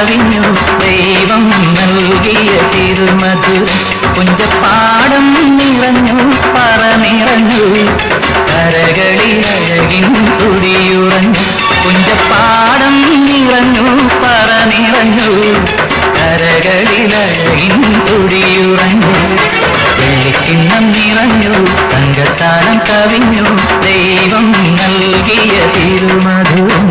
കവിഞ്ഞു ദൈവം നൽകിയ തിരുമധുരം കുഞ്ചപ്പാടം നിറഞ്ഞു പറ നിറഞ്ഞു കരകളിലഴകിൻ തുടിയുറഞ്ഞു കുഞ്ചപ്പാടം നിറഞ്ഞു പറ നിറഞ്ഞു കരകളിലഴകിൻ തുടിയുറഞ്ഞു വെള്ളിക്കിണ്ണം നിറഞ്ഞു തങ്കത്താളം കവിഞ്ഞു ദൈവം നൽകിയ തിരുമധുരം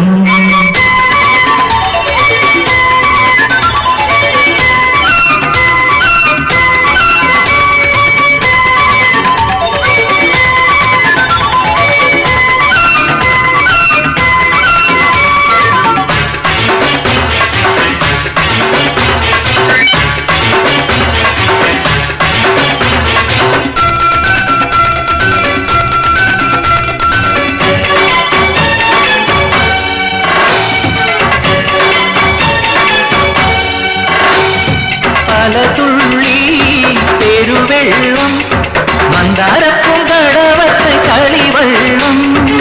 പല തുള്ളി പെരുവെള്ളം മന്ദാരപ്പും കടവത്ത് കളിവെള്ളം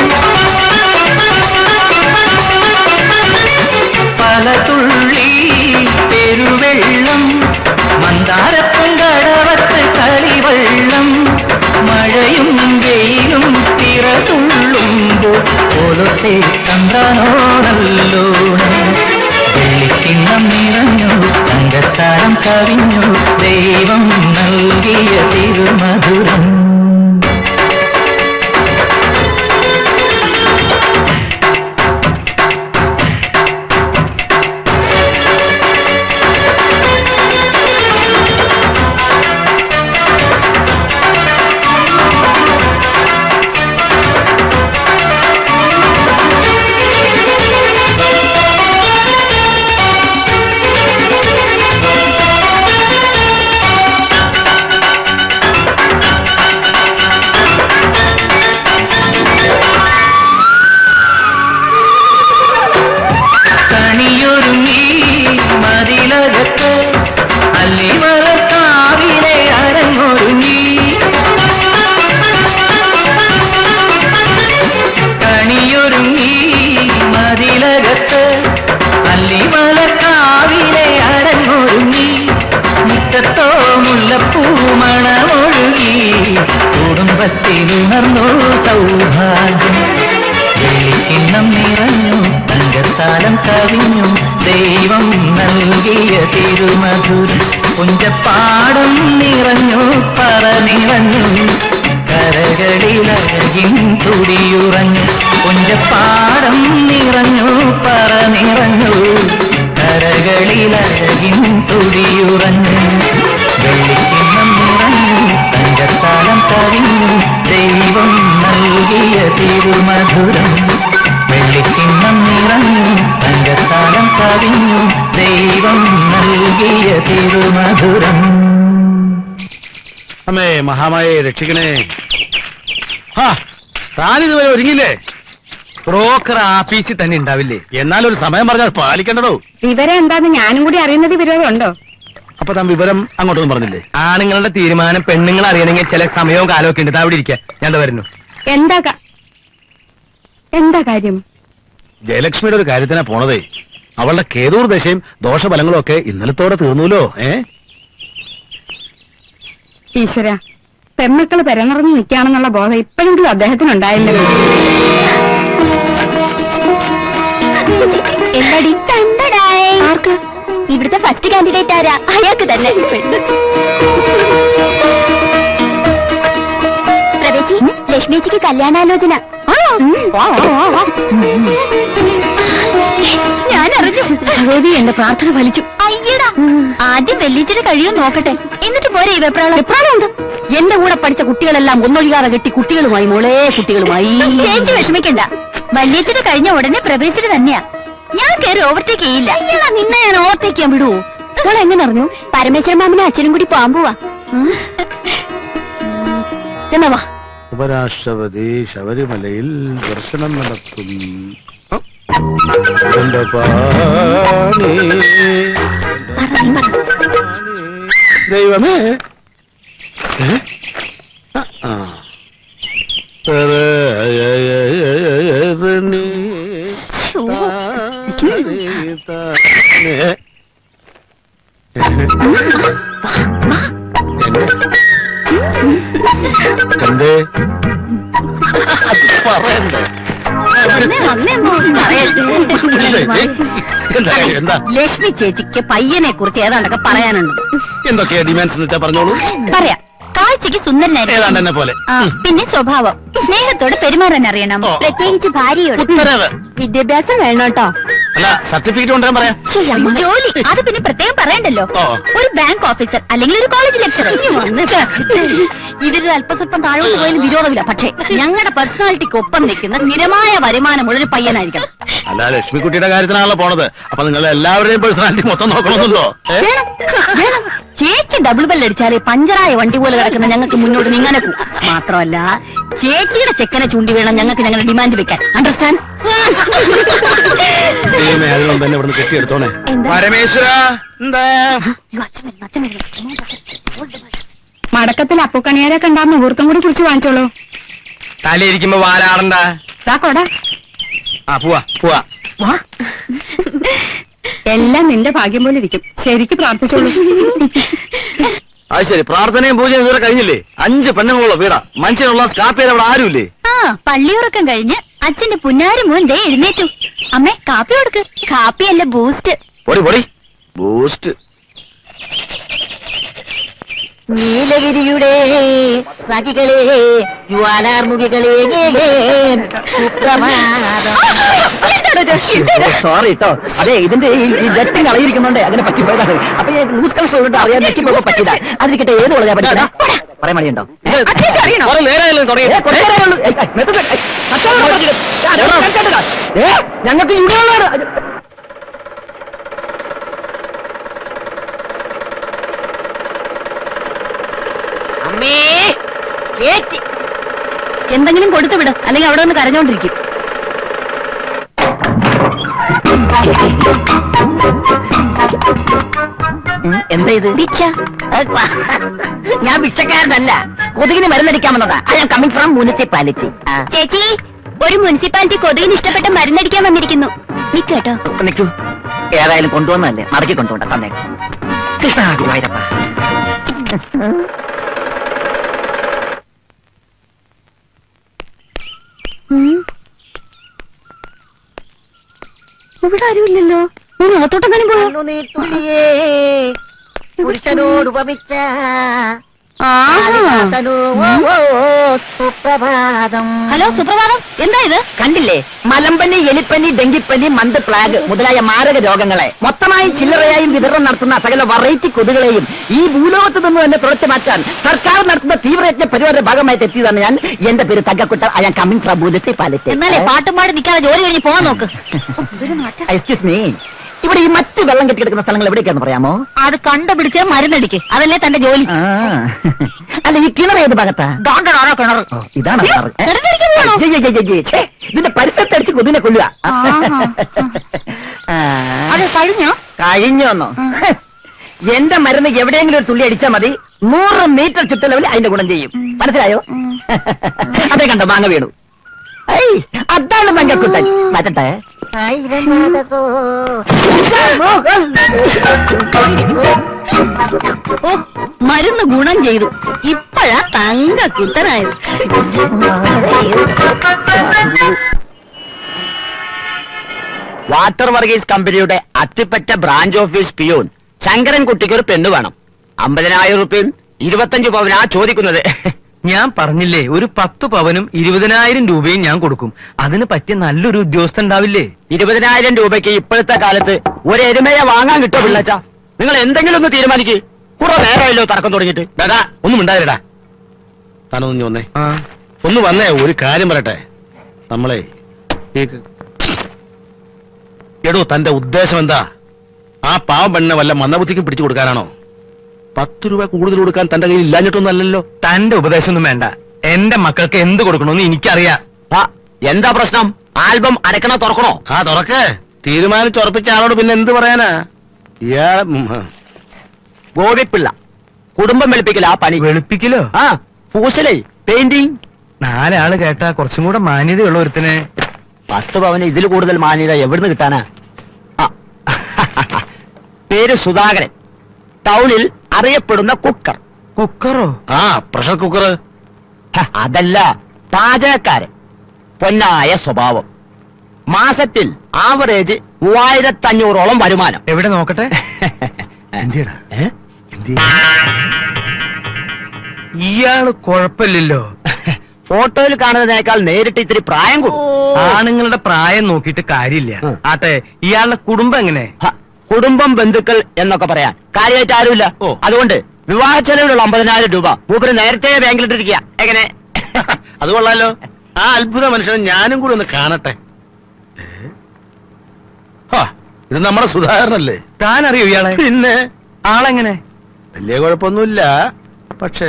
പല തുള്ളി പെരുവെള്ളം മന്ദാരപ്പും കടവത്ത് കളിവെള്ളം മഴയും വെയിലും തിറതുള്ളുമ്പോൾ പോലത്തെ തന്ത്രാനോടല്ലോണം വെള്ളിക്കിണ്ണം നിറഞ്ഞു തങ്കത്താരം കവിഞ്ഞു ദൈവം നൽകിയ തിരുമധുരം കണിയൊരുങ്ങി മതിലകത്ത് അല്ലിമലക്കാവിലെ അരങ്ങൊരുങ്ങി കണിയൊരുങ്ങി മതിലകത്ത് അല്ലിമലക്കാവിലെ അരങ്ങൊരുങ്ങി മുറ്റത്തോ മുല്ലപ്പൂ മണമൊഴുകി കുടുംബത്തിലുണർന്നു സൗഭാഗ്യം വെള്ളിക്കിണ്ണം നിറഞ്ഞു തങ്കത്താലം കവിഞ്ഞു ദൈവം നൽകിയ തിരുമധുരം പുഞ്ചപ്പാടം നിറഞ്ഞു പറ നിറഞ്ഞു കരകളിലഴകിൻ തുടിയുറഞ്ഞു പുഞ്ചപ്പാടം നിറഞ്ഞു പറ നിറഞ്ഞു കരകളിലഴകിൻ തുടിയുറഞ്ഞു വെള്ളിക്കിണ്ണം നിറഞ്ഞു തങ്കത്താലം കവിഞ്ഞു ദൈവം നൽകിയ തിരുമധുരം വെള്ളിക്കിണ്ണം നിറഞ്ഞു തങ്കത്താലം കവിഞ്ഞു ദൈവം നൽകിയ തിരുമധുരം അമ്മേ മഹാമായെ രക്ഷിക്കണേ ഹാ താനിതുവരെ ഒരുങ്ങില്ലേ ബ്രോക്കർ ആഫീസിൽ തന്നെ ഉണ്ടാവില്ലേ എന്നാലൊരു സമയം പറഞ്ഞാൽ പാലിക്കണ്ടടോ വിവരം എന്താന്ന് ഞാനും കൂടി അറിയുന്നത് വിരോധമുണ്ടോ അപ്പൊ താൻ വിവരം അങ്ങോട്ടൊന്നും പറഞ്ഞില്ലേ ആണുങ്ങളുടെ തീരുമാനം പെണ്ണുങ്ങൾ അറിയണമെങ്കിൽ ചില സമയവും കാലമൊക്കെ ഉണ്ട് ദാ അവിടെ ഇരിക്കുക ഞാൻ ദാ വരുന്നു എന്താ ക- എന്താ കാര്യം ജയലക്ഷ്മിയുടെ ഒരു കാര്യത്തിനാ പോണതേ അവളുടെ കേതൂർ ദശയും ദോഷഫലങ്ങളും ഒക്കെ ഇന്നലത്തോടെ തീർന്നുല്ലോ ഏ ഈശ്വര പെമ്മക്കള് പെരനിറഞ്ഞു നിൽക്കുകയാണെന്നുള്ള ബോധം ഇപ്പോഴെങ്കിലും അദ്ദേഹത്തിനുണ്ടായില്ലേ എന്താടി ആർക്ക് ഇവിടുത്തെ ഫസ്റ്റ് കാൻഡിഡേറ്റ് ആരാ അയാൾക്ക് തന്നെ പ്രവേശി ലക്ഷ്മിച്ചിക്ക് കല്യാണാലോചന ഞാൻ അറിഞ്ഞു ഭഗവതി എന്റെ പ്രാർത്ഥന ഫലിച്ചു അയ്യടാ ആദ്യം വെല്ലിച്ചിട്ട് കഴിയോ നോക്കട്ടെ എന്നിട്ട് പോരെ ഈ വെപ്രാളം വെപ്രാളമുണ്ട് എന്റെ കൂടെ പഠിച്ച കുട്ടികളെല്ലാം ഒന്നൊഴിയാതെ കെട്ടി കുട്ടികളുമായി മോളെ കുട്ടികളുമായി ചേച്ചി വിഷമിക്കണ്ട വല്യച്ചിട്ട് കഴിഞ്ഞ ഉടനെ പ്രവേശിച്ചിട്ട് തന്നെയാ ഞാൻ കയറി ഓവർടേക്ക് ചെയ്യില്ല നിന്നെ ഞാൻ ഓവർടേക്ക് ചെയ്യാൻ വിടുവോ മോളെ എങ്ങനെ അറിഞ്ഞു പരമേശ്വരൻ മാമനും അച്ഛനും കൂടി പോവാൻ പോവാ ഉം. എന്നാ വാ ഉപരാഷ്ട്രപതി ശബരിമലയിൽ ദർശനം നടത്തും ആ. എന്റെ പാണി ദൈവമേ ഏ? ആ, ആ. തരയയയയയരണി ശ്ശോ. താരേ താനേ. എന്തേ പറയണ്ടേ വന്നേ, വന്നേ, അമ്മോ. പറയട്ടെ. എന്താ എന്താ ലക്ഷ്മി ചേച്ചിക്ക് പയ്യനെ കുറിച്ച് ഏതാണ്ടൊക്കെ പറയാനുണ്ട് എന്തൊക്കെയാ ഡിമാൻഡ്സ് എന്ന് വെച്ചാ പറഞ്ഞോളൂ പറയാം കാഴ്ചക്ക് സുന്ദരനായിരിക്കും ഏതാണ്ട് എന്നെ പോലെ ആ, പിന്നെ സ്വഭാവം സ്നേഹത്തോട് പെരുമാറാൻ അറിയണം ഓ. പ്രത്യേകിച്ച് ഭാര്യയോട് ഉത്തരവ് വിദ്യാഭ്യാസം വേണം കേട്ടോ അല്ല സർട്ടിഫിക്കറ്റ് കൊണ്ടുവരാൻ പറയാം ജോലി അത് പിന്നെ പ്രത്യേകം പറയണ്ടല്ലോ ഓ. ഒരു ബാങ്ക് ഓഫീസർ അല്ലെങ്കിൽ ഒരു കോളേജ് ലെക്ചറർ ഇവരൊരു അല്പസ്വല്പം താഴോട്ട് പോയതിന് വിരോധമില്ല പക്ഷേ ഞങ്ങളുടെ പേഴ്സണാലിറ്റിക്ക് ഒപ്പം നിൽക്കുന്ന സ്ഥിരമായ വരുമാനമുള്ള ഒരു പയ്യനായിരിക്കണം അല്ല ലക്ഷ്മിക്കുട്ടിയുടെ കാര്യത്തിനാണല്ലോ പോണത് അപ്പൊ നിങ്ങൾ എല്ലാവരുടെയും പേഴ്സണാലിറ്റി മൊത്തം നോക്കണമെന്നുണ്ടോ ഏ? വേണം വേണം ചേച്ചി ഡബിൾ ബെല്ലടിച്ചാലേ പഞ്ചറായ വണ്ടി പോലെ കിടക്കുന്ന ഞങ്ങൾക്ക് മുന്നോട്ട് നീങ്ങാനെ മാത്രമല്ല ചേച്ചിയുടെ ചെക്കനെ ചൂണ്ടി വേണം ഞങ്ങൾക്ക് ഞങ്ങളുടെ ഡിമാൻഡ് വെക്കാൻ അണ്ടർസ്റ്റാൻഡ് ദൈവമേ അതിനു മുമ്പ് എന്നെ ഇവിടുന്ന് കെട്ടിയെടുത്തോണേ പരമേശ്വര എന്താ മടക്കത്തിൽ അപ്പുക്കണിയാരെ കണ്ടാ മുഹൂർത്തം കൂടി കുറിച്ച് വാങ്ങിച്ചോളൂ തലയിരിക്കുമ്പോ വാലാടണ്ട ദാ കൊട ആ പോവാ പോവാ വാ എല്ലാം നിന്റെ ഭാഗ്യം പോലെ ഇരിക്കും ശരിക്ക് പ്രാർത്ഥിച്ചോളൂ അത് ശരി പ്രാർത്ഥനയും പൂജയും ഇതുവരെ കഴിഞ്ഞില്ലേ അഞ്ച് പെണ്ണുങ്ങളുള്ള വീടാ മനുഷ്യനുള്ള സ്കാപ്പിയിൽ അവിടെ ആരുമില്ലേ ആ പള്ളിയുറക്കം കഴിഞ്ഞ് അച്ഛന്റെ പുന്നാരി മോൻ ദേ എഴുന്നേറ്റു അമ്മേ കാപ്പി കൊടുക്ക് കാപ്പിയല്ല ബൂസ്റ്റ് പൊടി പൊടി ബൂസ്റ്റ് നീലഗിരിയുടെ സഖികളെ ജ്വാലാർമുഖികളെ സോറി കേട്ടോ അതെ ഇതിന്റെ ഈ ഈ ജെറ്റും കളയിരിക്കുന്നുണ്ട് അങ്ങനെ പറ്റിപ്പോയതാണ് അപ്പൊ ഞാൻ ലൂസ് കളക്ഷൻ കൊണ്ട് അറിയാൻ ഞെക്കിപ്പോ പറ്റില്ല അതിരിക്കട്ടെ ഏത് കൊള്ളാ പഠിക്കണ പറയാൻ മടിയുണ്ടോ കുറെ നേരമായല്ലോ തുടങ്ങി ഏ, കുറച്ച് നേരമേ ഉള്ളൂ. ഏയ്, ഏയ്, മെത്തത്, ഏയ്, കച്ചവടം നടത്തില്ല. ആ, രണ്ടോ, കച്ചവടം. ഏ, ഞങ്ങൾക്ക് യുഗങ്ങളാണ് അത് അമ്മേ ചേച്ചി എന്തെങ്കിലും കൊടുത്തു വിട് അല്ലെങ്കിൽ അവിടെ നിന്ന് കരഞ്ഞോണ്ടിരിക്കും ഉം, എന്താ ഇത് ഭിക്ഷ ഞാൻ ഭിക്ഷക്കാരനല്ല കൊതുകിന് മരുന്നടിക്കാൻ വന്നതാ I am coming from municipality ചേച്ചി ഒരു മുനിസിപ്പാലിറ്റി കൊതുകിന് ഇഷ്ടപ്പെട്ട മരുന്നടിക്കാൻ വന്നിരിക്കുന്നു നിക്കേട്ടോ നിൽക്കൂ ഏതായാലും കൊണ്ടുവന്നല്ലേ മടക്കി കൊണ്ടുപോണ്ട തന്നെ കൃഷ്ണ ഗുരുവായൂരപ്പ ഇവിടെ ആരുമില്ലല്ലോ ഒന്ന് അകത്തോട്ടെങ്ങാനും പോയോ പുരുഷനോട് ഉപമിച്ച സുപ്രഭാതം ഹലോ സുപ്രഭാതം എന്താ ഇത് കണ്ടില്ലേ മലമ്പനി എലിപ്പനി ഡെങ്കിപ്പനി മന്ത് പ്ലാഗ് മുതലായ മാരക രോഗങ്ങളെ മൊത്തമായും ചില്ലറയായും വിതരണം നടത്തുന്ന സകല വെറൈറ്റി കൊതുകളെയും ഈ ഭൂലോകത്ത് നിന്ന് തന്നെ തുടച്ചു മാറ്റാൻ സർക്കാർ നടത്തുന്ന തീവ്രയജ്ഞ പരിപാടിയുടെ ഭാഗമായിട്ട് എത്തിയതാണ് ഞാൻ എന്റെ പേര് തങ്കക്കുട്ട I am coming from municipality എന്നാലേ പാട്ടും പാടി നിൽക്കാതെ ജോലി കഴിഞ്ഞ് പോവാൻ നോക്ക് എക്സ്ക്യൂസ് മീ ഇവിടെ ഈ മറ്റ് വെള്ളം കെട്ടി കിടക്കുന്ന സ്ഥലങ്ങൾ എവിടേക്കാന്ന് പറയാമോ അത് കണ്ടുപിടിച്ച് മരുന്നടിക്ക് അതല്ലേ തന്റെ ജോലി ആ. അല്ല ഈ കിണർ ഏത് ഭാഗത്താ ദാണ്ടാണോ കിണർ ഓ, ഇതാണ് ഏ, കിണറ്. ഏ? കിണറ്റിലേക്ക് പോവാണോ? ജയ് ജയ് ജയ് ജയ്. ഛേ, ഇതിന്റെ പരിസരത്ത് അടിച്ച് കൊതിനെ കൊല്ലുക ആഹാ. ആ. അത് കഴിഞ്ഞോ കഴിഞ്ഞോന്നോ ഹ്. എന്റെ മരുന്ന് എവിടെയെങ്കിലും ഒരു തുള്ളി അടിച്ചാൽ മതി നൂറ് മീറ്റർ ചുറ്റളവിൽ അതിന്റെ ഗുണം ചെയ്യും മനസ്സിലായോ അതെ കണ്ടോ മാങ്ങ വീണു ഐ, അതാണ് മങ്കക്കുട്ടൻ മാറ്റട്ടെ ഓ മരുന്ന് ഗുണം ചെയ്തു ഇപ്പഴാ തങ്ക കുത്തനായത് വാട്ടർ വർഗീസ് കമ്പനിയുടെ Athippatta branch office peon Sankaran കുട്ടിക്ക് ഒരു പെണ്ണ് വേണം അമ്പതിനായിരം റുപ്യയും ഇരുപത്തഞ്ച് പവനാ ചോദിക്കുന്നത് ഞാൻ പറഞ്ഞില്ലേ ഒരു പത്ത് പവനും ഇരുപതിനായിരം രൂപയും ഞാൻ കൊടുക്കും അതിന് പറ്റിയ നല്ലൊരു ഉദ്യോഗസ്ഥൻ ഉണ്ടാവില്ലേ ഇരുപതിനായിരം രൂപയ്ക്ക് ഇപ്പോഴത്തെ കാലത്ത് ഒരു എരുമയെ വാങ്ങാൻ കിട്ടോ പിള്ളച്ച നിങ്ങൾ എന്തെങ്കിലും ഒന്ന് തീരുമാനിക്ക് കുറെ നേരമായല്ലോ തർക്കം തുടങ്ങിയിട്ട് ഡാ ഒന്നും ഉണ്ടായിരടാ താനൊന്നും ഇഞ്ഞി വന്നേ ഒന്ന് വന്നേ ഒരു കാര്യം പറയട്ടെ നമ്മളെ ഈ ക- എടോ തന്റെ ഉദ്ദേശം എന്താ ആ പാവം പെണ്ണിനെ വല്ല മന്ദബുദ്ധിക്കും പിടിച്ചു കൊടുക്കാനാണോ പത്ത് രൂപ കൂടുതൽ കൊടുക്കാൻ തന്റെ കയ്യിൽ ഇല്ലാഞ്ഞിട്ടൊന്നും അല്ലല്ലോ തന്റെ ഉപദേശമൊന്നും വേണ്ട എന്റെ മക്കൾക്ക് എന്ത് കൊടുക്കണമെന്ന് എനിക്കറിയാം ആ, എന്താ പ്രശ്നം ആൽബം അടക്കണോ തുറക്കണോ ആ തുറക്ക് തീരുമാനിച്ചുറപ്പിച്ച ആളോട് പിന്നെ എന്ത് പറയാനാ ഇയാളെ ഉം, ആ. ഗോപിപ്പിള്ള കുടുംബം വെളുപ്പിക്കല ആ പണി വെളുപ്പിക്കലോ ആ പൂശലേ പെയിന്റിങ് നാലാള് കേട്ടാ കുറച്ചും കൂടെ മാന്യതയുള്ള ഒരുത്തന് പത്ത് പവന് ഇതിൽ കൂടുതൽ മാന്യത എവിടുന്ന് കിട്ടാനാ ആ, പേര് സുധാകരൻ ടൗണിൽ അറിയപ്പെടുന്ന കുക്കർ കുക്കറോ ആ പ്രഷർ കുക്കർ ഹ, അതല്ല പാചകക്കാരൻ പൊന്നായ സ്വഭാവം മാസത്തിൽ ആവറേജ് മൂവായിരത്തി അഞ്ഞൂറോളം വരുമാനം എവിടെ നോക്കട്ടെ എന്തിയടാ ഏ? ഇയാള് കുഴപ്പമില്ലല്ലോ ഫോട്ടോയിൽ കാണുന്നതിനേക്കാൾ നേരിട്ട് ഇത്തിരി പ്രായം കൂടും ആണുങ്ങളുടെ പ്രായം നോക്കിയിട്ട് കാര്യമില്ല ഉം. ആട്ടെ ഇയാളുടെ കുടുംബം എങ്ങനെ ഹ, കുടുംബം ബന്ധുക്കൾ എന്നൊക്കെ പറയാൻ കാര്യമായിട്ട് ആരുമില്ല ഓ. അതുകൊണ്ട് വിവാഹ ചെലവിലുള്ള അമ്പതിനായിരം രൂപ മൂപ്പര് നേരത്തെ ബാങ്കിലിട്ടിരിക്കുക എങ്ങനെ അത് കൊള്ളാലോ ആ അത്ഭുത മനുഷ്യനെ ഞാനും കൂടി ഒന്ന് കാണട്ടെ ഏ? ഹാ, ഇത് നമ്മുടെ സുധാകരനല്ലേ താൻ അറിയോ ഇയാളെ പിന്നെ ആളെങ്ങനെ വലിയ കുഴപ്പമൊന്നുമില്ല പക്ഷേ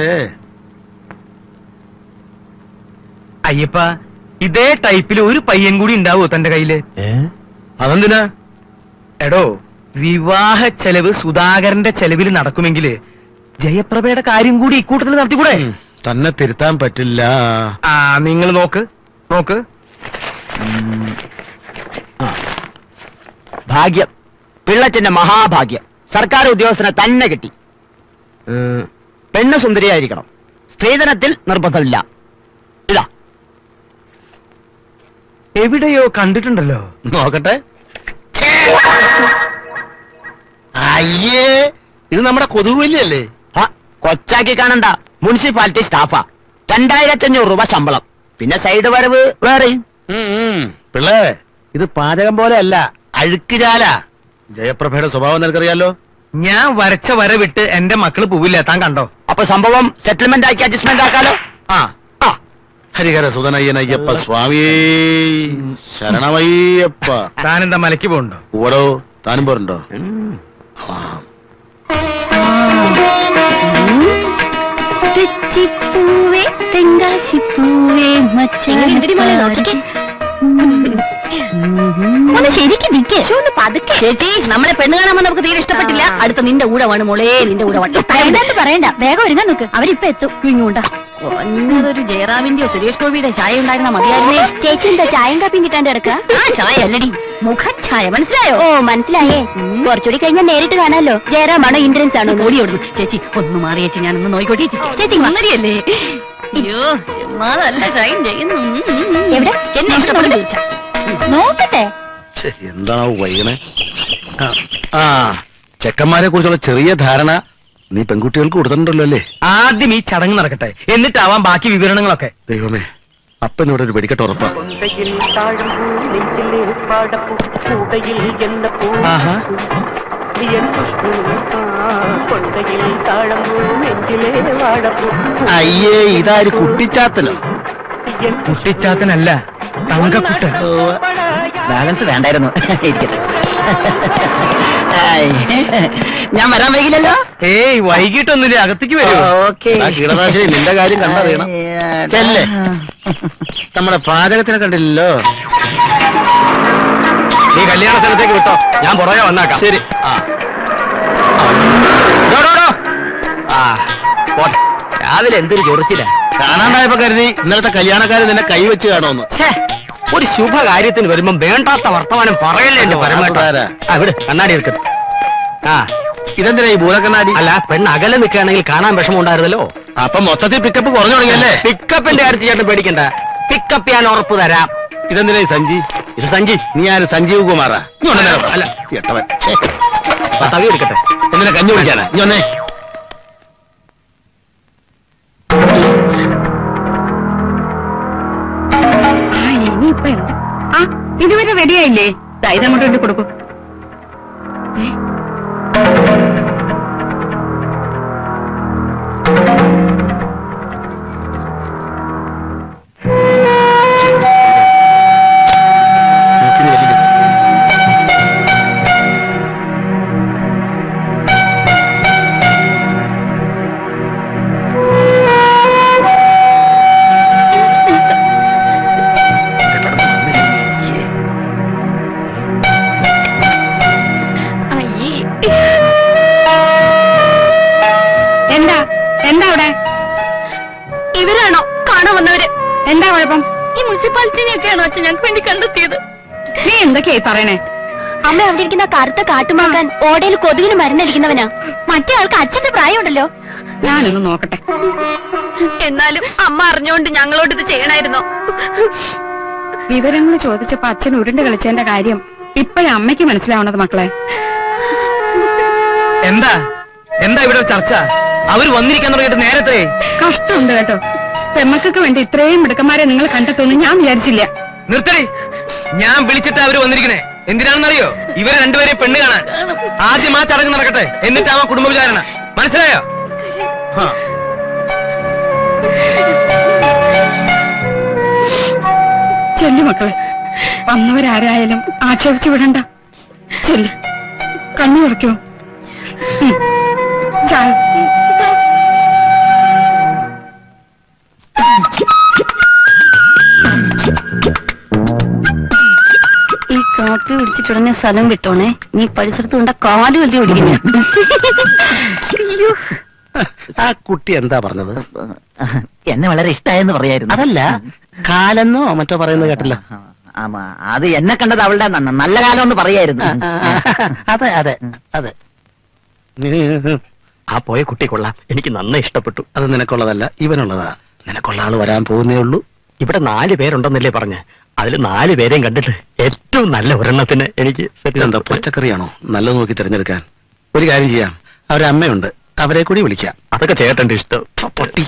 അയ്യപ്പ ഇതേ ടൈപ്പിൽ ഒരു പയ്യൻ കൂടി ഉണ്ടാവോ തന്റെ കയ്യില് അതെന്തിനാ എടോ വിവാഹ ചെലവ് സുധാകരന്റെ ചെലവിൽ നടക്കുമെങ്കില് ജയപ്രഭയുടെ കാര്യം കൂടി ഇക്കൂട്ടത്തിൽ നടത്തിക്കൂടെ ഉം, തന്നെ തിരുത്താൻ പറ്റില്ല ആ നിങ്ങൾ നോക്ക് നോക്ക് ഭാഗ്യം പിള്ളച്ചന്റെ മഹാഭാഗ്യം സർക്കാർ ഉദ്യോഗസ്ഥനെ തന്നെ കിട്ടി ഉം, പെണ്ണ് സുന്ദരിയായിരിക്കണം സ്ത്രീധനത്തിൽ നിർബന്ധമില്ല ഇതാ എവിടെയോ കണ്ടിട്ടുണ്ടല്ലോ നോക്കട്ടെ അയ്യേ ഇത് നമ്മുടെ കൊതുകുവല്ലിയല്ലേ ഹ, കൊച്ചാക്കി കാണണ്ട മുനിസിപ്പാലിറ്റി സ്റ്റാഫാ രണ്ടായിരത്തി അഞ്ഞൂറ് രൂപ ശമ്പളം പിന്നെ സൈഡ് വരവ് വേറെയും ഉം, ഉം. പിള്ളേ ഇത് പാചകം പോലെ അല്ല അഴുക്കുചാല ജയപ്രഭയുടെ സ്വഭാവം നിനക്കറിയാലോ ഞാൻ വരച്ച വര വിട്ട് എന്റെ മക്കള് പോവില്ല താൻ കണ്ടോ അപ്പൊ സംഭവം സെറ്റിൽമെന്റ് ആക്കി അഡ്ജസ്റ്റ്മെന്റ് ആക്കാലോ ആ ആ ഹരിഹര സുതനയ്യനയ്യപ്പ സ്വാമിയേ ശരണമയ്യപ്പ താൻ എന്താ മലയ്ക്ക് പോകണ്ടോ ഓടോ താനും പോരുണ്ടോ തെച്ചിപ്പൂവേ തെങ്കാശിപ്പൂവേ ഒന്ന് ശരിക്കും നിൽക്കേ ഒന്ന് പതുക്കെ ചേച്ചി നമ്മളെ പെണ്ണ് കാണാൻ നമുക്ക് തീരെ ഇഷ്ടപ്പെട്ടില്ല അടുത്ത നിന്റെ ഊഴമാണ് മോളെ നിന്റെ ഊഴമാണ് പറയണ്ട പറയണ്ട വേഗം ഒരുങ്ങാൻ നോക്ക് അവരിപ്പൊ എത്തും ഇങ്ങോട്ടാ കുറഞ്ഞതൊരു ജയറാമിന്റെയോ സുരേഷ് ഗോപിയുടെ ചായ ഉണ്ടായിരുന്ന മതിയായിരുന്നേ ചേച്ചി എന്താ ചായയും കാപ്പിയും കിട്ടാണ്ട് കിടക്ക ആ ചായ അല്ലടി മുഖഛായ മനസ്സിലായോ ഓ മനസ്സിലായേ കുറച്ചുകൂടി കഴിഞ്ഞാൽ നേരിട്ട് കാണാലോ ജയറാമാണോ ഇൻഷുറൻസ് ആണോ ഓടി ഓടുന്നു ചേച്ചി ഒന്ന് മാറി ചേച്ചി ഞാനൊന്ന് നോയിക്കോട്ടെ ചേച്ചി. ചേച്ചി മങ്ങടിയല്ലേ അയ്യോ ചുമ്മാതല്ല ഷൈൻ ചെയ്യുന്നു എവിടെ എന്നെ ഇഷ്ടപ്പെട്ടു ചോദിച്ചാ നോക്കട്ടെ ഛെ, എന്താണോ വൈകണേ ആ, ആ ചെക്കന്മാരെ കുറിച്ചുള്ള ചെറിയ ധാരണ നീ പെൺകുട്ടികൾക്ക് കൊടുത്തിട്ടുണ്ടല്ലോ അല്ലേ ആദ്യം ഈ ചടങ്ങ് നടക്കട്ടെ എന്നിട്ടാവാം ബാക്കി വിവരണങ്ങളൊക്കെ ദൈവമേ അപ്പനോട് ഒരു വെടിക്കെട്ട് ഉറപ്പാ കൊണ്ടയിൽ താഴമ്പൂ നെഞ്ചിലെ പാടപ്പൂ കൂടയിൽ എന്ന പൂ ആഹാ കൊണ്ടയിൽ താഴമ്പൂ നെഞ്ചിലെ വാടപ്പൂ അയ്യേ ഇതാര് കുട്ടിച്ചാത്തനോ കുട്ടിച്ചാത്തനല്ല തങ്കക്കുട്ടൻ ബാലൻസ് വേണ്ടായിരുന്നു ഇരിക്കട്ടെ ആയ്. ഞാൻ വരാൻ വൈകില്ലല്ലോ ഏയ് വൈകിട്ടൊന്നുമില്ല അകത്തേക്ക് വരൂ ഓക്കെ ആ കീടനാശിനി നിന്റെ കാര്യം കണ്ടറിയണം ചെല്ല്. നമ്മുടെ പാചകത്തിനെ കണ്ടില്ലല്ലോ നീ കല്യാണ സ്ഥലത്തേക്ക് വിട്ടോ ഞാൻ പുറകെ വന്നാക്കാം ശരി ആ ഡോ, ഡോ, ഡോ. ആ പോട്ടെ രാവിലെ എന്തൊരു ചൊറിച്ചില്ല കാണാണ്ടായപ്പോ കരുതി ഇന്നലത്തെ കല്യാണക്കാര് നിന്നെ കൈവച്ച് കാണുമെന്ന് ഛേ, ഒരു ശുഭകാര്യത്തിന് വരുമ്പം വേണ്ടാത്ത വർത്തമാനം പറയല്ലേ എന്റെ പരമേട്ട ആരാ? ആ വിട് കണ്ണാടി എടുക്കട്ടെ ആ ഇതെന്തിനാ ഈ ഭൂതക്കണ്ണാടി അല്ല പെണ്ണ് അകലെ നിൽക്കുകയാണെങ്കിൽ കാണാൻ വിഷമം ഉണ്ടായിരുന്നല്ലോ അപ്പൊ മൊത്തത്തിൽ പിക്കപ്പ് കുറഞ്ഞു തുടങ്ങിയല്ലേ പിക്കപ്പിന്റെ കാര്യത്തിൽ ചേട്ടൻ പേടിക്കണ്ട പിക്കപ്പ് ഞാൻ ഉറപ്പ് തരാം ഇതെന്തിനാ ഈ സഞ്ജി ഇത് സഞ്ജി നീ ആര് സഞ്ജീവ് കുമാറാ നീ ഒന്നേ അല്ല. അല്ല എട്ടവൻ ഛേ, ആ തവി എടുക്കട്ടെ എന്തിനാ കഞ്ഞി കുടിക്കാനാ നീ ഒന്നേ ആ ഇനിയിപ്പൊ എന്താ ആ ഇതുവരെ റെഡിയായില്ലേ ദാ ഇതങ്ങോട്ട് കൊണ്ട് കൊടുക്കൂ ഏ? മൂക്കിന് വലിയ എന്താ എന്താ അവിടെ ഇവരാണോ കാണാൻ വന്നവര് എന്താ കുഴപ്പം ഈ മുനിസിപ്പാലിറ്റിനെയൊക്കെയാണോ അച്ഛൻ ഞങ്ങൾക്ക് വേണ്ടി കണ്ടെത്തിയത് നീ എന്തൊക്കെയായി പറയണേ അമ്മ അവിടെ ഇരിക്കുന്ന കറുത്ത കാട്ടുമാക്കാൻ ഓടയിൽ കൊതുകിന് മരുന്നടിക്കുന്നവനാ മറ്റേ ആൾക്ക് അച്ഛന്റെ പ്രായമുണ്ടല്ലോ ഞാനൊന്ന് നോക്കട്ടെ എന്നാലും അമ്മ അറിഞ്ഞുകൊണ്ട് ഞങ്ങളോട് ഇത് ചെയ്യണായിരുന്നോ വിവരങ്ങൾ ചോദിച്ചപ്പോ അച്ഛൻ ഉരുണ്ട് കളിച്ചതിന്റെ കാര്യം ഇപ്പോഴാ അമ്മയ്ക്ക് മനസ്സിലാവണത് മക്കളെ എന്താ എന്താ ഇവിടെ ചർച്ച അവര് വന്നിരിക്കാൻ തുടങ്ങിയിട്ട് നേരത്തെ കഷ്ടമുണ്ട് കേട്ടോ പെമ്മക്കൊക്കെ വേണ്ടി ഇത്രയും മിടുക്കന്മാരെ നിങ്ങൾ കണ്ടെത്തുമെന്ന് ഞാൻ വിചാരിച്ചില്ല നിർത്തടി ഞാൻ വിളിച്ചിട്ട് അവര് വന്നിരിക്കണേ എന്തിനാണെന്നറിയോ ഇവരെ രണ്ടുപേരെ പെണ്ണ് കാണാൻ ആദ്യം ആ ചടങ്ങ് നടക്കട്ടെ എന്നിട്ടാവാ കുടുംബ വിചാരണ മനസ്സിലായോ ഹാ. ചെല്ലു മക്കളെ വന്നവരാരായാലും ആക്ഷേപിച്ചു വിടണ്ട ചെല്ലു കണ്ണു തുറക്കോ ചായ ഈ കാപ്പി പിടിച്ചിട്ടുടനെ സ്ഥലം വിട്ടോണേ നീ പരിസരത്ത് കൊണ്ട കാല് വലിയ പിടിക്കുന്ന അയ്യോ ആ കുട്ടി എന്താ പറഞ്ഞത് എന്നെ വളരെ ഇഷ്ടായെന്ന് പറയായിരുന്നു അതല്ല കാലെന്നോ മറ്റോ പറയുന്നത് കേട്ടല്ലോ ആമാ അത് എന്നെ കണ്ടത് അവളുടെ ന- നല്ല കാലം എന്ന് പറയായിരുന്നു ആ, ആ, അതെ അതെ അതെ ആ പോയ കുട്ടി കൊള്ളാം എനിക്ക് നന്നായി ഇഷ്ടപ്പെട്ടു അത് നിനക്കുള്ളതല്ല ഇവനുള്ളതാ നിനക്കുള്ള ആള് വരാൻ പോകുന്നേ ഉള്ളൂ ഇവിടെ നാല് പേരുണ്ടെന്നല്ലേ പറഞ്ഞ് അതിൽ നാല് പേരെയും കണ്ടിട്ട് ഏറ്റവും നല്ല ഒരെണ്ണത്തിന് എനിക്ക് set ഇതെന്താ ചെയ്തു. പച്ചക്കറിയാണോ നല്ലത് നോക്കി തിരഞ്ഞെടുക്കാൻ ഒരു കാര്യം ചെയ്യാം അവരമ്മയുണ്ട് അവരെ കൂടി വിളിക്കാം അതൊക്കെ ചേട്ടന്റെ ഇഷ്ടം ഫ, പൊട്ടി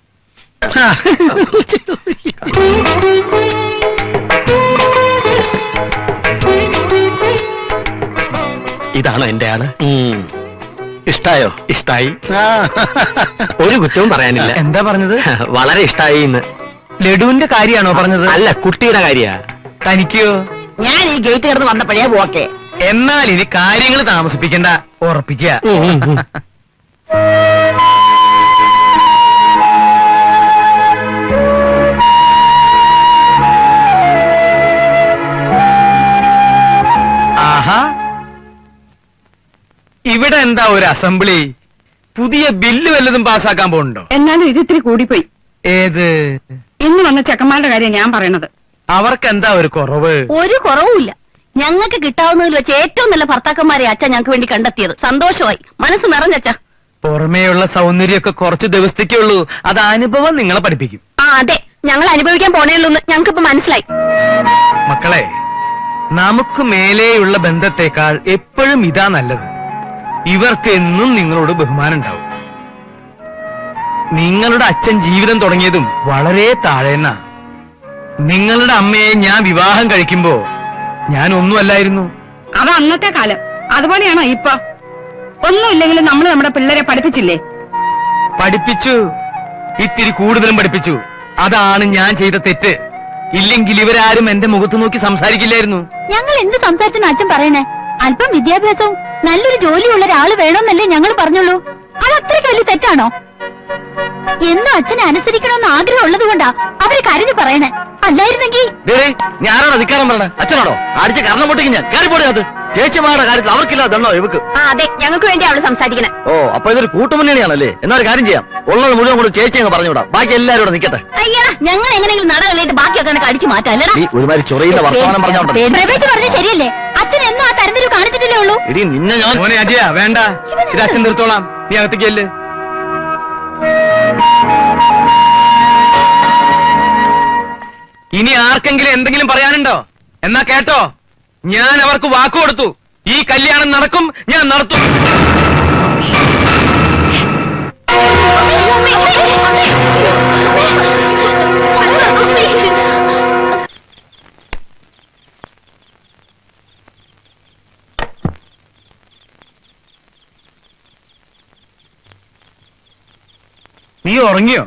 ഇതാണോ എന്റെ ആള് ഉം. ഇഷ്ടായോ ഇഷ്ടായി ആ. ഒരു കുറ്റവും പറയാനില്ല എന്താ പറഞ്ഞത് വളരെ ഇഷ്ടായി എന്ന് ലഡുവിന്റെ കാര്യാണോ പറഞ്ഞത് അല്ല കുട്ടിയുടെ കാര്യ തനിക്കോ ഞാൻ ഈ ഗേറ്റ് കിടന്ന് വന്നപ്പോഴേ ഓക്കെ എന്നാൽ ഇനി കാര്യങ്ങൾ താമസിപ്പിക്കണ്ട ഉറപ്പിക്കുക ആഹാ ഇവിടെ എന്താ ഒരു അസംബ്ലി പുതിയ ബില്ല് വല്ലതും പാസ്സാക്കാൻ പോകുന്നുണ്ടോ എന്നാലും ഇത് ഇത്തിരി കൂടിപ്പോയി ഏത് ഇന്ന് വന്ന ചെക്കന്മാരുടെ കാര്യം ഞാൻ പറയണത് അവർക്ക് എന്താ ഒരു കുറവ് ഒരു കുറവുമില്ല ഞങ്ങൾക്ക് കിട്ടാവുന്നതിൽ വെച്ച് ഏറ്റവും നല്ല ഭർത്താക്കന്മാരെ അച്ഛൻ ഞങ്ങൾക്ക് വേണ്ടി കണ്ടെത്തിയത് സന്തോഷമായി മനസ്സ് നിറഞ്ഞച്ച പുറമേയുള്ള സൗന്ദര്യമൊക്കെ കുറച്ച് ദിവസത്തേക്കേ ഉള്ളൂ അത് അനുഭവം നിങ്ങളെ പഠിപ്പിക്കും ആ അതെ ഞങ്ങൾ അനുഭവിക്കാൻ പോണേയുള്ളൂ എന്ന് ഞങ്ങൾക്കിപ്പോ മനസ്സിലായി മക്കളെ നമുക്ക് മേലെയുള്ള ബന്ധത്തെക്കാൾ എപ്പോഴും ഇതാ നല്ലത് ഇവർക്ക് എന്നും നിങ്ങളോട് ബഹുമാനം ഉണ്ടാവും നിങ്ങളുടെ അച്ഛൻ ജീവിതം തുടങ്ങിയതും വളരെ താഴേന്ന നിങ്ങളുടെ അമ്മയെ ഞാൻ വിവാഹം കഴിക്കുമ്പോ ഞാൻ ഒന്നുമല്ലായിരുന്നു അത് അന്നത്തെ കാലം അതുപോലെയാണോ ഇപ്പൊ ഒന്നുമില്ലെങ്കിലും നമ്മൾ നമ്മുടെ പിള്ളേരെ പഠിപ്പിച്ചില്ലേ പഠിപ്പിച്ചു ഇത്തിരി കൂടുതലും പഠിപ്പിച്ചു അതാണ് ഞാൻ ചെയ്ത തെറ്റ് ഇല്ലെങ്കിൽ ഇവരാരും എന്റെ മുഖത്ത് നോക്കി സംസാരിക്കില്ലായിരുന്നു ഞങ്ങൾ എന്ത് സംസാരിച്ചെന്ന് അച്ഛൻ പറയണേ അല്പം വിദ്യാഭ്യാസവും നല്ലൊരു ജോലിയുള്ള ഒരാള് വേണമെന്നല്ലേ ഞങ്ങൾ പറഞ്ഞുള്ളൂ അത് അത്രയ്ക്ക് വലിയ തെറ്റാണോ എന്നും അച്ഛനെ അനുസരിക്കണമെന്ന് ആഗ്രഹം ഉള്ളത് കൊണ്ടാ അവര് കരഞ്ഞു പറയണേ അല്ലായിരുന്നെങ്കിൽ ഞാനാണോ നിൽക്കാനും പറഞ്ഞത് അച്ഛനാണോ അടിച്ച കരണം പൊട്ടിക്ക് ഞാൻ കയറിപ്പോടി അത് ചേച്ചിമാരുടെ കാര്യത്തിൽ അവർക്കില്ലാതല്ലോ ഇവക്ക് ആ അതെ ഞങ്ങൾക്ക് വേണ്ടി അവള് സംസാരിക്കണേ ഓ അപ്പൊ ഇതൊരു കൂട്ടുമുന്നണിയാണല്ലേ എന്നാ ഒരു കാര്യം ചെയ്യാം ഉള്ളത് മുഴുവൻ കൊണ്ട് ചേച്ചി അങ്ങ് പറഞ്ഞുവിടാം ബാക്കി എല്ലാവരും ഇവിടെ നിൽക്കട്ടെ അയ്യടാ ഞങ്ങൾ എങ്ങനെയെങ്കിലും നടകളിട്ട് ബാക്കിയൊക്കെ അങ്ങ് അടിച്ചു മാറ്റാം അല്ലടാ നീ ഒരുമാതിരി ചൊറിയുന്ന വർത്തമാനം പറഞ്ഞോണ്ടല്ലോ പ്രവേശ് പറഞ്ഞ ശരിയല്ലേ അച്ഛൻ എന്നും ആ തരംതിരിവ് കാണിച്ചിട്ടില്ലേ ഉള്ളൂ ഇടി നിന്നെ ഞാൻ മോനെ അജയ വേണ്ട ഇത് അച്ഛൻ തീർത്തോളാം നീ അകത്തേക്ക് ചെല്ല് ഇനി ആർക്കെങ്കിലും എന്തെങ്കിലും പറയാനുണ്ടോ എന്നാ കേട്ടോ ഞാൻ അവർക്ക് വാക്കു കൊടുത്തു ഈ കല്യാണം നടക്കും ഞാൻ നടത്തും നീ ഉറങ്ങിയോ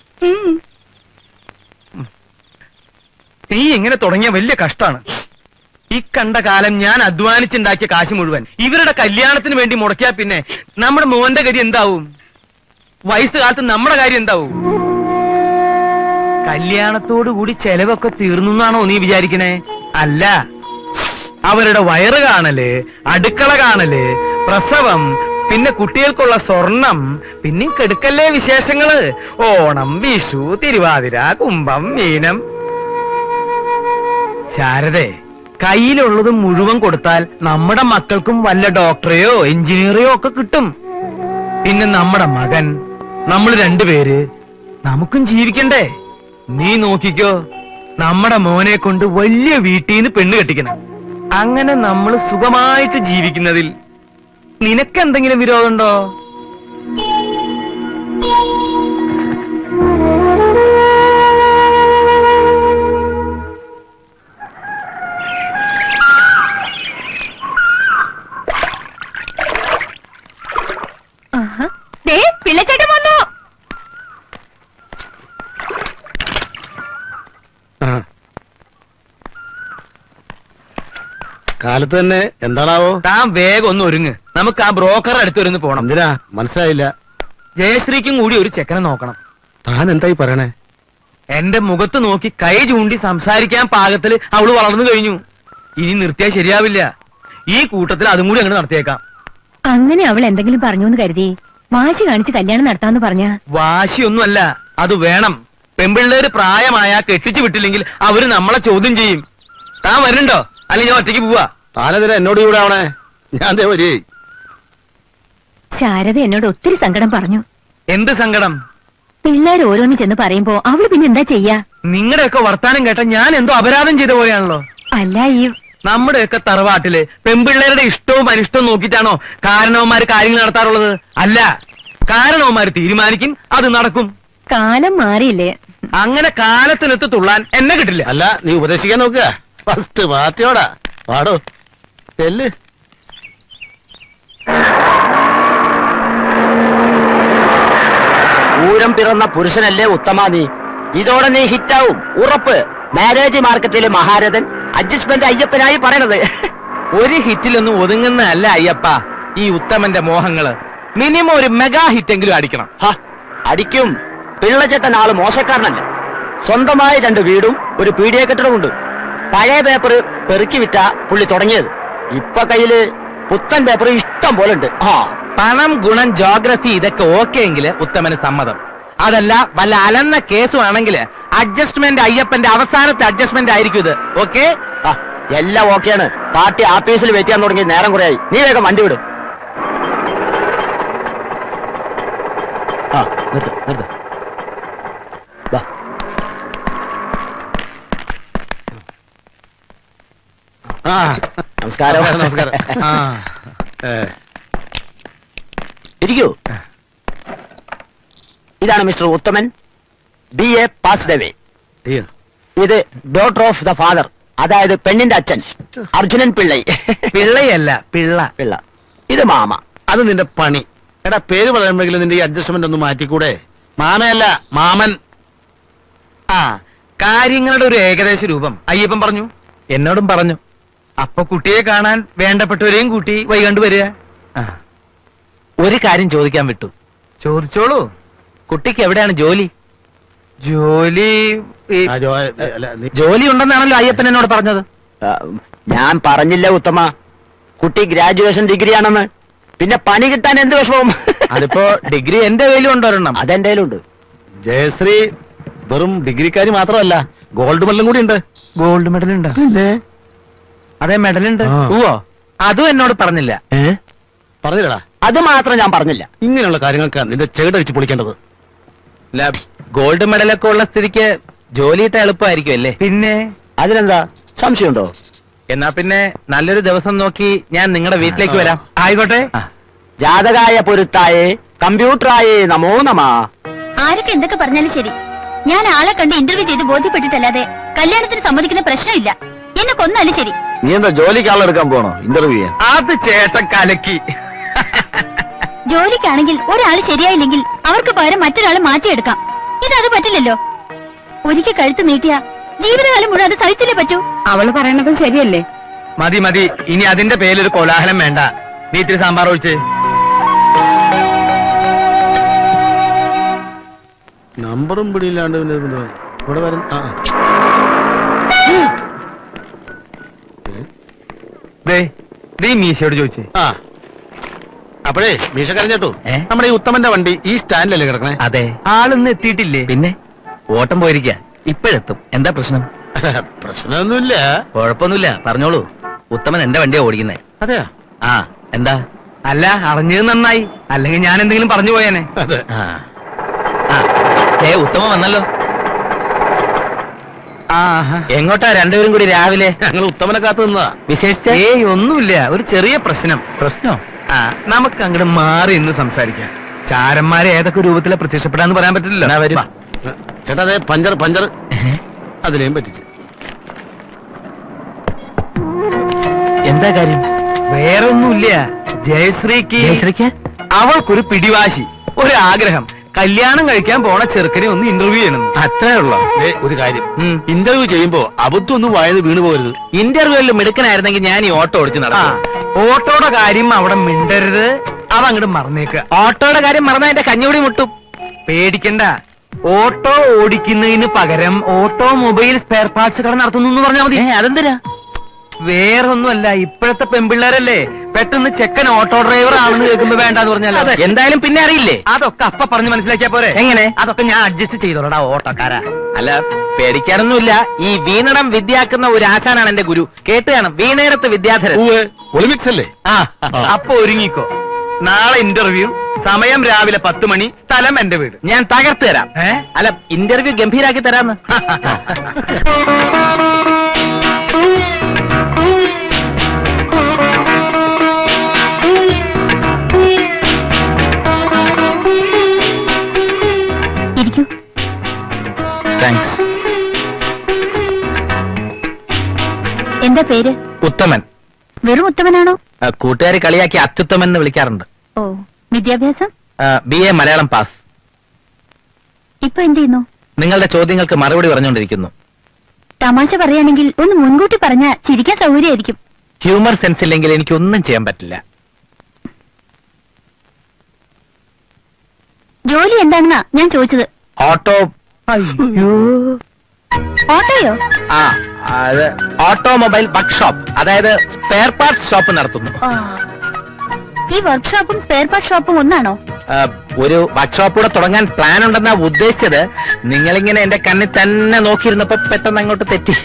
നീ ഇങ്ങനെ തുടങ്ങിയ വലിയ കഷ്ടാണ് ഈ കണ്ട കാലം ഞാൻ അധ്വാനിച്ചുണ്ടാക്കിയ കാശ് മുഴുവൻ ഇവരുടെ കല്യാണത്തിന് വേണ്ടി മുടക്കിയാ പിന്നെ നമ്മുടെ മോന്റെ ഗതി എന്താവും വയസ്സ് കാലത്ത് നമ്മുടെ കാര്യം എന്താവും കല്യാണത്തോടു കൂടി ചെലവൊക്കെ തീർന്നു എന്നാണോ നീ വിചാരിക്കണേ അല്ല അവരുടെ വയറ് കാണല് അടുക്കള കാണല് പ്രസവം പിന്നെ കുട്ടികൾക്കുള്ള സ്വർണം പിന്നെ കെടുക്കല്ലേ വിശേഷങ്ങള് ഓണം വിഷു തിരുവാതിര കുംഭം മീനം ശാരദേ കയ്യിലുള്ളത് മുഴുവൻ കൊടുത്താൽ നമ്മുടെ മക്കൾക്കും വല്ല ഡോക്ടറെയോ എഞ്ചിനീയറെയോ ഒക്കെ കിട്ടും പിന്നെ നമ്മുടെ മകൻ നമ്മൾ രണ്ടുപേര് നമുക്കും ജീവിക്കണ്ടേ നീ നോക്കിക്കോ നമ്മുടെ മോനെ കൊണ്ട് വലിയ വീട്ടിൽ നിന്ന് പെണ്ണ് കെട്ടിക്കണം അങ്ങനെ നമ്മൾ സുഖമായിട്ട് ജീവിക്കുന്നതിൽ നിനക്കെന്തെങ്കിലും വിരോധമുണ്ടോ ദേ പിള്ളച്ചേട്ടൻ വന്നു ആ. കാലത്ത് തന്നെ എന്താണാവോ താൻ വേഗം ഒന്ന് ഒരുങ്ങ് നമുക്ക് ആ ബ്രോക്കറുടെ അടുത്തൊരുന്ന് പോണം എന്തിനാ മനസ്സിലായില്ല ജയശ്രീക്കും കൂടി ഒരു ചെക്കനെ നോക്കണം താൻ എന്തായി പറയണേ എന്റെ മുഖത്ത് നോക്കി കൈ ചൂണ്ടി സംസാരിക്കാൻ പാകത്തില് അവള് വളർന്നു കഴിഞ്ഞു ഇനി നിർത്തിയാൽ ശരിയാവില്ല ഈ കൂട്ടത്തിൽ അതും കൂടി അങ്ങോട്ട് നടത്തിയേക്കാം അങ്ങനെ അവൾ എന്തെങ്കിലും പറഞ്ഞു എന്ന് കരുതി വാശി കാണിച്ച് കല്യാണം നടത്താന്ന് പറഞ്ഞ വാശിയൊന്നുമല്ല അത് വേണം പെമ്പിള്ളേര് പ്രായമായ കെട്ടിച്ചു വിട്ടില്ലെങ്കിൽ അവര് നമ്മളെ ചോദ്യം ചെയ്യും താൻ വരുന്നുണ്ടോ അല്ലെങ്കിൽ ഞാൻ ഒറ്റയ്ക്ക് പോവാ താനെതിരെ എന്നോട് ഇവിടെ ആവണേ ഞാൻ ദേ വരി ശാരദ എന്നോട് ഒത്തിരി സങ്കടം പറഞ്ഞു എന്ത് സങ്കടം പിള്ളേർ ഓരോന്ന് ചെന്ന് പറയുമ്പോ അവള് പിന്നെ എന്താ ചെയ്യാ നിങ്ങളുടെയൊക്കെ വർത്താനം കേട്ട ഞാൻ എന്തോ അപരാധം ചെയ്ത പോലെയാണല്ലോ അല്ല ഈ നമ്മുടെയൊക്കെ തറവാട്ടില് പെമ്പിള്ളേരുടെ ഇഷ്ടവും അനിഷ്ടവും നോക്കിയിട്ടാണോ കാരണവന്മാര് കാര്യങ്ങൾ നടത്താറുള്ളത് അല്ല കാരണവന്മാര് തീരുമാനിക്കും അത് നടക്കും കാലം മാറിയില്ലേ അങ്ങനെ കാലത്തിനൊത്ത് തുള്ളാൻ എന്നെ കിട്ടില്ല അല്ല നീ ഉപദേശിക്കാൻ നോക്കുക ഫസ്റ്റ് പാർട്ടിയോടാ പാടോ ചെല്ല് പൂരം പിറന്ന പുരുഷനല്ലേ ഉത്തമ നീ ഇതോടെ നീ ഹിറ്റാവും ഉറപ്പ് മാരേജ് മാർക്കറ്റിലെ മഹാരഥൻ അഡ്ജസ്റ്റ്മെന്റ് അയ്യപ്പനായി പറയണത് ഒരു ഹിറ്റിലൊന്നും ഒതുങ്ങുന്നതല്ല അയ്യപ്പ ഈ ഉത്തമന്റെ മോഹങ്ങള് മിനിമം ഒരു മെഗാ ഹിറ്റെങ്കിലും അടിക്കണം ഹ, അടിക്കും പിള്ളച്ചേട്ടൻ ആള് മോശക്കാരനല്ല സ്വന്തമായി രണ്ട് വീടും ഒരു പീഡിയ കെട്ടിടമുണ്ട് പഴയ പേപ്പർ പെറുക്കി വിറ്റ പുള്ളി തുടങ്ങിയത് ഇപ്പൊ കയ്യില് പുത്തൻ പേപ്പർ ഇഷ്ടം പോലെ ഉണ്ട് ആ പണം ഗുണം ജോഗ്രഫി ഇതൊക്കെ ഓക്കെ എങ്കിൽ ഉത്തമന് സമ്മതം അതല്ല വല്ല അലന്ന കേസുവാണെങ്കിൽ അഡ്ജസ്റ്റ്മെന്റ് അയ്യപ്പന്റെ അവസാനത്തെ അഡ്ജസ്റ്റ്മെന്റ് ആയിരിക്കും ഇത് ഓക്കെ ആ, എല്ലാം ഓക്കെയാണ് പാർട്ടി ആഫീസിൽ വെയിറ്റ് ചെയ്യാൻ തുടങ്ങി നേരം കുറയായി നീ വേഗം വണ്ടി വിട് ആ നിർത്ത് നിർത്ത് വാ. ആ നമസ്കാരം നമസ്കാരം ആ ഏ, ഇരിക്കൂ ഇതാണ് mister Uthaman B A passed away അയ്യോ. ഇത് ഡോട്ടർ ഓഫ് ദ ഫാദർ അതായത് പെണ്ണിന്റെ അച്ഛൻ അർജുനൻ പിള്ളൈ പിള്ളയല്ല പിള്ള പിള്ള ഇത് മാമ അത് നിന്റെ പണി എടാ പേര് പറയുമ്പോഴെങ്കിലും നിന്റെ ഈ അഡ്ജസ്റ്റ്മെന്റ് ഒന്ന് മാറ്റിക്കൂടെ മാമയല്ല മാമൻ ആ കാര്യങ്ങളുടെ ഒരു ഏകദേശ രൂപം അയ്യപ്പൻ പറഞ്ഞു എന്നോടും പറഞ്ഞു അപ്പൊ കുട്ടിയെ കാണാൻ വേണ്ടപ്പെട്ടവരെയും കൂട്ടി വൈകണ്ട് വരിക ആ. ഒരു കാര്യം ചോദിക്കാൻ വിട്ടു ചോദിച്ചോളൂ കുട്ടിക്ക് എവിടെയാണ് ജോലി ജോലി ഈ- ആ, ജോ- അല്ല, നീ- ജോലി ഉണ്ടെന്നാണല്ലോ അയ്യപ്പൻ എന്നോട് പറഞ്ഞത് ആ, ഞാൻ പറഞ്ഞില്ല ഉത്തമ കുട്ടി ഗ്രാജുവേഷൻ ഡിഗ്രി ആണെന്ന് പിന്നെ പണി കിട്ടാൻ എന്ത് വിഷമവും അതിപ്പോ ഡിഗ്രി എന്റെ കയ്യിലും ഉണ്ടൊരെണ്ണം അതെന്റെ കയ്യിലുണ്ട് ജയശ്രീ വെറും ഡിഗ്രിക്കാരി മാത്രമല്ല ഗോൾഡ് മെഡലും കൂടി ഉണ്ട് ഗോൾഡ് മെഡൽ ഉണ്ടോ അതെ മെഡൽ ഉണ്ട് ആ. ഓ അതും എന്നോട് പറഞ്ഞില്ല പറഞ്ഞില്ലടാ അത് മാത്രം ഞാൻ പറഞ്ഞില്ല ഇങ്ങനെയുള്ള കാര്യങ്ങൾക്ക് നിന്റെ ചെകിടടിച്ച് പൊളിക്കേണ്ടത് അല്ല ഗോൾഡ് മെഡലൊക്കെ ഉള്ള സ്ഥിതിക്ക് ജോലിയിട്ട് എളുപ്പമായിരിക്കും അല്ലേ പിന്നെ അതിനെന്താ സംശയമുണ്ടോ എന്നാ പിന്നെ നല്ലൊരു ദിവസം നോക്കി ഞാൻ നിങ്ങളുടെ വീട്ടിലേക്ക് വരാം ആയിക്കോട്ടെ ജാതകായ പൊരുത്തായേ കമ്പ്യൂട്ടറായേ നമോ നമാ ആരൊക്കെ എന്തൊക്കെ പറഞ്ഞാലും ശരി ഞാൻ ആളെ കണ്ട് ഇന്റർവ്യൂ ചെയ്ത് ബോധ്യപ്പെട്ടിട്ടല്ലാതെ കല്യാണത്തിന് സമ്മതിക്കുന്ന പ്രശ്നമില്ല എന്നെ കൊന്നാലും ശരി നീ എന്താ ജോലിക്ക് ആളെടുക്കാൻ പോണോ ഇന്റർവ്യൂ ചെയ്യാൻ അത് ചേട്ടൻ കലക്കി ജോലിക്കാണെങ്കിൽ ഒരാൾ ശരിയായില്ലെങ്കിൽ അവർക്ക് പകരം മറ്റൊരാൾ മാറ്റിയെടുക്കാം ഇതത് പറ്റില്ലല്ലോ ഒരിക്കൽ കഴുത്ത് നീട്ടിയ ജീവിതകാലം മുഴുവൻ അത് സഹിച്ചില്ലേ പറ്റൂ അവള് പറയണതും ശരിയല്ലേ മതി മതി ഇനി അതിന്റെ പേരിലൊരു കോലാഹലം വേണ്ട നീ ഇത്തിരി സാമ്പാർ ഒഴിച്ച് നമ്പറും പിടിയില്ലാണ്ട് പിന്നെ ഇത് ഇവിടെ വരും ആ ആ. ദേ ദേ ഈ മീശയോട് ചോദിച്ചേ ആ അപ്പോഴേ മീശ കരഞ്ഞേട്ടു ഏ? നമ്മുടെ ഈ ഉത്തമന്റെ വണ്ടി ഈ സ്റ്റാൻഡിലല്ലേ കിടക്കണേ അതെ ആളൊന്നും എത്തിയിട്ടില്ലേ പിന്നെ ഓട്ടം പോയിരിക്ക ഇപ്പോഴെത്തും എന്താ പ്രശ്നം പ്രശ്നമൊന്നുമില്ല കുഴപ്പമൊന്നുമില്ല പറഞ്ഞോളൂ ഉത്തമൻ എന്റെ വണ്ടിയാ ഓടിക്കുന്നേ അതെയാ ആ എന്താ അല്ല അറിഞ്ഞത് നന്നായി അല്ലെങ്കിൽ ഞാൻ എന്തെങ്കിലും പറഞ്ഞു പോയേനെ അതെ ആ ആ, ഏ ഉത്തമൻ വന്നല്ലോ എങ്ങോട്ടാ രണ്ടുപേരും കൂടി രാവിലെ ഞങ്ങൾ ഉത്തമനെ കാത്തു നിന്നതാ വിശേഷിച്ച ഏയ് ഒന്നുമില്ല ഒരു ചെറിയ പ്രശ്നം പ്രശ്നം ആ നമുക്ക് അങ്ങോട്ട് മാറി ഇന്ന് സംസാരിക്കാം ചാരന്മാരെ ഏതൊക്കെ രൂപത്തിലെ പ്രത്യക്ഷപ്പെടാന്ന് പറയാൻ പറ്റില്ലല്ലോ വരും വാ. ചേട്ടാ അതെ പഞ്ചർ പഞ്ചർ അതിനെയും പറ്റിച്ച് എന്താ കാര്യം വേറെ ഒന്നുമില്ല ജയശ്രീക്ക് ജയശ്രീക്ക്? അവൾക്കൊരു പിടിവാശി ഒരു ആഗ്രഹം കല്യാണം കഴിക്കാൻ പോണ ചെറുക്കനെ ഒന്ന് ഇന്റർവ്യൂ ചെയ്യണം അത്രേ ഉള്ളോ ദേ, ഒരു കാര്യം ഉം. ഇന്റർവ്യൂ ചെയ്യുമ്പോ അബദ്ധമൊന്നും വായത് വീണു പോകരുത് ഇന്റർവ്യൂവിൽ മിടുക്കനായിരുന്നെങ്കിൽ ഞാൻ ഈ ഓട്ടോ ഓടിച്ച് ആ നടക്കും ഓട്ടോയുടെ കാര്യം അവിടെ മിണ്ടരുത് അതങ്ങോട്ട് മറന്നേക്ക ഓട്ടോയുടെ കാര്യം മറന്നാ എന്റെ കഞ്ഞൂടി മുട്ടും പേടിക്കണ്ട ഓട്ടോ ഓടിക്കുന്നതിന് പകരം ഓട്ടോമൊബൈൽ സ്പെയർ പാർട്സ് കട നടത്തുന്നു എന്ന് പറഞ്ഞാൽ മതി അതെന്തിനാ വേറൊന്നുമല്ല ഇപ്പോഴത്തെ പെമ്പിള്ളേരല്ലേ പെട്ടെന്ന് ചെക്കൻ ഓട്ടോ ഡ്രൈവർ ആണെന്ന് കേൾക്കുമ്പോ വേണ്ടെന്ന് പറഞ്ഞാൽ എന്തായാലും പിന്നെ അറിയില്ലേ അതൊക്കെ അപ്പ പറഞ്ഞ് മനസ്സിലാക്കിയാ പോരെ എങ്ങനെ അതൊക്കെ ഞാൻ അഡ്ജസ്റ്റ് ചെയ്തോളടാ ഓട്ടോക്കാരാ അല്ല പേടിക്കാനൊന്നുമില്ല ഈ വീണടം വിദ്യാക്കുന്ന ഒരു ആശാനാണ് എന്റെ ഗുരു കേട്ട് കാണും വീണയിടത്ത് വിദ്യാധരൻ പൂവ് ഒളിമിക്സ് അല്ലേ ആ അപ്പൊ ഒരുങ്ങിക്കോ നാളെ ഇന്റർവ്യൂ സമയം രാവിലെ പത്ത് മണി സ്ഥലം എന്റെ വീട് ഞാൻ തകർത്ത് തരാം ഏ അല്ല ഇന്റർവ്യൂ ഗംഭീരാക്കി തരാന്ന് ഇരിക്കൂ താങ്ക്സ് എന്താ പേര് ഉത്തമൻ വെറും ഉത്തമനാണോ കൂട്ടുകാരെ കളിയാക്കി അത്യുത്തമൻ എന്ന് വിളിക്കാറുണ്ട് ഓ വിദ്യാഭ്യാസം ബി എ മലയാളം പാസ് ഇപ്പൊ എന്ത് ചെയ്യുന്നു നിങ്ങളുടെ ചോദ്യങ്ങൾക്ക് മറുപടി പറഞ്ഞുകൊണ്ടിരിക്കുന്നു തമാശ പറയുകയാണെങ്കിൽ ഒന്ന് മുൻകൂട്ടി പറഞ്ഞ ചിരിക്കാൻ സൗകര്യമായിരിക്കും ഹ്യൂമർ സെൻസ് ഇല്ലെങ്കിൽ എനിക്കൊന്നും ചെയ്യാൻ പറ്റില്ല ജോലി എന്താണെന്നാ ഞാൻ ചോദിച്ചത് ഓട്ടോ ഓട്ടോയോ ആ അത് ഓട്ടോമൊബൈൽ വർക്ക്ഷോപ്പ് അതായത് സ്പെയർ പാർട്സ് ഷോപ്പ് നടത്തുന്നു ആ. ഈ വർക്ക്ഷോപ്പും സ്പെയർ പാർട്ട് ഷോപ്പും ഒന്നാണോ ആ, ഒരു വർക്ക്ഷോപ്പ് കൂടെ തുടങ്ങാൻ പ്ലാൻ ഉണ്ടെന്നാ ഉദ്ദേശിച്ചത് നിങ്ങളിങ്ങനെ എന്റെ കണ്ണിൽ തന്നെ നോക്കിയിരുന്നപ്പോ പെട്ടെന്ന് അങ്ങോട്ട് തെറ്റി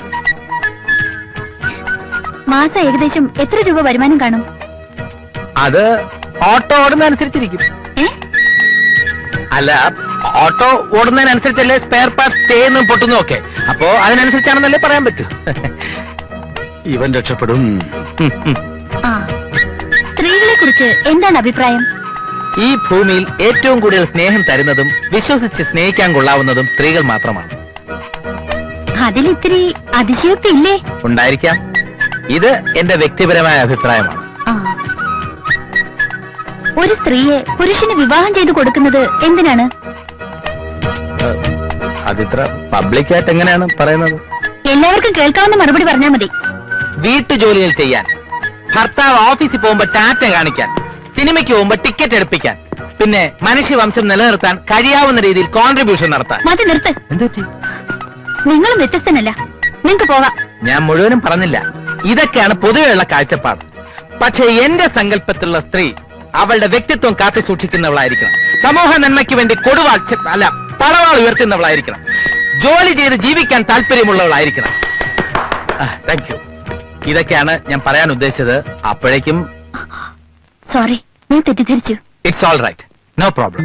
മാസം ഏകദേശം എത്ര രൂപ വരുമാനം കാണും അത് ഓട്ടോ ഓടുന്നതനുസരിച്ചിരിക്കും ഏ അല്ല ഓട്ടോ ഓടുന്നതിനനുസരിച്ചല്ലേ സ്പെയർ പാർട്സ് തേന്നും പൊട്ടുന്നു ഒക്കെ അപ്പോ അതിനനുസരിച്ചാണെന്നല്ലേ പറയാൻ പറ്റൂ ഇവൻ രക്ഷപ്പെടും ആ സ്ത്രീകളെ കുറിച്ച് എന്താണ് അഭിപ്രായം ഈ ഭൂമിയിൽ ഏറ്റവും കൂടുതൽ സ്നേഹം തരുന്നതും വിശ്വസിച്ച് സ്നേഹിക്കാൻ കൊള്ളാവുന്നതും സ്ത്രീകൾ മാത്രമാണ് അതിലിത്തിരി അതിശയോക്തി ഇല്ലേ ഉണ്ടായിരിക്കാം ഇത് എന്റെ വ്യക്തിപരമായ അഭിപ്രായമാണ് ആ ഒരു സ്ത്രീയെ പുരുഷന് വിവാഹം ചെയ്തു കൊടുക്കുന്നത് എന്തിനാണ് ഏഹ്, അതിത്ര പബ്ലിക്കായിട്ട് എങ്ങനെയാണ് പറയുന്നത് എല്ലാവർക്കും കേൾക്കാവുന്ന മറുപടി പറഞ്ഞാൽ മതി വീട്ടുജോലികൾ ചെയ്യാൻ ഭർത്താവ് ഓഫീസിൽ പോകുമ്പോ ടാറ്റ കാണിക്കാൻ സിനിമയ്ക്ക് പോകുമ്പോ ടിക്കറ്റ് എടുപ്പിക്കാൻ പിന്നെ മനുഷ്യവംശം നിലനിർത്താൻ കഴിയാവുന്ന രീതിയിൽ കോൺട്രിബ്യൂഷൻ നടത്താൻ മതി നിർത്ത് എന്തുപറ്റി നിങ്ങളും വ്യത്യസ്തനല്ല നിങ്ങക്ക് പോകാം ഞാൻ മുഴുവനും പറഞ്ഞില്ല ഇതൊക്കെയാണ് പൊതുവെയുള്ള കാഴ്ചപ്പാട് പക്ഷേ എന്റെ സങ്കല്പത്തിലുള്ള സ്ത്രീ അവളുടെ വ്യക്തിത്വം കാത്തു സൂക്ഷിക്കുന്നവളായിരിക്കണം സമൂഹ നന്മയ്ക്ക് വേണ്ടി കൊടുവാൾ ഛെ, അല്ല പടവാൾ ഉയർത്തുന്നവളായിരിക്കണം ജോലി ചെയ്ത് ജീവിക്കാൻ താല്പര്യമുള്ളവളായിരിക്കണം താങ്ക് യു ഇതൊക്കെയാണ് ഞാൻ പറയാൻ ഉദ്ദേശിച്ചത് അപ്പോഴേക്കും സോറി ഞാൻ തെറ്റിദ്ധരിച്ചു it's all right no problem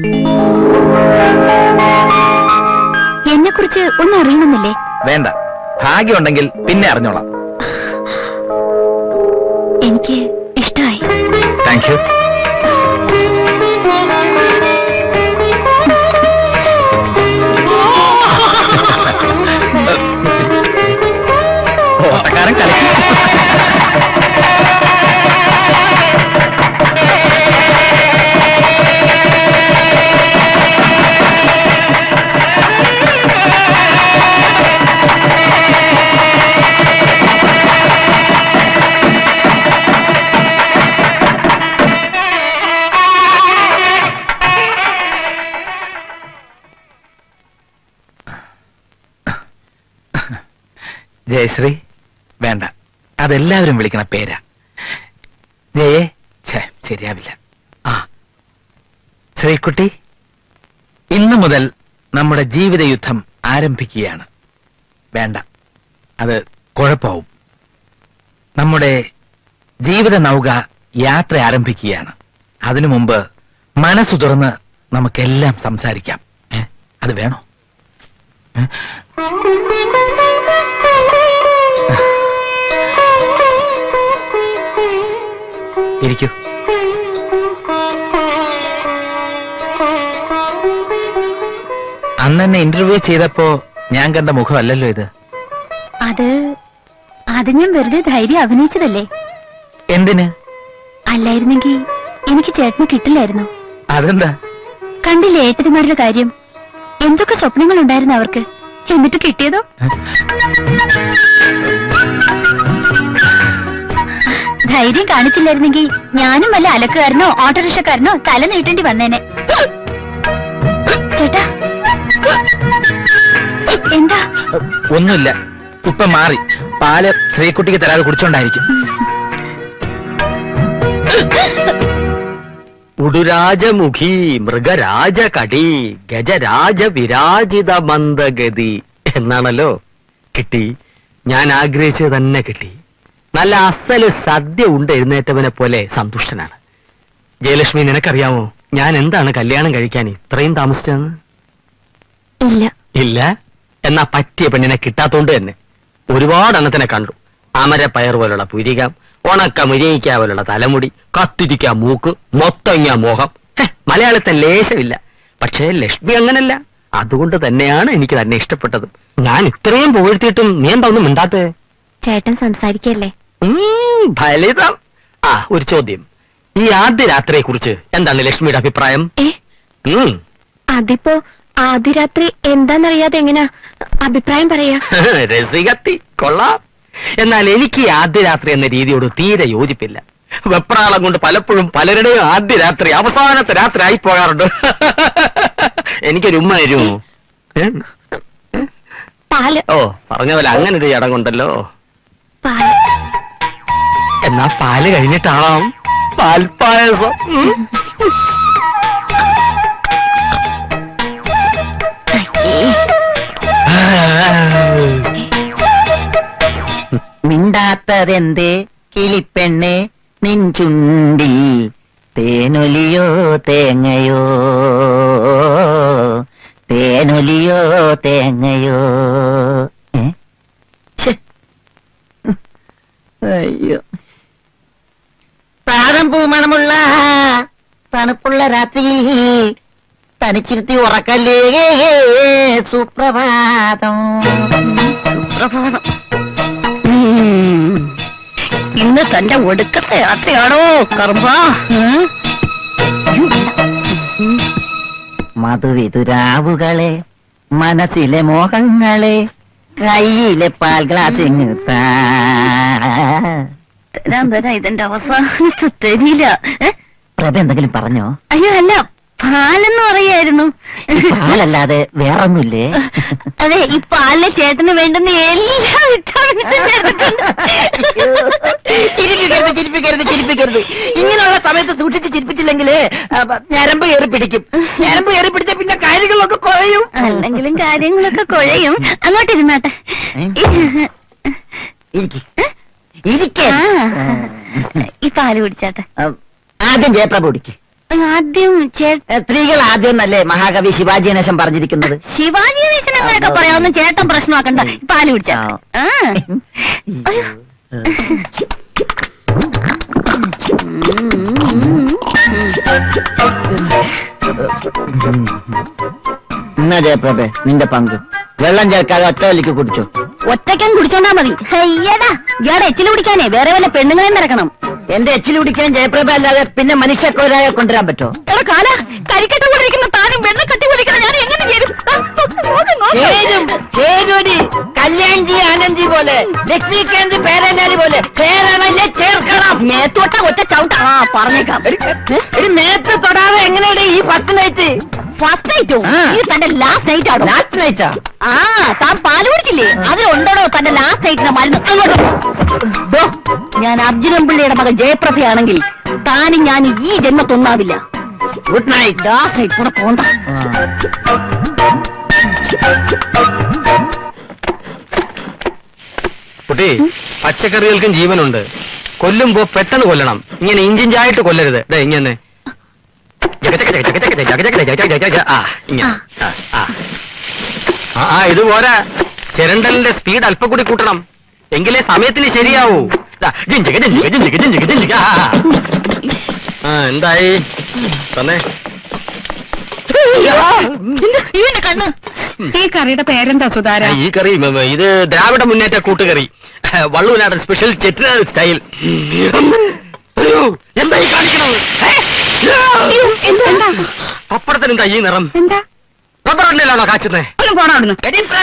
എന്നെ കുറിച്ച് ഒന്നും അറിയണമെന്നില്ലേ വേണ്ട ഭാഗ്യമുണ്ടെങ്കിൽ പിന്നെ അറിഞ്ഞോളാം എനിക്ക് ഇഷ്ടമായി താങ്ക് യു ഓട്ടക്കാരൻ കളിക്കും ജയശ്രീ വേണ്ട അതെല്ലാവരും വിളിക്കണ പേരാ ജയേ ഛേ ശരിയാവില്ല ആ ശ്രീകുട്ടി ഇന്നു മുതൽ നമ്മുടെ ജീവിത യുദ്ധം ആരംഭിക്കുകയാണ് വേണ്ട അത് കുഴപ്പമാവും നമ്മുടെ ജീവിത നൗക യാത്ര ആരംഭിക്കുകയാണ് അതിനു മുമ്പ് മനസ്സു തുറന്ന് നമുക്കെല്ലാം സംസാരിക്കാം ഏ? അത് വേണോ ഏ? ഇരിക്കൂ അന്ന് എന്നെ ഇന്റർവ്യൂ ചെയ്തപ്പോ ഞാൻ കണ്ട മുഖമല്ലല്ലോ ഇത് അത് അത് ഞാൻ വെറുതെ ധൈര്യം അഭിനയിച്ചതല്ലേ എന്തിന് അല്ലായിരുന്നെങ്കിൽ എനിക്ക് ചേട്ടന് കിട്ടില്ലായിരുന്നു അതെന്താ കണ്ടില്ലേ ഏട്ടന്മാരുടെ കാര്യം എന്തൊക്കെ സ്വപ്നങ്ങൾ ഉണ്ടായിരുന്നു അവർക്ക് എന്നിട്ട് കിട്ടിയതോ ധൈര്യം കാണിച്ചില്ലായിരുന്നെങ്കിൽ ഞാനും വല്ല അലക്കുകാരനോ ഓട്ടോറിക്ഷക്കാരനോ തല നീട്ടേണ്ടി വന്നേനെ ചേട്ടാ എന്താ ഒന്നുമില്ല ഇപ്പൊ മാറി പാല് ശ്രീകുട്ടിക്ക് തരാതെ കുടിച്ചോണ്ടായിരിക്കും ഉടുരാജമുഖി മൃഗരാജകടി ഗജരാജ വിരാജിത മന്ദഗതി എന്നാണല്ലോ കിട്ടി ഞാൻ ആഗ്രഹിച്ചത് തന്നെ കിട്ടി നല്ല അസല് സദ്യ ഉണ്ട് എഴുന്നേറ്റവനെ പോലെ സന്തുഷ്ടനാണ് ജയലക്ഷ്മി നിനക്കറിയാമോ ഞാൻ എന്താണ് കല്യാണം കഴിക്കാൻ ഇത്രയും താമസിച്ചതെന്ന് ഇല്ല ഇല്ല എന്നാ പറ്റിയ പെണ്ണിനെ കിട്ടാത്തോണ്ട് തന്നെ ഒരുപാട് എണ്ണത്തിനെ കണ്ടു അമരപ്പയർ പോലുള്ള പുരികം ഉണക്ക മുരിയിക്ക പോലുള്ള തലമുടി കത്തിരിക്ക മൂക്ക് മൊത്തങ്ങ മോഹം ഹെ, മലയാളത്തിൽ ലേശമില്ല പക്ഷേ ലക്ഷ്മി അങ്ങനല്ല അതുകൊണ്ട് തന്നെയാണ് എനിക്ക് തന്നെ ഇഷ്ടപ്പെട്ടത് ഞാൻ ഇത്രയും പുകഴ്ത്തിയിട്ടും നീ എന്താ ഒന്നും മിണ്ടാത്തേ ചേട്ടൻ സംസാരിക്കല്ലേ ഉം, ഫലിതം ആ ഒരു ചോദ്യം ഈ ആദ്യ രാത്രിയെ കുറിച്ച് എന്താണ് ലക്ഷ്മിയുടെ അഭിപ്രായം ഏ ഉം അതിപ്പോ ആദ്യ രാത്രി എന്താന്നറിയാതെ എങ്ങനാ അഭിപ്രായം പറയാ രസികത്തി കൊള്ളാം എന്നാൽ എനിക്ക് ഈ ആദ്യ രാത്രി എന്ന രീതിയോട് തീരെ യോജിപ്പില്ല വെപ്രാളം കൊണ്ട് പലപ്പോഴും പലരുടെയും ആദ്യ രാത്രി അവസാനത്തെ രാത്രി ആയി പോകാറുണ്ട് എനിക്കൊരു ഉമ്മ തരുമോ ഏ? പാല് ഓ പറഞ്ഞ പോലെ അങ്ങനെ ഒരു ചടങ്ങുണ്ടല്ലോ പാല് എന്നാ പാല് കഴിഞ്ഞിട്ടാവാം പാൽപ്പായസം ഉം. മിണ്ടാത്തതെന്തേ കിളിപ്പെണ്ണെ നിൻ ചുണ്ടിൽ തേനൊലിയോ തേങ്ങയോ തേനൊലിയോ തേങ്ങയോ ഏ? ഛെ. അയ്യോ താരം പൂമണമുള്ള തണുപ്പുള്ള രാത്രിയിൽ തനിച്ചിരുത്തി ഉറക്കല്ലേ സുപ്രഭാതം സുപ്രഭാതം ഇന്ന് തന്റെ ഒടുക്കത്തെ യാത്രയാണോ കർമ്മ മധുവിതുരാവുകളെ മനസ്സിലെ മോഹങ്ങളെ കയ്യിലെ പാൽ ഗ്ലാസ് ഇങ്ങ് താ. തരാൻ തരാം ഇതിന്റെ അവസാനത്തെ തരില്ല ഏ? പ്രഭ എന്തെങ്കിലും പറഞ്ഞോ അയ്യോ അല്ല പാലെന്ന് പറയായിരുന്നു ഈ പാലല്ലാതെ വേറൊന്നുമില്ലേ അതെ ഈ പാലിലെ ചേട്ടന് വേണ്ടുന്ന എല്ലാം വിറ്റാമിൻസും ചേർത്തിട്ടുണ്ട്. ചിരിപ്പിക്കരുത് ചിരിപ്പിക്കരുത് ചിരിപ്പിക്കരുത് ഇങ്ങനെയുള്ള സമയത്ത് സൂക്ഷിച്ച് ചിരിപ്പിച്ചില്ലെങ്കിൽ ഞരമ്പ് കയറി പിടിക്കും ഞരമ്പ് കയറി പിടിച്ച പിന്നെ കാര്യങ്ങളൊക്കെ കുറയും അല്ലെങ്കിലും കാര്യങ്ങളൊക്കെ കുഴയും അങ്ങോട്ടിരുന്നാട്ടെ ഇരിക്ക്. ഇരിക്ക്. ആ. ഈ പാല് കുടിച്ചാട്ടെ ആ, ആദ്യം ജയപ്രഭ കുടിക്ക് ആദ്യം ചേ ഏ, സ്ത്രീകൾ ആദ്യം എന്നല്ലേ മഹാകവി ശിവാജി ഗണേശൻ പറഞ്ഞിരിക്കുന്നത് ശിവാജി ഗണേശനൊക്കെ പറയാവുന്ന ചേട്ടൻ പ്രശ്നമാക്കണ്ട ഈ പാല് കുടിച്ചാ ആ അയ്യോ. എന്നാ ജയപ്രഭേ നിന്റെ പങ്ക് വെള്ളം ചേർക്കാതെ ഒറ്റ വലിക്ക് കുടിച്ചു ഒറ്റയ്ക്കൻ കുടിച്ചോണ്ടാ മതി അയ്യടാ ഇയാടെ എച്ചില് കുടിക്കാനേ വേറെ വല്ല പെണ്ണുങ്ങളെയും നിറക്കണം എന്റെ എച്ചിൽ കുടിക്കാൻ ജയപ്രഭ അല്ലാതെ പിന്നെ മനുഷ്യക്കോരായ കൊണ്ടുവരാൻ പറ്റോ എടാ കാല കരിക്കട്ട കൊണ്ടിരിക്കുന്ന താനും വെണ്ണ കട്ടി കൊണ്ടിരിക്കുന്ന ഞാൻ എങ്ങനെ ചേരും ആ, നോക്ക്, നോക്ക്. ചേരും ചേരൂടി കല്യാൺജി ആനന്ദ്ജി പോലെ ലക്ഷ്മികാന്ത് പേരല്ലാരി പോലെ ചേരണല്ലേ ചേർക്കണം മേത്തോട്ട ഒറ്റ ചവിട്ട ആ പറഞ്ഞേക്കാം ഒരു മേത്ത് തൊടാതെ എങ്ങനെയാണ് ഈ ഫസ്റ്റ് നൈറ്റ് ഫസ്റ്റ് നൈറ്റോ ആ. ഇത് തന്റെ ലാസ്റ്റ് നൈറ്റ് ആണോ ലാസ്റ്റ് നൈറ്റാ ആ താൻ പാല് കുടിച്ചില്ലേ അതിലുണ്ടോ തന്റെ ലാസ്റ്റ് നൈറ്റിന്റെ മരുന്ന് അങ്ങോട്ട് ദോ, ഞാൻ അർജുനൻ പിള്ളയുടെ മകൻ ജയപ്രഭയാണെങ്കിൽ താനും ഞാൻ ഈ ജന്മത്തൊന്നാവില്ല ഗുഡ് നൈറ്റ് ലാസ്റ്റ് നൈറ്റ് കൂടെ പോണ്ട കുട്ടി പച്ചക്കറികൾക്കും ജീവനുണ്ട് കൊല്ലുമ്പോ പെട്ടെന്ന് കൊല്ലണം ഇങ്ങനെ ഇഞ്ചിഞ്ചായിട്ട് കൊല്ലരുത് ദേ ഇങ്ങനെ ജക ജക ജക ജക ജക ജക ജക ജക ജക ജക. ആ ഇങ്ങനെ ആ, ആ. ആ, ആ ഇത് പോരാ ചിരണ്ടലിന്റെ സ്പീഡ് അല്പം കൂടി കൂട്ടണം എങ്കിലേ സമയത്തിന് ശരിയാവൂ ദാ, ജിഞ്ചിക, ജിഞ്ചിക, ജിഞ്ചിക, ജിഞ്ചിക, ജിഞ്ചിക. ആ, ആ. ആ എന്തായി തന്നെ ഇവന്റെ കണ്ണ് ഈ കറിയുടെ പേരെന്താ സുധാര ആ, ഈ കറി ഉം, ഇത് ദ്രാവിഡ മുന്നേറ്റ കൂട്ടുകറി വള്ളുവനാടൻ സ്പെഷ്യൽ ചെറ്റിനാട് സ്റ്റൈൽ അയ്യോ എന്താ ഈ കാണിക്കണത് ഏ? എന്താ പപ്പടത്തിന് എന്താ ഈ നിറം എന്താ റബ്ബർ എണ്ണയിലാണോ കാച്ചുന്നേ ഒന്ന് പോണ അവിടുന്ന്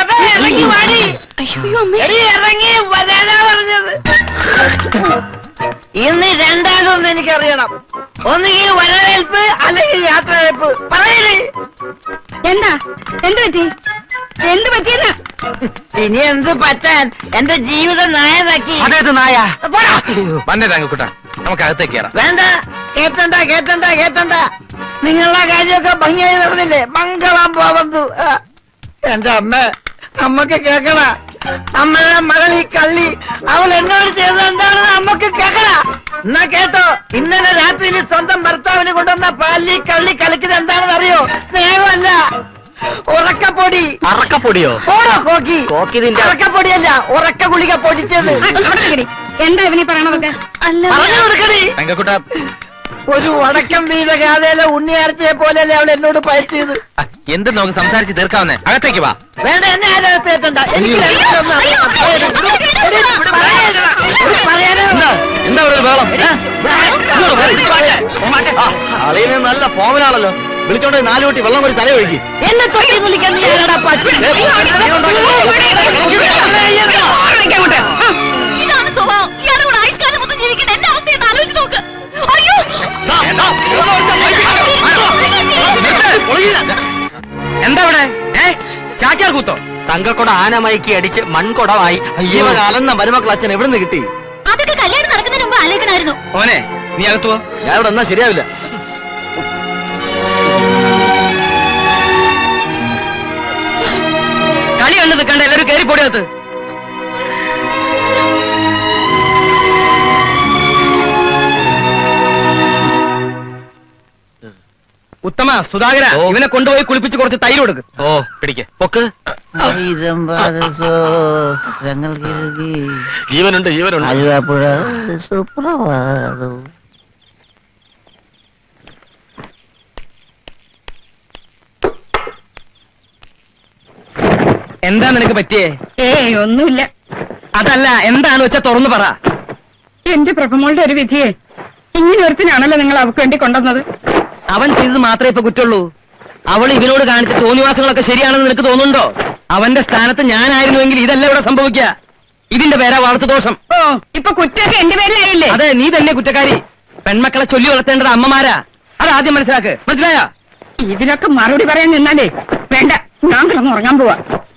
ഇന്ന് രണ്ടാമതൊന്ന് എനിക്കറിയണം ഒന്നുകിൽ വരവേൽപ്പ് അല്ലെങ്കിൽ യാത്രവേൽപ്പ് പറയണേ എന്താ എന്ത് പറ്റി എന്ത് പറ്റിയെന്ന് ഇനി എന്ത് പറ്റാൻ എന്റെ ജീവിതം നായനാക്കി അതേത് നായ പോടാ. വന്നേ തങ്കക്കുട്ട നമുക്ക് അകത്തേക്ക് കയറാം വേണ്ട കേട്ടണ്ട കേട്ടണ്ട കേട്ടണ്ട നിങ്ങളുടെ കാര്യമൊക്കെ ഭംഗിയായി നടന്നില്ലേ മംഗളം പോവന്തു ആ. എന്റെ അമ്മ അമ്മക്ക് കേക്കണ അമ്മയുടെ മകൾ ഈ കള്ളി അവൾ എന്നോട് ചെയ്തത് എന്താണെന്ന് അമ്മക്ക് കേക്കണ എന്നാ കേട്ടോ ഇന്നലെ രാത്രിയിൽ സ്വന്തം ഭർത്താവിന് കൊണ്ടുവന്ന പാലി കള്ളി കളിക്കുന്നത് എന്താണെന്ന് അറിയോ സ്നേഹമല്ല ഉറക്കപ്പൊടി അറക്കപ്പൊടിയോ ഓടോ കോക്കി കോക്കിതിന്റെ- ഉറക്കപ്പൊടിയല്ല ഉറക്ക ഗുളിക പൊടിച്ചത് ആ, അവിടെ നിൽക്കടി. എന്താ ഇവനീ പറയണതൊക്കെ പറഞ്ഞു കൊടുക്കണേ തങ്കക്കുട്ട ഒരു വടക്കം വീത ഗാഥയിലെ ഉണ്ണിയാർച്ചയെ പോലെയല്ലേ അവൾ എന്നോട് പയറ്റിയത് എന്ത് നമുക്ക് സംസാരിച്ച് തീർക്കാവുന്നേ അകത്തേക്ക് വാ വേണ്ട എന്നെ ആരോഗ്യത്തെ എത്തണ്ട എനിക്ക് രണ്ടിലൊന്നും അറിയാം. ഒരു പറയാനേ ഉള്ളൂ. എന്താ ഇവിടെ ഒരു ബഹളം ഏ? അളിയിൽ നല്ല ഫോമിലാണല്ലോ വിളിച്ചോണ്ട് പോയി നാല് കൂട്ടി വെള്ളം കൂടി തല ഒഴുകി എന്നെ തൊട്ടി വിളിക്കാൻ നീ ആരാടാ പട്ടി? ഇതാണ് സ്വഭാവം ഇയാളുടെ കൂടെ ആയുഷ്കാലം മൊത്തം ജീവിക്കുന്ന എന്റെ അവസ്ഥ എന്ന് ആലോചിച്ച് നോക്ക് അയ്യോ എന്താ ഇവിടെ ഏ ചാക്യാർ കൂത്തോ തങ്കക്കൊട ആനമയക്കി അടിച്ച് മൺകുടമായി അയ്യോ കാലന്ന മരുമക്കൾ അച്ഛൻ എവിടെ നിന്ന് കിട്ടി അതൊക്കെ കല്യാണം നടക്കുന്നതിന് മുമ്പ് ആലോചിക്കണമായിരുന്നു ഓനെ നീ അകത്തുവോ ഞാൻ ഇവിടെ എന്നാ ശരിയാവില്ല കളി കണ്ടു നിൽക്കണ്ട എല്ലാവരും കയറി പൊടിയകത്ത് ഉത്തമ സുധാകര ഓ. ഇവനെ കൊണ്ടുപോയി കുളിപ്പിച്ച് കുറച്ച് തൈര് കൊടുക്ക് ഓ പിടിക്ക് പൊക്ക് ജീവനുണ്ട് ജീവനുണ്ട് ആലുവാപ്പുഴ സുപ്രഭാതം എന്താ നിനക്ക് പറ്റിയേ ഏയ് ഒന്നുമില്ല അതല്ല എന്താണ് വെച്ചാ തുറന്നു പറ എന്റെ പ്രഭമോളുടെ ഒരു വിധിയെ ഇങ്ങനെ ഒരുത്തിനാണല്ലോ നിങ്ങൾ അവക്ക് വേണ്ടി കൊണ്ടുവന്നത് അവൻ ചെയ്തത് മാത്രമേ ഇപ്പൊ കുറ്റുള്ളൂ അവൾ ഇവനോട് കാണിച്ച തോന്നിവാസങ്ങളൊക്കെ ശരിയാണെന്ന് നിനക്ക് തോന്നുന്നുണ്ടോ അവന്റെ സ്ഥാനത്ത് ഞാനായിരുന്നുവെങ്കിൽ ഇതല്ല ഇവിടെ സംഭവിക്കുക ഇതിന്റെ പേരാ വളർത്തു ദോഷം ഓ ഇപ്പൊ കുറ്റമൊക്കെ എന്റെ പേരിലായില്ലേ അതെ നീ തന്നെ കുറ്റക്കാരി പെൺമക്കളെ ചൊല്ലി വളർത്തേണ്ടത് അമ്മമാരാ അത് ആദ്യം മനസ്സിലാക്ക് മനസ്സിലായോ ഇതിനൊക്കെ മറുപടി പറയാൻ നിന്നാലേ വേണ്ട ഞാൻ കിടന്ന് ഉറങ്ങാൻ പോവാ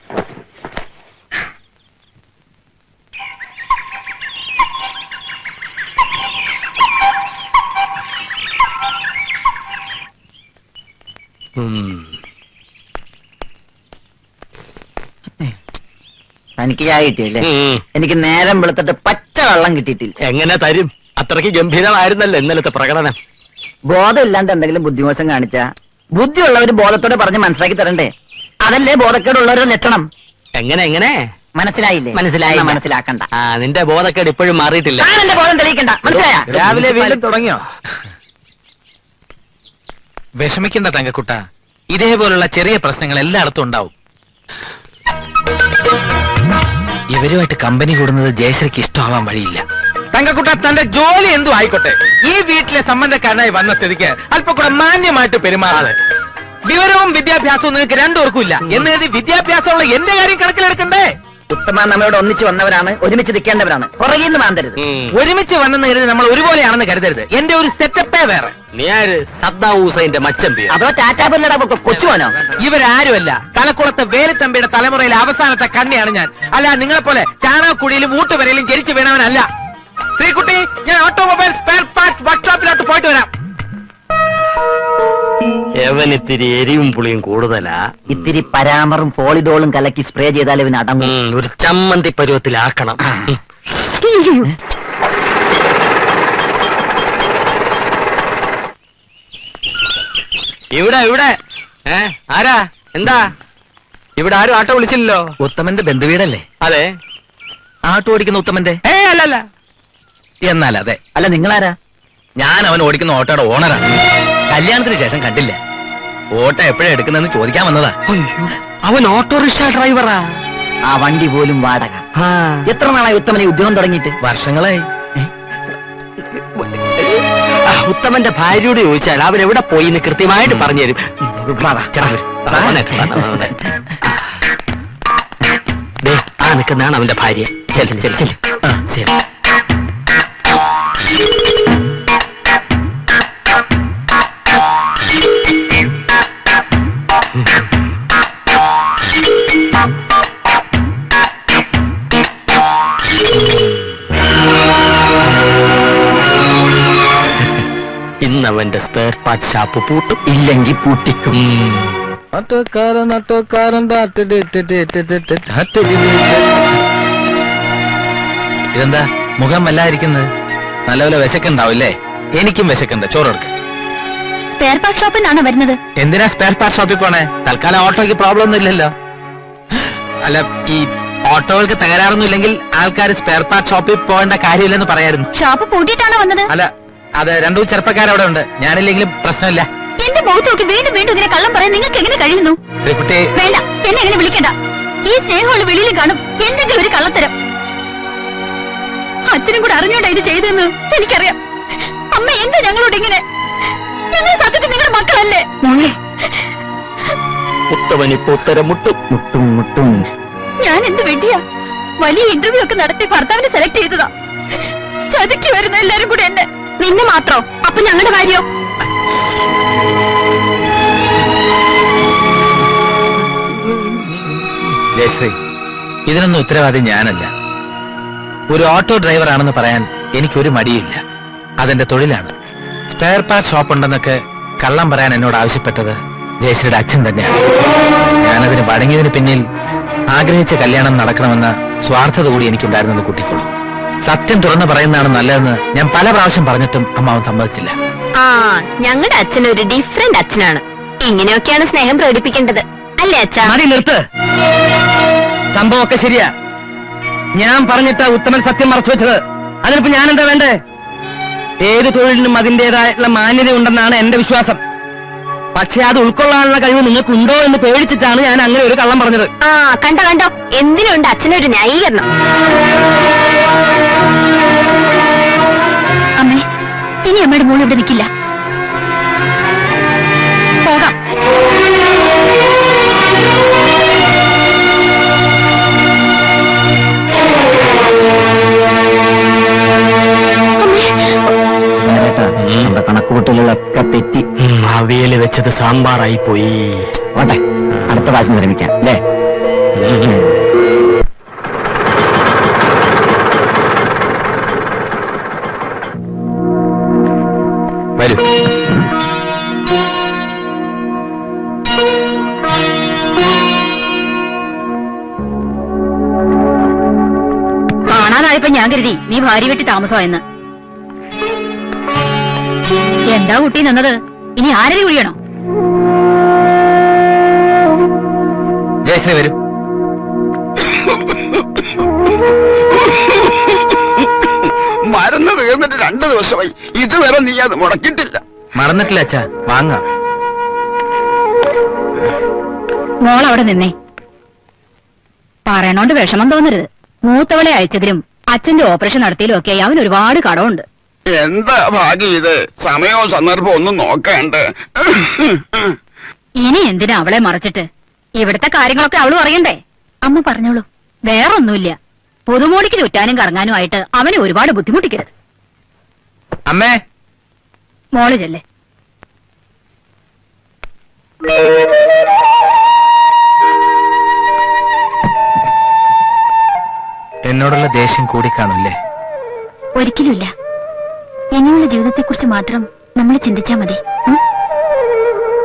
തനിക്ക് ചായ കിട്ടിയല്ലേ ഉം. എനിക്ക് നേരം വെളുത്തിട്ട് പച്ച വെള്ളം കിട്ടിയിട്ടില്ല എങ്ങനെ തരും അത്രയ്ക്ക് ഗംഭീരമായിരുന്നല്ലോ ഇന്നലത്തെ പ്രകടനം ബോധമില്ലാണ്ട് എന്തെങ്കിലും ബുദ്ധിമോശം കാണിച്ച ബുദ്ധിയുള്ളവര് ബോധത്തോടെ പറഞ്ഞ് മനസ്സിലാക്കി തരണ്ടേ അതല്ലേ ബോധക്കേടുള്ളവരുടെ ലക്ഷണം എങ്ങനെ എങ്ങനെ മനസ്സിലായില്ലേ മനസ്സിലായില്ല. എന്നാ മനസ്സിലാക്കണ്ട ആ നിന്റെ ബോധക്കേട് ഇപ്പോഴും മാറിയിട്ടില്ല താൻ എന്റെ ബോധം തെളിയിക്കണ്ട മനസ്സിലായ രാവിലെ വീണ്ടും തുടങ്ങിയോ വിഷമിക്കണ്ട തങ്കക്കുട്ട ഇതേപോലുള്ള ചെറിയ പ്രശ്നങ്ങൾ എല്ലായിടത്തും ഉണ്ടാവും ഇവരുമായിട്ട് കമ്പനി കൂടുന്നത് ജയശ്രീക്ക് ഇഷ്ടമാവാൻ വഴിയില്ല തങ്കക്കുട്ട തന്റെ ജോലി എന്തു ആയിക്കോട്ടെ ഈ വീട്ടിലെ സംബന്ധക്കാരനായി വന്ന സ്ഥിതിക്ക് അല്പം കൂടെ മാന്യമായിട്ട് പെരുമാറാതെ വിവരവും വിദ്യാഭ്യാസവും നിങ്ങൾക്ക് രണ്ടുപേർക്കും ഇല്ല എന്ന് കരുതി വിദ്യാഭ്യാസമുള്ള എന്റെ കാര്യം കണക്കിലെടുക്കണ്ടേ ഉത്തമ നമ്മളോട് ഒന്നിച്ച് വന്നവരാണ് ഒരുമിച്ച് നിൽക്കേണ്ടവരാണ് പുറകിൽ നിന്ന് മാന്തരുത് ഒരുമിച്ച് വന്നെന്ന് കരുതി നമ്മൾ ഒരുപോലെയാണെന്ന് കരുതരുത് എന്റെ ഒരു സെറ്റപ്പേ വേറെ നീ ആര് സദ്ദാം ഹുസൈന്റെ മച്ചമ്പി അതോ ടാറ്റാപുല്ലട കൊച്ചുമോനോ ഇവരാരുമല്ല തലക്കുളത്തെ വേലിത്തമ്പിയുടെ തലമുറയിലെ അവസാനത്തെ കണ്ണിയാണ് ഞാൻ അല്ല നിങ്ങളെ പോലെ ചാണകക്കുടിയിലും ഊട്ടുവരയിലും ജനിച്ചു വീണവനല്ല ശ്രീകുട്ടി ഞാൻ ഓട്ടോമൊബൈൽ സ്പെയർ പാർട്സ് വർക്ക്ഷോപ്പിലോട്ട് പോയിട്ട് വരാം എവനിത്തിരി എരിവും പുളിയും കൂടുതലാ ഇത്തിരി പരാമറും ഫോളിഡോളും കലക്കി സ്പ്രേ ചെയ്താൽ ഇവന് അടങ്ങും ഉം, ഒരു ചമ്മന്തി പരുവത്തിലാക്കണം ഉം. ഇവിടെ ഇവിടെ ഏ ആരാ എന്താ ഇവിടെ ആരും ആട്ടോ വിളിച്ചില്ലല്ലോ ഉത്തമന്റെ ബന്ധുവീടല്ലേ അതെ ആട്ടോ ഓടിക്കുന്ന ഉത്തമന്റെ ഏ അല്ലല്ല എന്നാൽ അതെ അല്ല നിങ്ങളാരാ ഞാൻ അവൻ ഓടിക്കുന്ന ഓട്ടോയുടെ ഓണറാണ് കല്യാണത്തിന് ശേഷം കണ്ടില്ല ഓട്ടോ എപ്പോഴാ എടുക്കുന്നതെന്ന് ചോദിക്കാൻ വന്നതാ അവൻ ഓട്ടോറിക്ഷ ഡ്രൈവറാ ആ വണ്ടി പോലും വാടക എത്ര നാളായി ഉത്തമനെ ഉദ്യോഗം തുടങ്ങിയിട്ട് വർഷങ്ങളായി ആ, ഉത്തമന്റെ ഭാര്യയോട് ചോദിച്ചാൽ അവൻ എവിടെ പോയി എന്ന് കൃത്യമായിട്ട് പറഞ്ഞു തരും ആ നിൽക്കുന്നതാണ് അവന്റെ ഭാര്യ ചെല് ചെല് ചെല് ആ, ശരി ഇന്ന് അവന്റെ സ്പെയർ പാർട്ട് ഷാപ്പ് പൂട്ടും ഇല്ലെങ്കിൽ പൂട്ടിക്കും ഓട്ടോക്കാരൻ ഓട്ടോക്കാരൻ ഇതെന്താ മുഖം വല്ലാതിരിക്കുന്നത് നല്ലപോലെ വിശക്കുണ്ടാവില്ലേ എനിക്കും വിശക്കുണ്ട് ചോറെടുക്ക് സ്പെയർ പാർട്ട് ഷോപ്പിൽ നിന്നാണോ വരുന്നത് എന്തിനാ സ്പെയർ പാർട്ട് ഷോപ്പിൽ പോണേ തൽക്കാലം ഓട്ടോയ്ക്ക് പ്രോബ്ലം ഒന്നും ഇല്ലല്ലോ അല്ല ഈ ഓട്ടോകൾക്ക് തകരാറൊന്നും ഇല്ലെങ്കിൽ ആൾക്കാർ സ്പെയർ പാർട്ട് ഷോപ്പിൽ പോകേണ്ട കാര്യമില്ലെന്ന് പറയായിരുന്നു ഷോപ്പ് പൂട്ടിയിട്ടാണോ വന്നത് അല്ല അത് രണ്ടു ചെറുപ്പക്കാരവിടെ ഉണ്ട് ഞാനില്ലെങ്കിലും പ്രശ്നമില്ല എന്റെ മുഖത്ത് നോക്കി വീണ്ടും വീണ്ടും ഇങ്ങനെ കള്ളം പറയാൻ നിങ്ങൾക്ക് എങ്ങനെ കഴിയുന്നു ശ്രീകുട്ടി വേണ്ട എന്നെ എങ്ങനെ വിളിക്കണ്ട ഈ സ്നേഹമുള്ള വെളിയിലും കാണും എന്തെങ്കിലും ഒരു കള്ളത്തരം അച്ഛനും കൂടെ അറിഞ്ഞോണ്ടാ ഇത് ചെയ്തെന്ന് എനിക്കറിയാം അമ്മ എന്താ ഞങ്ങളോട് ഇങ്ങനെ ഞങ്ങൾ സത്യത്തിൽ നിങ്ങളുടെ മക്കളല്ലേ ഉത്തമൻ ഇപ്പൊ ഉത്തരം മുട്ടും മുട്ടും മുട്ടും ഞാൻ എന്ത് വെട്ടിയാ വലിയ ഇന്റർവ്യൂ ഒക്കെ നടത്തി ഭർത്താവിനെ സെലക്ട് ചെയ്തതാ ചതുക്കി വരുന്ന എല്ലാരും കൂടെ എന്നെ നിന്നെ മാത്രോ അപ്പൊ ഞങ്ങളുടെ കാര്യോ ജയശ്രീ ഇതിനൊന്നും ഉത്തരവാദി ഞാനല്ല ഒരു ഓട്ടോ ഡ്രൈവർ ആണെന്ന് പറയാൻ എനിക്കൊരു മടിയില്ല അതെന്റെ തൊഴിലാണ് സ്പെയർ പാർട്ട് ഷോപ്പ് ഉണ്ടെന്നൊക്കെ കള്ളം പറയാൻ എന്നോട് ആവശ്യപ്പെട്ടത് ജയശ്രീയുടെ അച്ഛൻ തന്നെയാണ് ഞാനതിന് വഴങ്ങിയതിന് പിന്നിൽ ആഗ്രഹിച്ച കല്യാണം നടക്കണമെന്ന സ്വാർത്ഥത കൂടി എനിക്കുണ്ടായിരുന്നെന്ന് കൂട്ടിക്കൊള്ളു സത്യം തുറന്നു പറയുന്നതാണ് നല്ലതെന്ന് ഞാൻ പല പ്രാവശ്യം പറഞ്ഞിട്ടും അമ്മാവൻ സമ്മതിച്ചില്ല ആ ഞങ്ങളുടെ അച്ഛൻ ഒരു ഡിഫറെന്റ് അച്ഛനാണ് ഇങ്ങനെയൊക്കെയാണ് സ്നേഹം പ്രകടിപ്പിക്കേണ്ടത് അല്ലേ അച്ഛാ മതി നിർത്ത് സംഭവമൊക്കെ ശരിയാ ഞാൻ പറഞ്ഞിട്ട് ഉത്തമൻ സത്യം മറച്ചു വെച്ചത് അതിനിപ്പോ ഞാൻ എന്താ വേണ്ടേ ഏത് തൊഴിലിനും അതിന്റേതായിട്ടുള്ള മാന്യത ഉണ്ടെന്നാണ് എന്റെ വിശ്വാസം പക്ഷെ അത് ഉൾക്കൊള്ളാനുള്ള കഴിവ് നിങ്ങൾക്കുണ്ടോ എന്ന് പേടിച്ചിട്ടാണ് ഞാൻ അങ്ങനെ ഒരു കള്ളം പറഞ്ഞത് ആ കണ്ടോ കണ്ടോ എന്തിനുണ്ട് അച്ഛനൊരു ന്യായീകരണം അമ്മേ ഇനി അമ്മയുടെ മോൾ ഇവിടെ നിൽക്കില്ല പോകാം നമ്മുടെ കണക്കുകൂട്ടലുകളൊക്കെ തെറ്റി അവിയല് വെച്ചത് സാമ്പാറായി പോയി ഓട്ടെ അടുത്ത പ്രാവശ്യം ശ്രമിക്കാം അല്ലേ വരൂ കാണാനായപ്പോ ഞാൻ കരുതി നീ ഭാര്യ വെട്ടി താമസമായെന്ന് എന്താ കുട്ടി നിന്നത് ഇനി ആരടി കുഴിയണോ ജയശ്രീ വരൂ മരുന്ന് തീർന്നിട്ട് രണ്ടു ദിവസമായി ഇതുവരെ നീ അത് മുടക്കിയിട്ടില്ല മറന്നിട്ടില്ല അച്ഛാ വാങ്ങാം മോൾ അവിടെ നിന്നേ പറയണോണ്ട് വിഷമം തോന്നരുത് മൂത്തവളെ അയച്ചതിലും അച്ഛന്റെ ഓപ്പറേഷൻ നടത്തിയതിലും ഒക്കെ അവൻ ഒരുപാട് കടമുണ്ട് എന്താ ഭാഗ്യം ഇത് സമയവും സന്ദർഭവും ഒന്നും നോക്കണ്ട് ഇനി എന്തിനാ അവളെ മറച്ചിട്ട് ഇവിടുത്തെ കാര്യങ്ങളൊക്കെ അവള് പറയണ്ടേ അമ്മ പറഞ്ഞോളൂ വേറൊന്നുമില്ല പുതുമോടിക്ക് ചുറ്റാനും കറങ്ങാനും ആയിട്ട് അവനെ ഒരുപാട് ബുദ്ധിമുട്ടിക്കരുത് അമ്മേ മോള് ചെല്ലേ എന്നോടുള്ള ദേഷ്യം കൂടിക്കാണുല്ലേ ഒരിക്കലുമില്ല ഇനിയുള്ള ജീവിതത്തെക്കുറിച്ച് മാത്രം നമ്മൾ ചിന്തിച്ചാ മതി ഉം?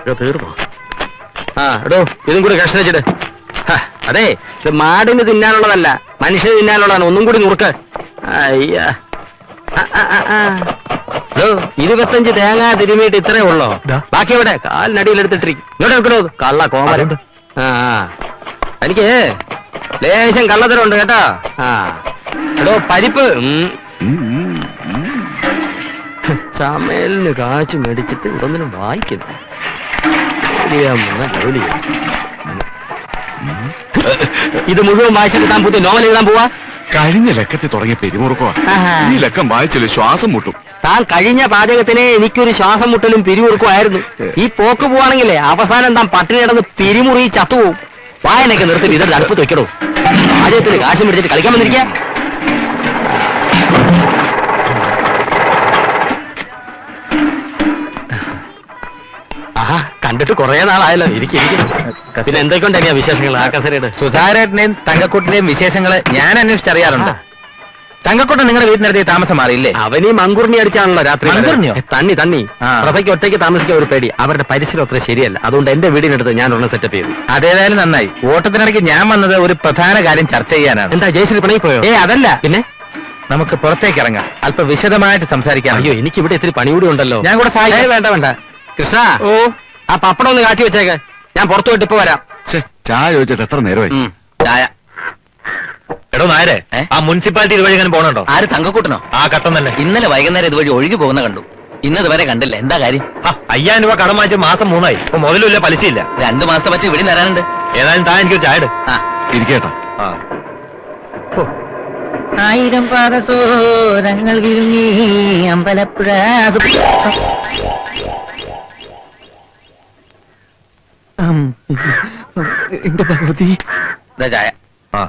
ഇത് തീർന്നോ ആ എടോ ഇതും കൂടി കഷ്ണം വെച്ചിട്ട് ഹ, അതെ ഇത് മാടിന് തിന്നാനുള്ളതല്ല മനുഷ്യന് തിന്നാനുള്ളതാണ് ഒന്നും കൂടി നുറുക്ക് അയ്യ ആ, ആ, ആ, ആ. എടോ, ഇരുപത്തഞ്ച് തേങ്ങ തിരുമിയിട്ട് ഇത്രേ ഉള്ളോ ദാ. ബാക്കി എവിടെ കാലിനടിയിലെടുത്തിട്ടിരിക്കും ഇങ്ങോട്ട് എടുക്കണോ കള്ള കോമരം അതുണ്ട്. ആ ആ. എനിക്ക് ലേശം കള്ളത്തരമുണ്ട് കേട്ടോ ആ എടോ പരിപ്പ് ഉം. ചമലിന് കാച്ചു മേടിച്ചിട്ട് ഇതൊന്നിനും വായിക്കുന്നു ജോലിയാ മോനെ, ജോലിയാ. ഇത് മുഴുവൻ വായിച്ചിട്ട് താൻ പുതിയ നോവൽ എഴുതാൻ പോവാ കഴിഞ്ഞ ലക്കത്തിൽ തുടങ്ങിയ പെരുമുറുക്കോ ആഹാ. ഈ ലക്കം വായിച്ചില്ല ശ്വാസം മുട്ടും താൻ കഴിഞ്ഞ പാചകത്തിന് എനിക്കൊരു ശ്വാസം മുട്ടലും പിരിമുറുക്കുമായിരുന്നു ഈ പോക്ക് പോവാണെങ്കിലേ അവസാനം താൻ പട്ടിണി കിടന്ന് പിരിമുറി ചത്തുപോകും വായനൊക്കെ നിർത്തി ഇതൊരു അടുപ്പത്ത് വെക്കണോ പാചകത്തിന് കാശ് മേടിച്ചിട്ട് കളിക്കാൻ വന്നിരിക്കുക ആഹാ കണ്ടിട്ട് കുറെ നാളായല്ലോ ഇരിക്കും പിന്നെ എന്തൊക്കെയുണ്ടെങ്കിൽ വിശേഷങ്ങൾ ആ കസരയുടെ സുധാരേട്ടനെയും തങ്കക്കുട്ടിന്റെയും വിശേഷങ്ങള് ഞാൻ അന്വേഷിച്ചറിയാറുണ്ട് തങ്കക്കുട്ടൻ നിങ്ങളുടെ വീട്ടിനടുത്ത് താമസം മാറിയില്ലേ അവനീ മങ്കുറിഞ്ഞി അടിച്ചാണല്ലോ രാത്രി വരെ. മങ്കുറിഞ്ഞോ? ഏ, തണ്ണി തണ്ണി ആ. പ്രഭയ്ക്ക് ഒറ്റയ്ക്ക് താമസിക്കാൻ ഒരു പേടി അവരുടെ പരിസരം അത്ര ശരിയല്ല അതുകൊണ്ട് എന്റെ വീടിനടുത്ത് ഞാൻ ഒരെണ്ണം സെറ്റപ്പ് ചെയ്തു അതേതായാലും നന്നായി ഓട്ടത്തിനിടയ്ക്ക് ഞാൻ വന്നത് ഒരു പ്രധാന കാര്യം ചർച്ച ചെയ്യാനാണ് എന്താ ജയശ്രീ പിണങ്ങി പോയോ ഏ അതല്ല പിന്നെ നമുക്ക് പുറത്തേക്ക് ഇറങ്ങാം അല്പം വിശദമായിട്ട് സംസാരിക്കാം അയ്യോ എനിക്ക് ഇവിടെ ഇത്തിരി പണി കൂടി ഉണ്ടല്ലോ ഞാൻ കൂടെ സഹായിക്കാം. ഏയ്, വേണ്ട വേണ്ട കൃഷ്ണ ഓ ആ പപ്പടം ഒന്ന് കാച്ചി വെച്ചേക്ക് ഞാൻ പുറത്തു പോയിട്ട് ഇപ്പൊ വരാം ഛേ, ചായ ചോദിച്ചിട്ട് എത്ര നേരമായി ഉം, ചായ എടോ നായരെ ഏ? ആ മുനിസിപ്പാലിറ്റി ഇതുവഴി എങ്ങനെ പോകണുണ്ടോ ആര് തങ്കക്കൂട്ടനോ ആ കട്ടം തന്നെ ഇന്നലെ വൈകുന്നേരം ഇതുവഴി ഒഴുകി പോകുന്ന കണ്ടു ഇന്നത് വരെ കണ്ടില്ല എന്താ കാര്യം ആ, അയ്യായിരം രൂപ കടം വാങ്ങിച്ച മാസം മൂന്നായി ഇപ്പൊ മുതലുമില്ല പലിശയില്ല രണ്ടു മാസത്തെ പറ്റി ഇവിടെ തരാനുണ്ട് ഏതായാലും താൻ എനിക്ക് ചായ ഇട്. ആ ഇരിക്കേട്ടാ ആ ആയിരം പാദസോരങ്ങൾ കിരുങ്ങി അമ്പലപ്പുഴ എന്റെ ഭഗവതി ചായ ആ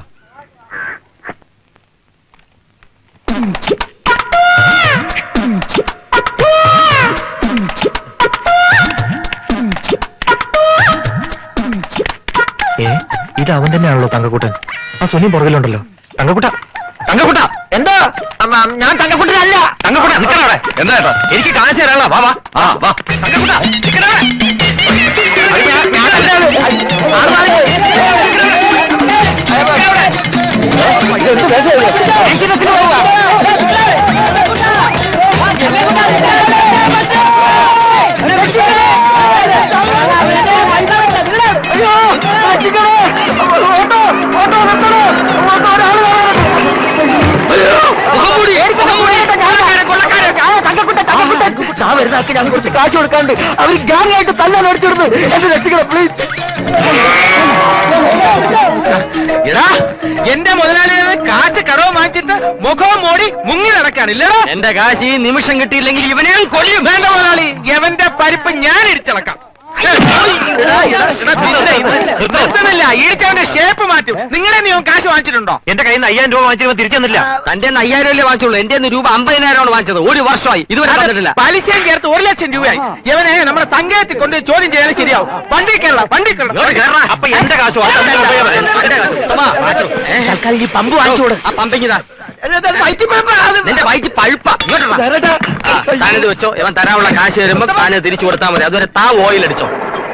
ഏ ഇത് അവൻ തന്നെയാണല്ലോ തങ്കക്കുട്ടൻ ആ സുനി പുറകിലുണ്ടല്ലോ തങ്കക്കുട്ട തങ്കക്കുട്ട എന്താ അമ്മ, ഞാൻ തങ്കക്കുട്ടനല്ല തങ്കക്കുട്ട നിക്കണവിടെ എന്താ ഏട്ടാ എനിക്ക് കാശ് തരാനുള്ള വാ വാ ആ വാ തങ്കക്കുട്ട നിക്കണവിടെ അത് ഞാൻ- ഞാനല്ല അത്. ആള് മാറി. നിക്കണവിടെ. എനിക്ക് ബസ്സിന് പോവുക. ഞാൻ കുറച്ച് കാശ് കൊടുക്കാണ്ട് അവർ ഗ്യാങ് ആയിട്ട് തല്ലാൻ ഓടിച്ചിടുന്നു എന്നെ രക്ഷിക്കണം പ്ലീസ് എടാ എന്റെ മുതലാളിയെ കാശ് കടവ് വാങ്ങിച്ചിട്ട് മുഖവും മോടി മുങ്ങി നടക്കാണില്ല എന്റെ കാശ് ഈ നിമിഷം കിട്ടിയില്ലെങ്കിൽ ഇവനെ ഞാൻ കൊല്ലും വേണ്ട മുതലാളി എവന്റെ പരിപ്പ് ഞാൻ ഇടിച്ചിളക്കാം നിർത്തുന്നില്ല ഇടിച്ചവന്റെ ഷേപ്പ് മാറ്റും നിങ്ങളെ നീ കാശ് വാങ്ങിച്ചിട്ടുണ്ടോ എന്റെ കയ്യിൽ നിന്ന് അയ്യായിരം രൂപ വാങ്ങിച്ചപ്പോ തിരിച്ചു തന്നില്ല തന്റെ അയ്യായിരം അല്ലേ വാങ്ങിച്ചുള്ളൂ എന്റെ രൂപ അമ്പതിനായിരമാണ് വാങ്ങിച്ചത് ഒരു വർഷമായി ഇതുവരെ തന്നിട്ടില്ല പലിശയും ചേർത്ത് ഒരു ലക്ഷം രൂപയായി ഇവനെ നമ്മുടെ സംഘത്തിൽ കൊണ്ട് ചോദ്യം ചെയ്യാൻ ശരിയാവും വണ്ടി കയറണം വണ്ടി കയറണം അപ്പൊ എന്റെ കാശ് തൽക്കാലം ഈ പമ്പ് വാങ്ങിച്ചു കൊടു ആ പമ്പിങ്ങിതാ നിന്റെ വയറ്റ് പഴുപ്പ താനിത് വെച്ചോ ഇവൻ തരാനുള്ള കാശ് വരുമ്പോ താന് തിരിച്ചു കൊടുത്താൽ മതി അതുവരെ താ ഓയിൽ അടിച്ചോ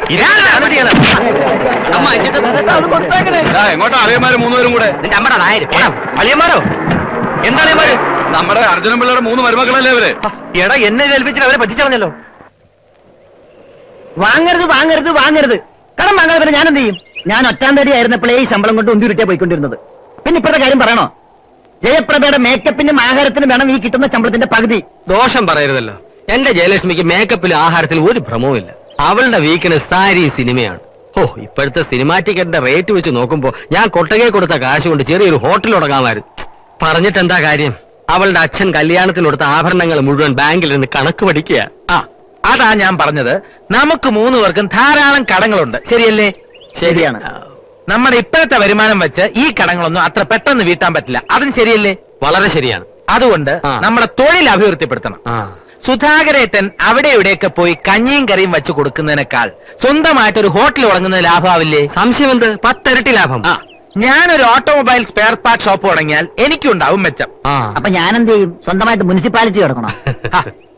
അമ്മ അയച്ചിട്ട് എങ്ങോട്ടാ അളിയന്മാര് മൂന്നുപേരും കൂടെ നിന്റെ അമ്മയുടെ നായര് അളിയന്മാരോ എന്താ അളിയന്മാര് നമ്മുടെ അർജുനൻ പിള്ളയുടെ മൂന്ന് മരുമക്കളല്ലേ ഇവര് എടാ എന്നെ ഏൽപ്പിച്ചിട്ട് അവരെ പറ്റിച്ചറിഞ്ഞല്ലോ വാങ്ങരുത് വാങ്ങരുത് വാങ്ങരുത് കടം വാങ്ങാതെ പിന്നെ ഞാൻ എന്ത് ചെയ്യും ഞാൻ ഒറ്റാം തടി ആയിരുന്നപ്പോഴേ ഈ ശമ്പളം കൊണ്ട് ഉന്തിരുട്ടിയാ പോയിക്കൊണ്ടിരുന്നത് പിന്നെ ഇപ്പോഴത്തെ കാര്യം പറയണോ ജയപ്രഭയുടെ മേക്കപ്പിനും ആഹാരത്തിനും വേണം ഈ കിട്ടുന്ന ശമ്പളത്തിന്റെ പകുതി ദോഷം പറയരുതല്ലോ എന്റെ ജയലക്ഷ്മിക്ക് മേക്കപ്പിൽ ആഹാരത്തിൽ ഒരു ഭ്രമവുമില്ല അവളുടെ വീക്കിന് സാരി സിനിമയാണ് ഓ ഇപ്പോഴത്തെ സിനിമാറ്റിക്കറ്റിന്റെ റേറ്റ് വെച്ച് നോക്കുമ്പോ ഞാൻ കൊട്ടകെ കൊടുത്ത കാശ് കൊണ്ട് ചെറിയൊരു ഹോട്ടൽ തുടങ്ങാമായിരുന്നു പറഞ്ഞിട്ട് എന്താ കാര്യം അവളുടെ അച്ഛൻ കല്യാണത്തിന് കൊടുത്ത ആഭരണങ്ങൾ മുഴുവൻ ബാങ്കിൽ നിന്ന് കണക്ക് പഠിക്കുക ആ അതാ ഞാൻ പറഞ്ഞത് നമുക്ക് മൂന്ന് പേർക്കും ധാരാളം കടങ്ങളുണ്ട് ശരിയല്ലേ ശരിയാണ് നമ്മുടെ ഇപ്പോഴത്തെ വരുമാനം വെച്ച് ഈ കടങ്ങളൊന്നും അത്ര പെട്ടെന്ന് വീട്ടാൻ പറ്റില്ല അതും ശരിയല്ലേ വളരെ ശരിയാണ് അതുകൊണ്ട് ആ. നമ്മുടെ തൊഴിൽ അഭിവൃദ്ധിപ്പെടുത്തണം ആ സുധാകരേട്ടൻ അവിടെ ഇവിടെയൊക്കെ പോയി കഞ്ഞിയും കറിയും വെച്ച് കൊടുക്കുന്നതിനേക്കാൾ സ്വന്തമായിട്ട് ഒരു ഹോട്ടൽ തുടങ്ങുന്നത് ലാഭമാവില്ലേ സംശയം എന്ത് പത്തിരട്ടി ലാഭം ആ ഞാനൊരു ഓട്ടോമൊബൈൽ സ്പെയർ പാർട്ട് ഷോപ്പ് തുടങ്ങിയാൽ എനിക്കുണ്ടാവും മെച്ചം ആ അപ്പൊ ഞാൻ എന്ത് ചെയ്യും സ്വന്തമായിട്ട് മുനിസിപ്പാലിറ്റി കിടക്കണോ ഹ,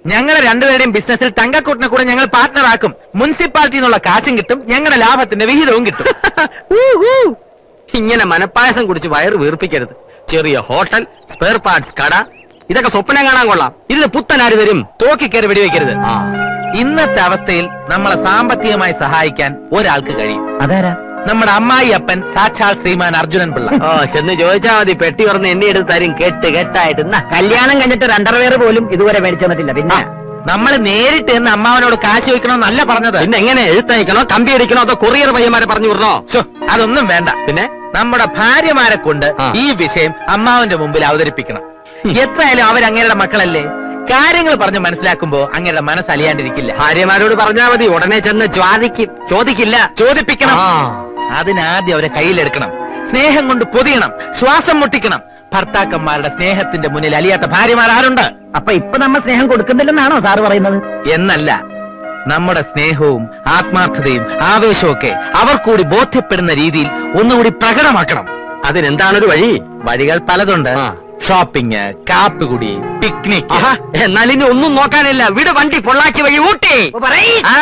ഞങ്ങളെ രണ്ടുപേരുടെയും ബിസിനസ്സിൽ തങ്കക്കൂട്ടിനെ കൂടെ ഞങ്ങൾ പാർട്ട്ണർ ആക്കും മുനിസിപ്പാലിറ്റി നിന്നുള്ള കാശും കിട്ടും ഞങ്ങളുടെ ലാഭത്തിന്റെ വിഹിതവും കിട്ടും ഇങ്ങനെ മനപ്പായസം കുടിച്ച് വയറ് വീർപ്പിക്കരുത് ചെറിയ ഹോട്ടൽ സ്പെയർ പാർട്സ് കട ഇതൊക്കെ സ്വപ്നം കാണാൻ കൊള്ളാം ഇതിന് പുത്തനാര് തരും തോക്കിക്കയറി വെടിവെക്കരുത് ഇന്നത്തെ അവസ്ഥയിൽ നമ്മളെ സാമ്പത്തികമായി സഹായിക്കാൻ ഒരാൾക്ക് കഴിയും അതാരാ നമ്മുടെ അമ്മായി അപ്പൻ സാക്ഷാൽ ശ്രീമാൻ അർജുനൻ പിള്ള ഓ ചെന്ന് ചോദിച്ചാ മതി പെട്ടി പറഞ്ഞ് എന്നെ എടുത്ത് തരും കെട്ട് കെട്ടായിട്ട് എന്നാ കല്യാണം കഴിഞ്ഞിട്ട് രണ്ടരവേർ പോലും ഇതുവരെ മേടിച്ചു തന്നിട്ടില്ല പിന്നെ നമ്മൾ നേരിട്ട് എന്ന് അമ്മാവനോട് കാശ് ചോദിക്കണമെന്നല്ല പറഞ്ഞത് പിന്നെ എങ്ങനെ എഴുത്തയക്കണോ കമ്പി അടിക്കണോ അതോ കൊറിയർ പയ്യന്മാരെ പറഞ്ഞു വിടണോ ശ്ശോ, അതൊന്നും വേണ്ട പിന്നെ നമ്മുടെ ഭാര്യമാരെ കൊണ്ട് ആ. ഈ വിഷയം അമ്മാവന്റെ മുമ്പിൽ അവതരിപ്പിക്കണം എത്രയായാലും അവരങ്ങയുടെ മക്കളല്ലേ കാര്യങ്ങൾ പറഞ്ഞ് മനസ്സിലാക്കുമ്പോ അങ്ങയുടെ മനസ്സ് അലിയാണ്ടിരിക്കില്ല ഭാര്യമാരോട് പറഞ്ഞാ മതി ഉടനെ ചെന്ന് ചോദിക്കും ചോദിക്കില്ല ചോദിപ്പിക്കണം ആ. അതിനാദ്യം അവരെ കയ്യിലെടുക്കണം സ്നേഹം കൊണ്ട് പൊതിയണം ശ്വാസം മുട്ടിക്കണം ഭർത്താക്കന്മാരുടെ സ്നേഹത്തിന്റെ മുന്നിൽ അലിയാത്ത ഭാര്യമാർ ആരുണ്ട് അപ്പൊ ഇപ്പൊ നമ്മൾ സ്നേഹം കൊടുക്കുന്നില്ലെന്നാണോ സാറ് പറയുന്നത് എന്നല്ല നമ്മുടെ സ്നേഹവും ആത്മാർത്ഥതയും ആവേശവും ഒക്കെ അവർ കൂടി ബോധ്യപ്പെടുന്ന രീതിയിൽ ഒന്നുകൂടി പ്രകടമാക്കണം അതിനെന്താണൊരു വഴി വഴികൾ പലതുണ്ട് ആ. ഷോപ്പിംഗ് കാപ്പികുടി പിക്നിക് ആഹാ, എന്നാൽ ഇനി ഒന്നും നോക്കാനില്ല വിട് വണ്ടി പൊള്ളാച്ചി വഴി ഊട്ടി ആ.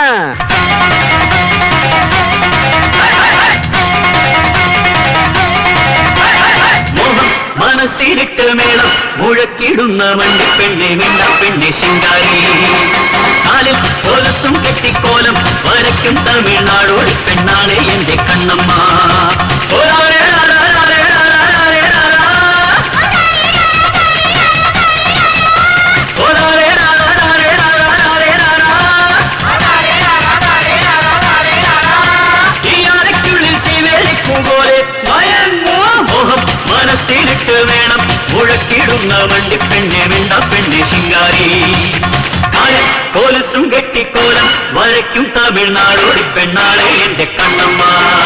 മോഹം മനസ്സിലിട്ട് മേളം മുഴക്കിടുന്ന മണ്ണി പെണ്ണെ മിണ്ട പെണ്ണെ ശിങ്കാരി കാലിൽ കൊലസും കെട്ടിക്കോലം വരയ്ക്കും തമിഴ്നാടോടി പെണ്ണാണ് എന്റെ കണ്ണമ്മ ഓരാരേ രാരാരേ രാരാരേ രാരാ. ഓരാരേ രാരാരേ രാരാരേ രാരാ. ഈ അരയ്ക്കുള്ളിൽ ശിവേലിക്കും പോലെ മയങ്ങോ മോഹം മനസ്സിലിട്ട് വേണം മുഴക്കിടുന്ന വണ്ടി പെണ്ണെ മിണ്ട പെണ്ണെ ശിങ്കാരി കാലം കോലസും കെട്ടിക്കോലം വരയ്ക്കും തമിഴ്നാടോടി പെണ്ണാളെ എന്റെ കണ്ണമ്മ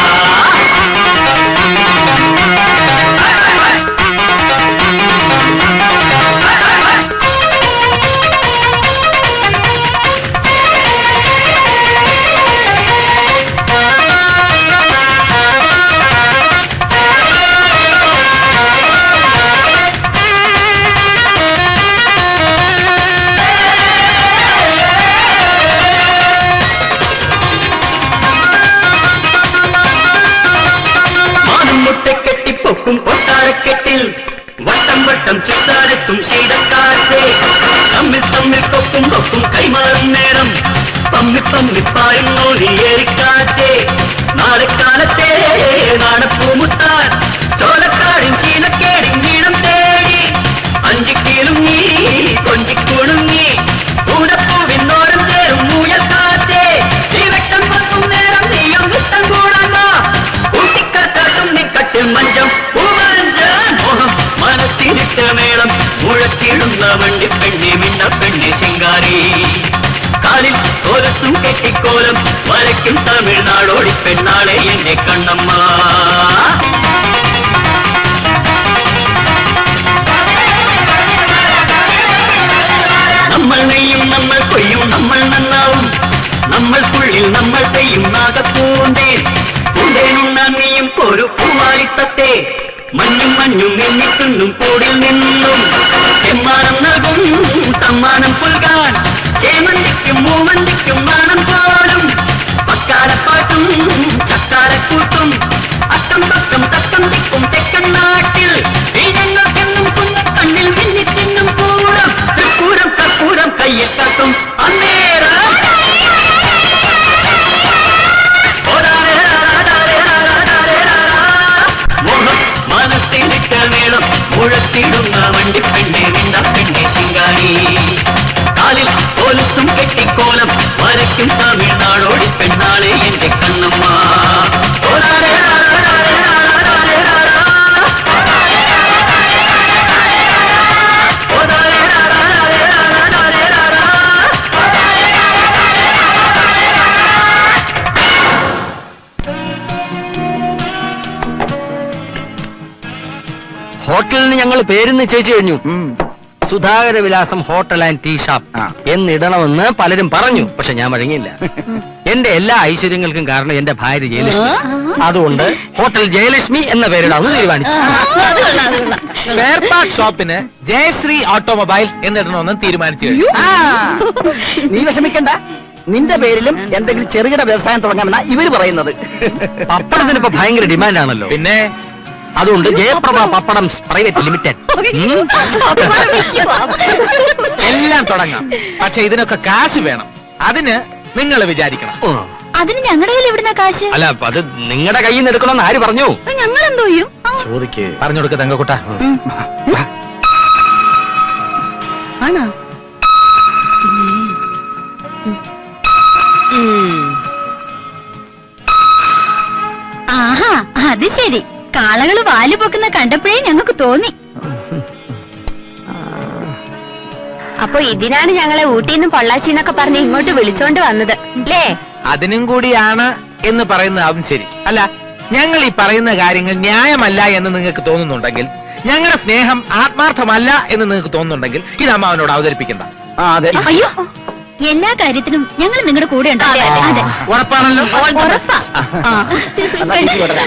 മാനം മുട്ടക്കെട്ടി പൊക്കും കൊട്ടാരക്കെട്ടിൽ വട്ടം വട്ടം ചുറ്റാരത്തും ശീതക്കാറ്റ് തമ്മിൽ തമ്മിൽ കൊക്കും കൊക്കും കൈമാറും നേരം തമ്മി തമ്മി പായുന്നു നീയേറിക്കാറ്റ് നാളെക്കാലത്തെ നാണപ്പൂമുത്താൻ ചോലക്കാടിൻ ശീലക്കേടിൻ വീണം തേടി അഞ്ചിക്കീലും നീ കൊഞ്ചിക്കുണുങ്ങി കൂടപ്പൂവിനോരം ചേരും മൂയൽ കാറ്റേ ഈ വെട്ടം പത്തും നേരം നീയും വിട്ടം കൂടാൻ വാ ഊട്ടിക്കാട്ടും നിക്കട്ടിൽ മഞ്ചം പൂമഞ്ചാൻ മോഹം മനസ്സിലിട്ട് മേളം മുഴക്കിടുന്ന വണ്ടി പെണ്ണെ മിണ്ട പെണ്ണെ ശിങ്കാരി കാലിൽ കോലസും കെട്ടിക്കോലം വരയ്ക്കും തമിഴ്നാടോടി പെണ്ണാളെ എന്റെ കണ്ണമ്മ നമ്മൾ നെയ്യും നമ്മൾ കൊയ്യും നമ്മൾ നന്നാവും നമ്മൾക്കുള്ളിൽ നമ്മൾ പെയ്യും നാഗപ്പൂന്തേ പൂന്തേനുണ്ണാൻ നീയും ഒരു പൂവാലിത്തത്തെ മഞ്ഞും മഞ്ഞും എണ്ണിത്തുന്നും കൂടിൽ നിന്നും ചെമ്മാനം നൽകും സമ്മാനം പുൽകാൻ ചേമന്തിക്കും മൂവന്തിക്കും നാണം പോലും പക്കാരപ്പാട്ടും ചക്കാരക്കൂട്ടും അക്കം പക്കം തക്കം തിക്കും തെക്കൻ നാട്ടിൽ ഈ ഞങ്ങൾക്കെന്നും കുന്നക്കണ്ണിൽ മിന്നിച്ചിന്നും പൂരം തൃപ്പൂരം കർപ്പൂരം കയ്യിൽ കത്തും അന്നേരം ഓരാരേ രാരാരേ രാരാരേ രാരാ. മോഹം മനസ്സിലിട്ട് നീളം മുഴത്തിടുന്ന വണ്ടി പെണ്ണെ നിന്ന പെണ്ണെ ശിങ്കാരി കാലിൽ പോലീസും കെട്ടിക്കോലം വരയ്ക്കും തമിഴ്നാടോടി പെണ്ണാളെ എന്റെ കണ്ണമ്മ ഓരാരേ രാരാരേ രാരാരേ രാരാ. ഓരാരേ രാരാരേ രാരാരേ രാരാ. ഹോട്ടലിന് ഞങ്ങൾ പേര് നിശ്ചയിച്ചു കഴിഞ്ഞു Sudhakara Vilasam hotel and tea shop എന്നിടണമെന്ന് പലരും പറഞ്ഞു പക്ഷെ ഞാൻ വഴങ്ങിയില്ല എന്റെ എല്ലാ ഐശ്വര്യങ്ങൾക്കും കാരണം എന്റെ ഭാര്യ ജയലക്ഷ്മി അതുകൊണ്ട് ഹോട്ടൽ ജയലക്ഷ്മി എന്ന പേരിടാന്ന് തീരുമാനിച്ചു സ്പെയർ പാർട്ട് ഷോപ്പിന് ജയശ്രീ ഓട്ടോമൊബൈൽ എന്നിടണമെന്ന് തീരുമാനിച്ചു കഴിഞ്ഞു. ആ, നീ വിഷമിക്കണ്ട നിന്റെ പേരിലും എന്തെങ്കിലും ചെറുകിട വ്യവസായം തുടങ്ങാമെന്നാ ഇവര് പറയുന്നത് പപ്പടത്തിന് ഇപ്പൊ ഭയങ്കര ഡിമാൻഡ് ആണല്ലോ പിന്നെ അതുകൊണ്ട് ജയപ്രഭ പപ്പടം പ്രൈവറ്റ് ലിമിറ്റഡ് എല്ലാം തുടങ്ങാം പക്ഷെ ഇതിനൊക്കെ കാശ് വേണം അതിന് നിങ്ങൾ വിചാരിക്കണം അതിന് ഞങ്ങളുടെ കയ്യിൽ എവിടുന്ന കാശ് അല്ല അപ്പൊ അത് നിങ്ങളുടെ കയ്യിൽ നിന്ന് എടുക്കണമെന്ന് ആര് പറഞ്ഞു ഞങ്ങൾ എന്തോ ചെയ്യും ആ, ചോദിക്ക് പറഞ്ഞു കൊടുക്ക തങ്കക്കുട്ട ആണോ ആഹാ അത് ശരി കാളകള് വാല് പൊക്കുന്ന കണ്ടപ്പോഴേ ഞങ്ങൾക്ക് തോന്നി അപ്പൊ ഇതിനാണ് ഞങ്ങളെ ഊട്ടിന്നും പൊള്ളാച്ചിന്നൊക്കെ പറഞ്ഞ് ഇങ്ങോട്ട് വിളിച്ചോണ്ട് വന്നത് അല്ലേ അതിനും കൂടിയാണ് എന്ന് പറയുന്നതാവും ശരി അല്ല ഞങ്ങൾ ഈ പറയുന്ന കാര്യങ്ങൾ ന്യായമല്ല എന്ന് നിങ്ങൾക്ക് തോന്നുന്നുണ്ടെങ്കിൽ ഞങ്ങളുടെ സ്നേഹം ആത്മാർത്ഥമല്ല എന്ന് നിങ്ങൾക്ക് തോന്നുന്നുണ്ടെങ്കിൽ ഇത് അമ്മാവനോട് അവതരിപ്പിക്കണ്ട ആ അതെ അയ്യോ എല്ലാ കാര്യത്തിനും ഞങ്ങൾ നിങ്ങളുടെ കൂടെ ഉണ്ട് അതെ ഉറപ്പാണല്ലോ ഉറപ്പാ ആ. എന്നാ തിരിച്ച് കൊണ്ടുവരാം.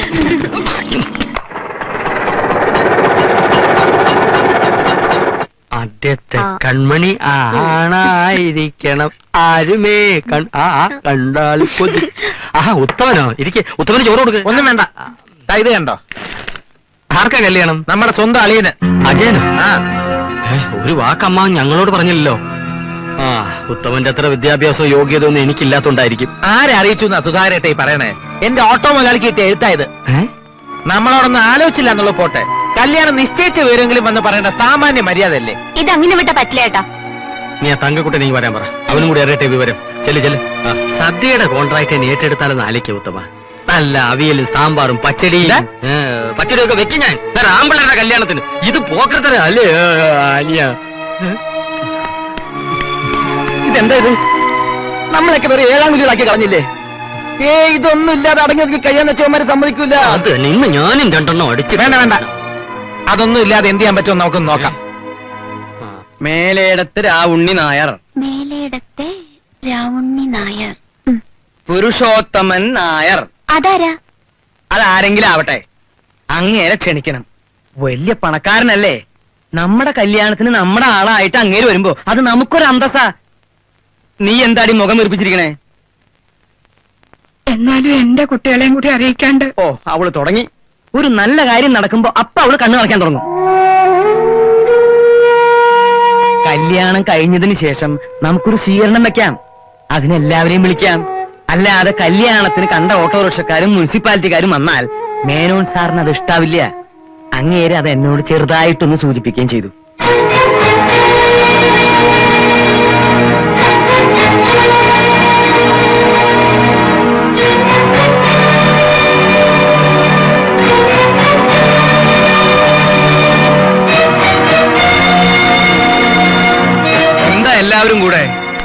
ആദ്യത്തെ ആ. കൺമണി ആണായിരിക്കണം ആരുമേ കൺ ആ ആ, കണ്ടാൽ കൊതി ആ ഉത്തമനോ ഇരിക്കെ ഉത്തമന് ചോറ് കൊടുക്ക് ഒന്നും വേണ്ട ദാ ഇത് കണ്ടോ ആർക്കാ കല്യാണം നമ്മുടെ സ്വന്തം അളിയന് അജയനോ ആ ഏ, ഒരു വാക്കമ്മ ഞങ്ങളോട് പറഞ്ഞില്ലല്ലോ ആ ഉത്തമന്റെ അത്ര വിദ്യാഭ്യാസവും യോഗ്യതയൊന്നും എനിക്കില്ലാത്തോണ്ടായിരിക്കും ആരെ അറിയിച്ചു എന്നാ സുധാരേട്ടെ ഈ പറയണേ എന്റെ ഓട്ടോ മുതലാളിക്ക് കിട്ടിയ എഴുത്തായത് ഏ? നമ്മളോടൊന്നും ആലോചിച്ചില്ല എന്നുള്ള പോട്ടെ കല്യാണം നിശ്ചയിച്ച വിവരമെങ്കിലും വന്ന് പറയേണ്ട സാമാന്യ മര്യാദയല്ലേ ഇതങ്ങനെ വിട്ട പറ്റില്ല ഏട്ടാ നീ ആ തങ്കക്കുട്ടൻ നീ വരാൻ പറ അവനും കൂടി അറിയട്ടെ വിവരം ചെല്ലു ചെല്ലു ആ, സദ്യയുടെ കോൺട്രാക്ട് നീ ഏറ്റെടുത്താലെന്ന് ആലോചിക്കുക ഉത്തമ നല്ല അവിയലും സാമ്പാറും പച്ചടിയും ഏ, പച്ചടിയൊക്കെ വെക്കും ഞാൻ വേറെ ആമ്പിള്ളേരുടെ കല്യാണത്തിന് ഇത് പോക്കത്തര അല്ലേ ഏ, അനിയ ഇതെന്താ ഇത് നമ്മളൊക്കെ വെറും ഏഴാം കുലികളാക്കി കളഞ്ഞില്ലേ ഏ ഇതൊന്നും ഇല്ലാതെ അടങ്ങി ഒതുങ്ങി കഴിയാന്ന് വെച്ചവന്മാര് സമ്മതിക്കൂല അത് നിന്ന് ഞാനും രണ്ടെണ്ണം അടിച്ചു വേണ്ട വേണ്ട അതൊന്നും ഇല്ലാതെ എന്ത് ചെയ്യാൻ പറ്റുമോ നമുക്ക് നോക്കാം മേലേടത്ത് രാവുണ്ണി നായർ മേലേടത്തെ രാവുണ്ണി നായർ പുരുഷോത്തമൻ നായർ അതാരാ അതാരെങ്കിലും ആവട്ടെ അങ്ങേരെ ക്ഷണിക്കണം വലിയ പണക്കാരനല്ലേ നമ്മുടെ കല്യാണത്തിന് നമ്മുടെ ആളായിട്ട് അങ്ങേര് വരുമ്പോ അത് നമുക്കൊരു അന്തസ്സാ നീ എന്താടി മുഖം വീർപ്പിച്ചിരിക്കണേ എന്നാലും എന്റെ കുട്ടികളെയും കൂടി അറിയിക്കാണ്ട് ഓ അവള് തുടങ്ങി ഒരു നല്ല കാര്യം നടക്കുമ്പോ അപ്പ അവള് കണ്ണു നടക്കാൻ തുടങ്ങും കല്യാണം കഴിഞ്ഞതിന് ശേഷം നമുക്കൊരു സ്വീകരണം വെക്കാം അതിനെല്ലാവരെയും വിളിക്കാം അല്ലാതെ കല്യാണത്തിന് കണ്ട ഓട്ടോറിക്ഷക്കാരും മുനിസിപ്പാലിറ്റിക്കാരും വന്നാൽ മേനോൻ സാറിന് അത് ഇഷ്ടാവില്ല അങ്ങേര് അത് എന്നോട് ചെറുതായിട്ടൊന്ന് സൂചിപ്പിക്കുകയും ചെയ്തു എന്താ എല്ലാവരും കൂടെ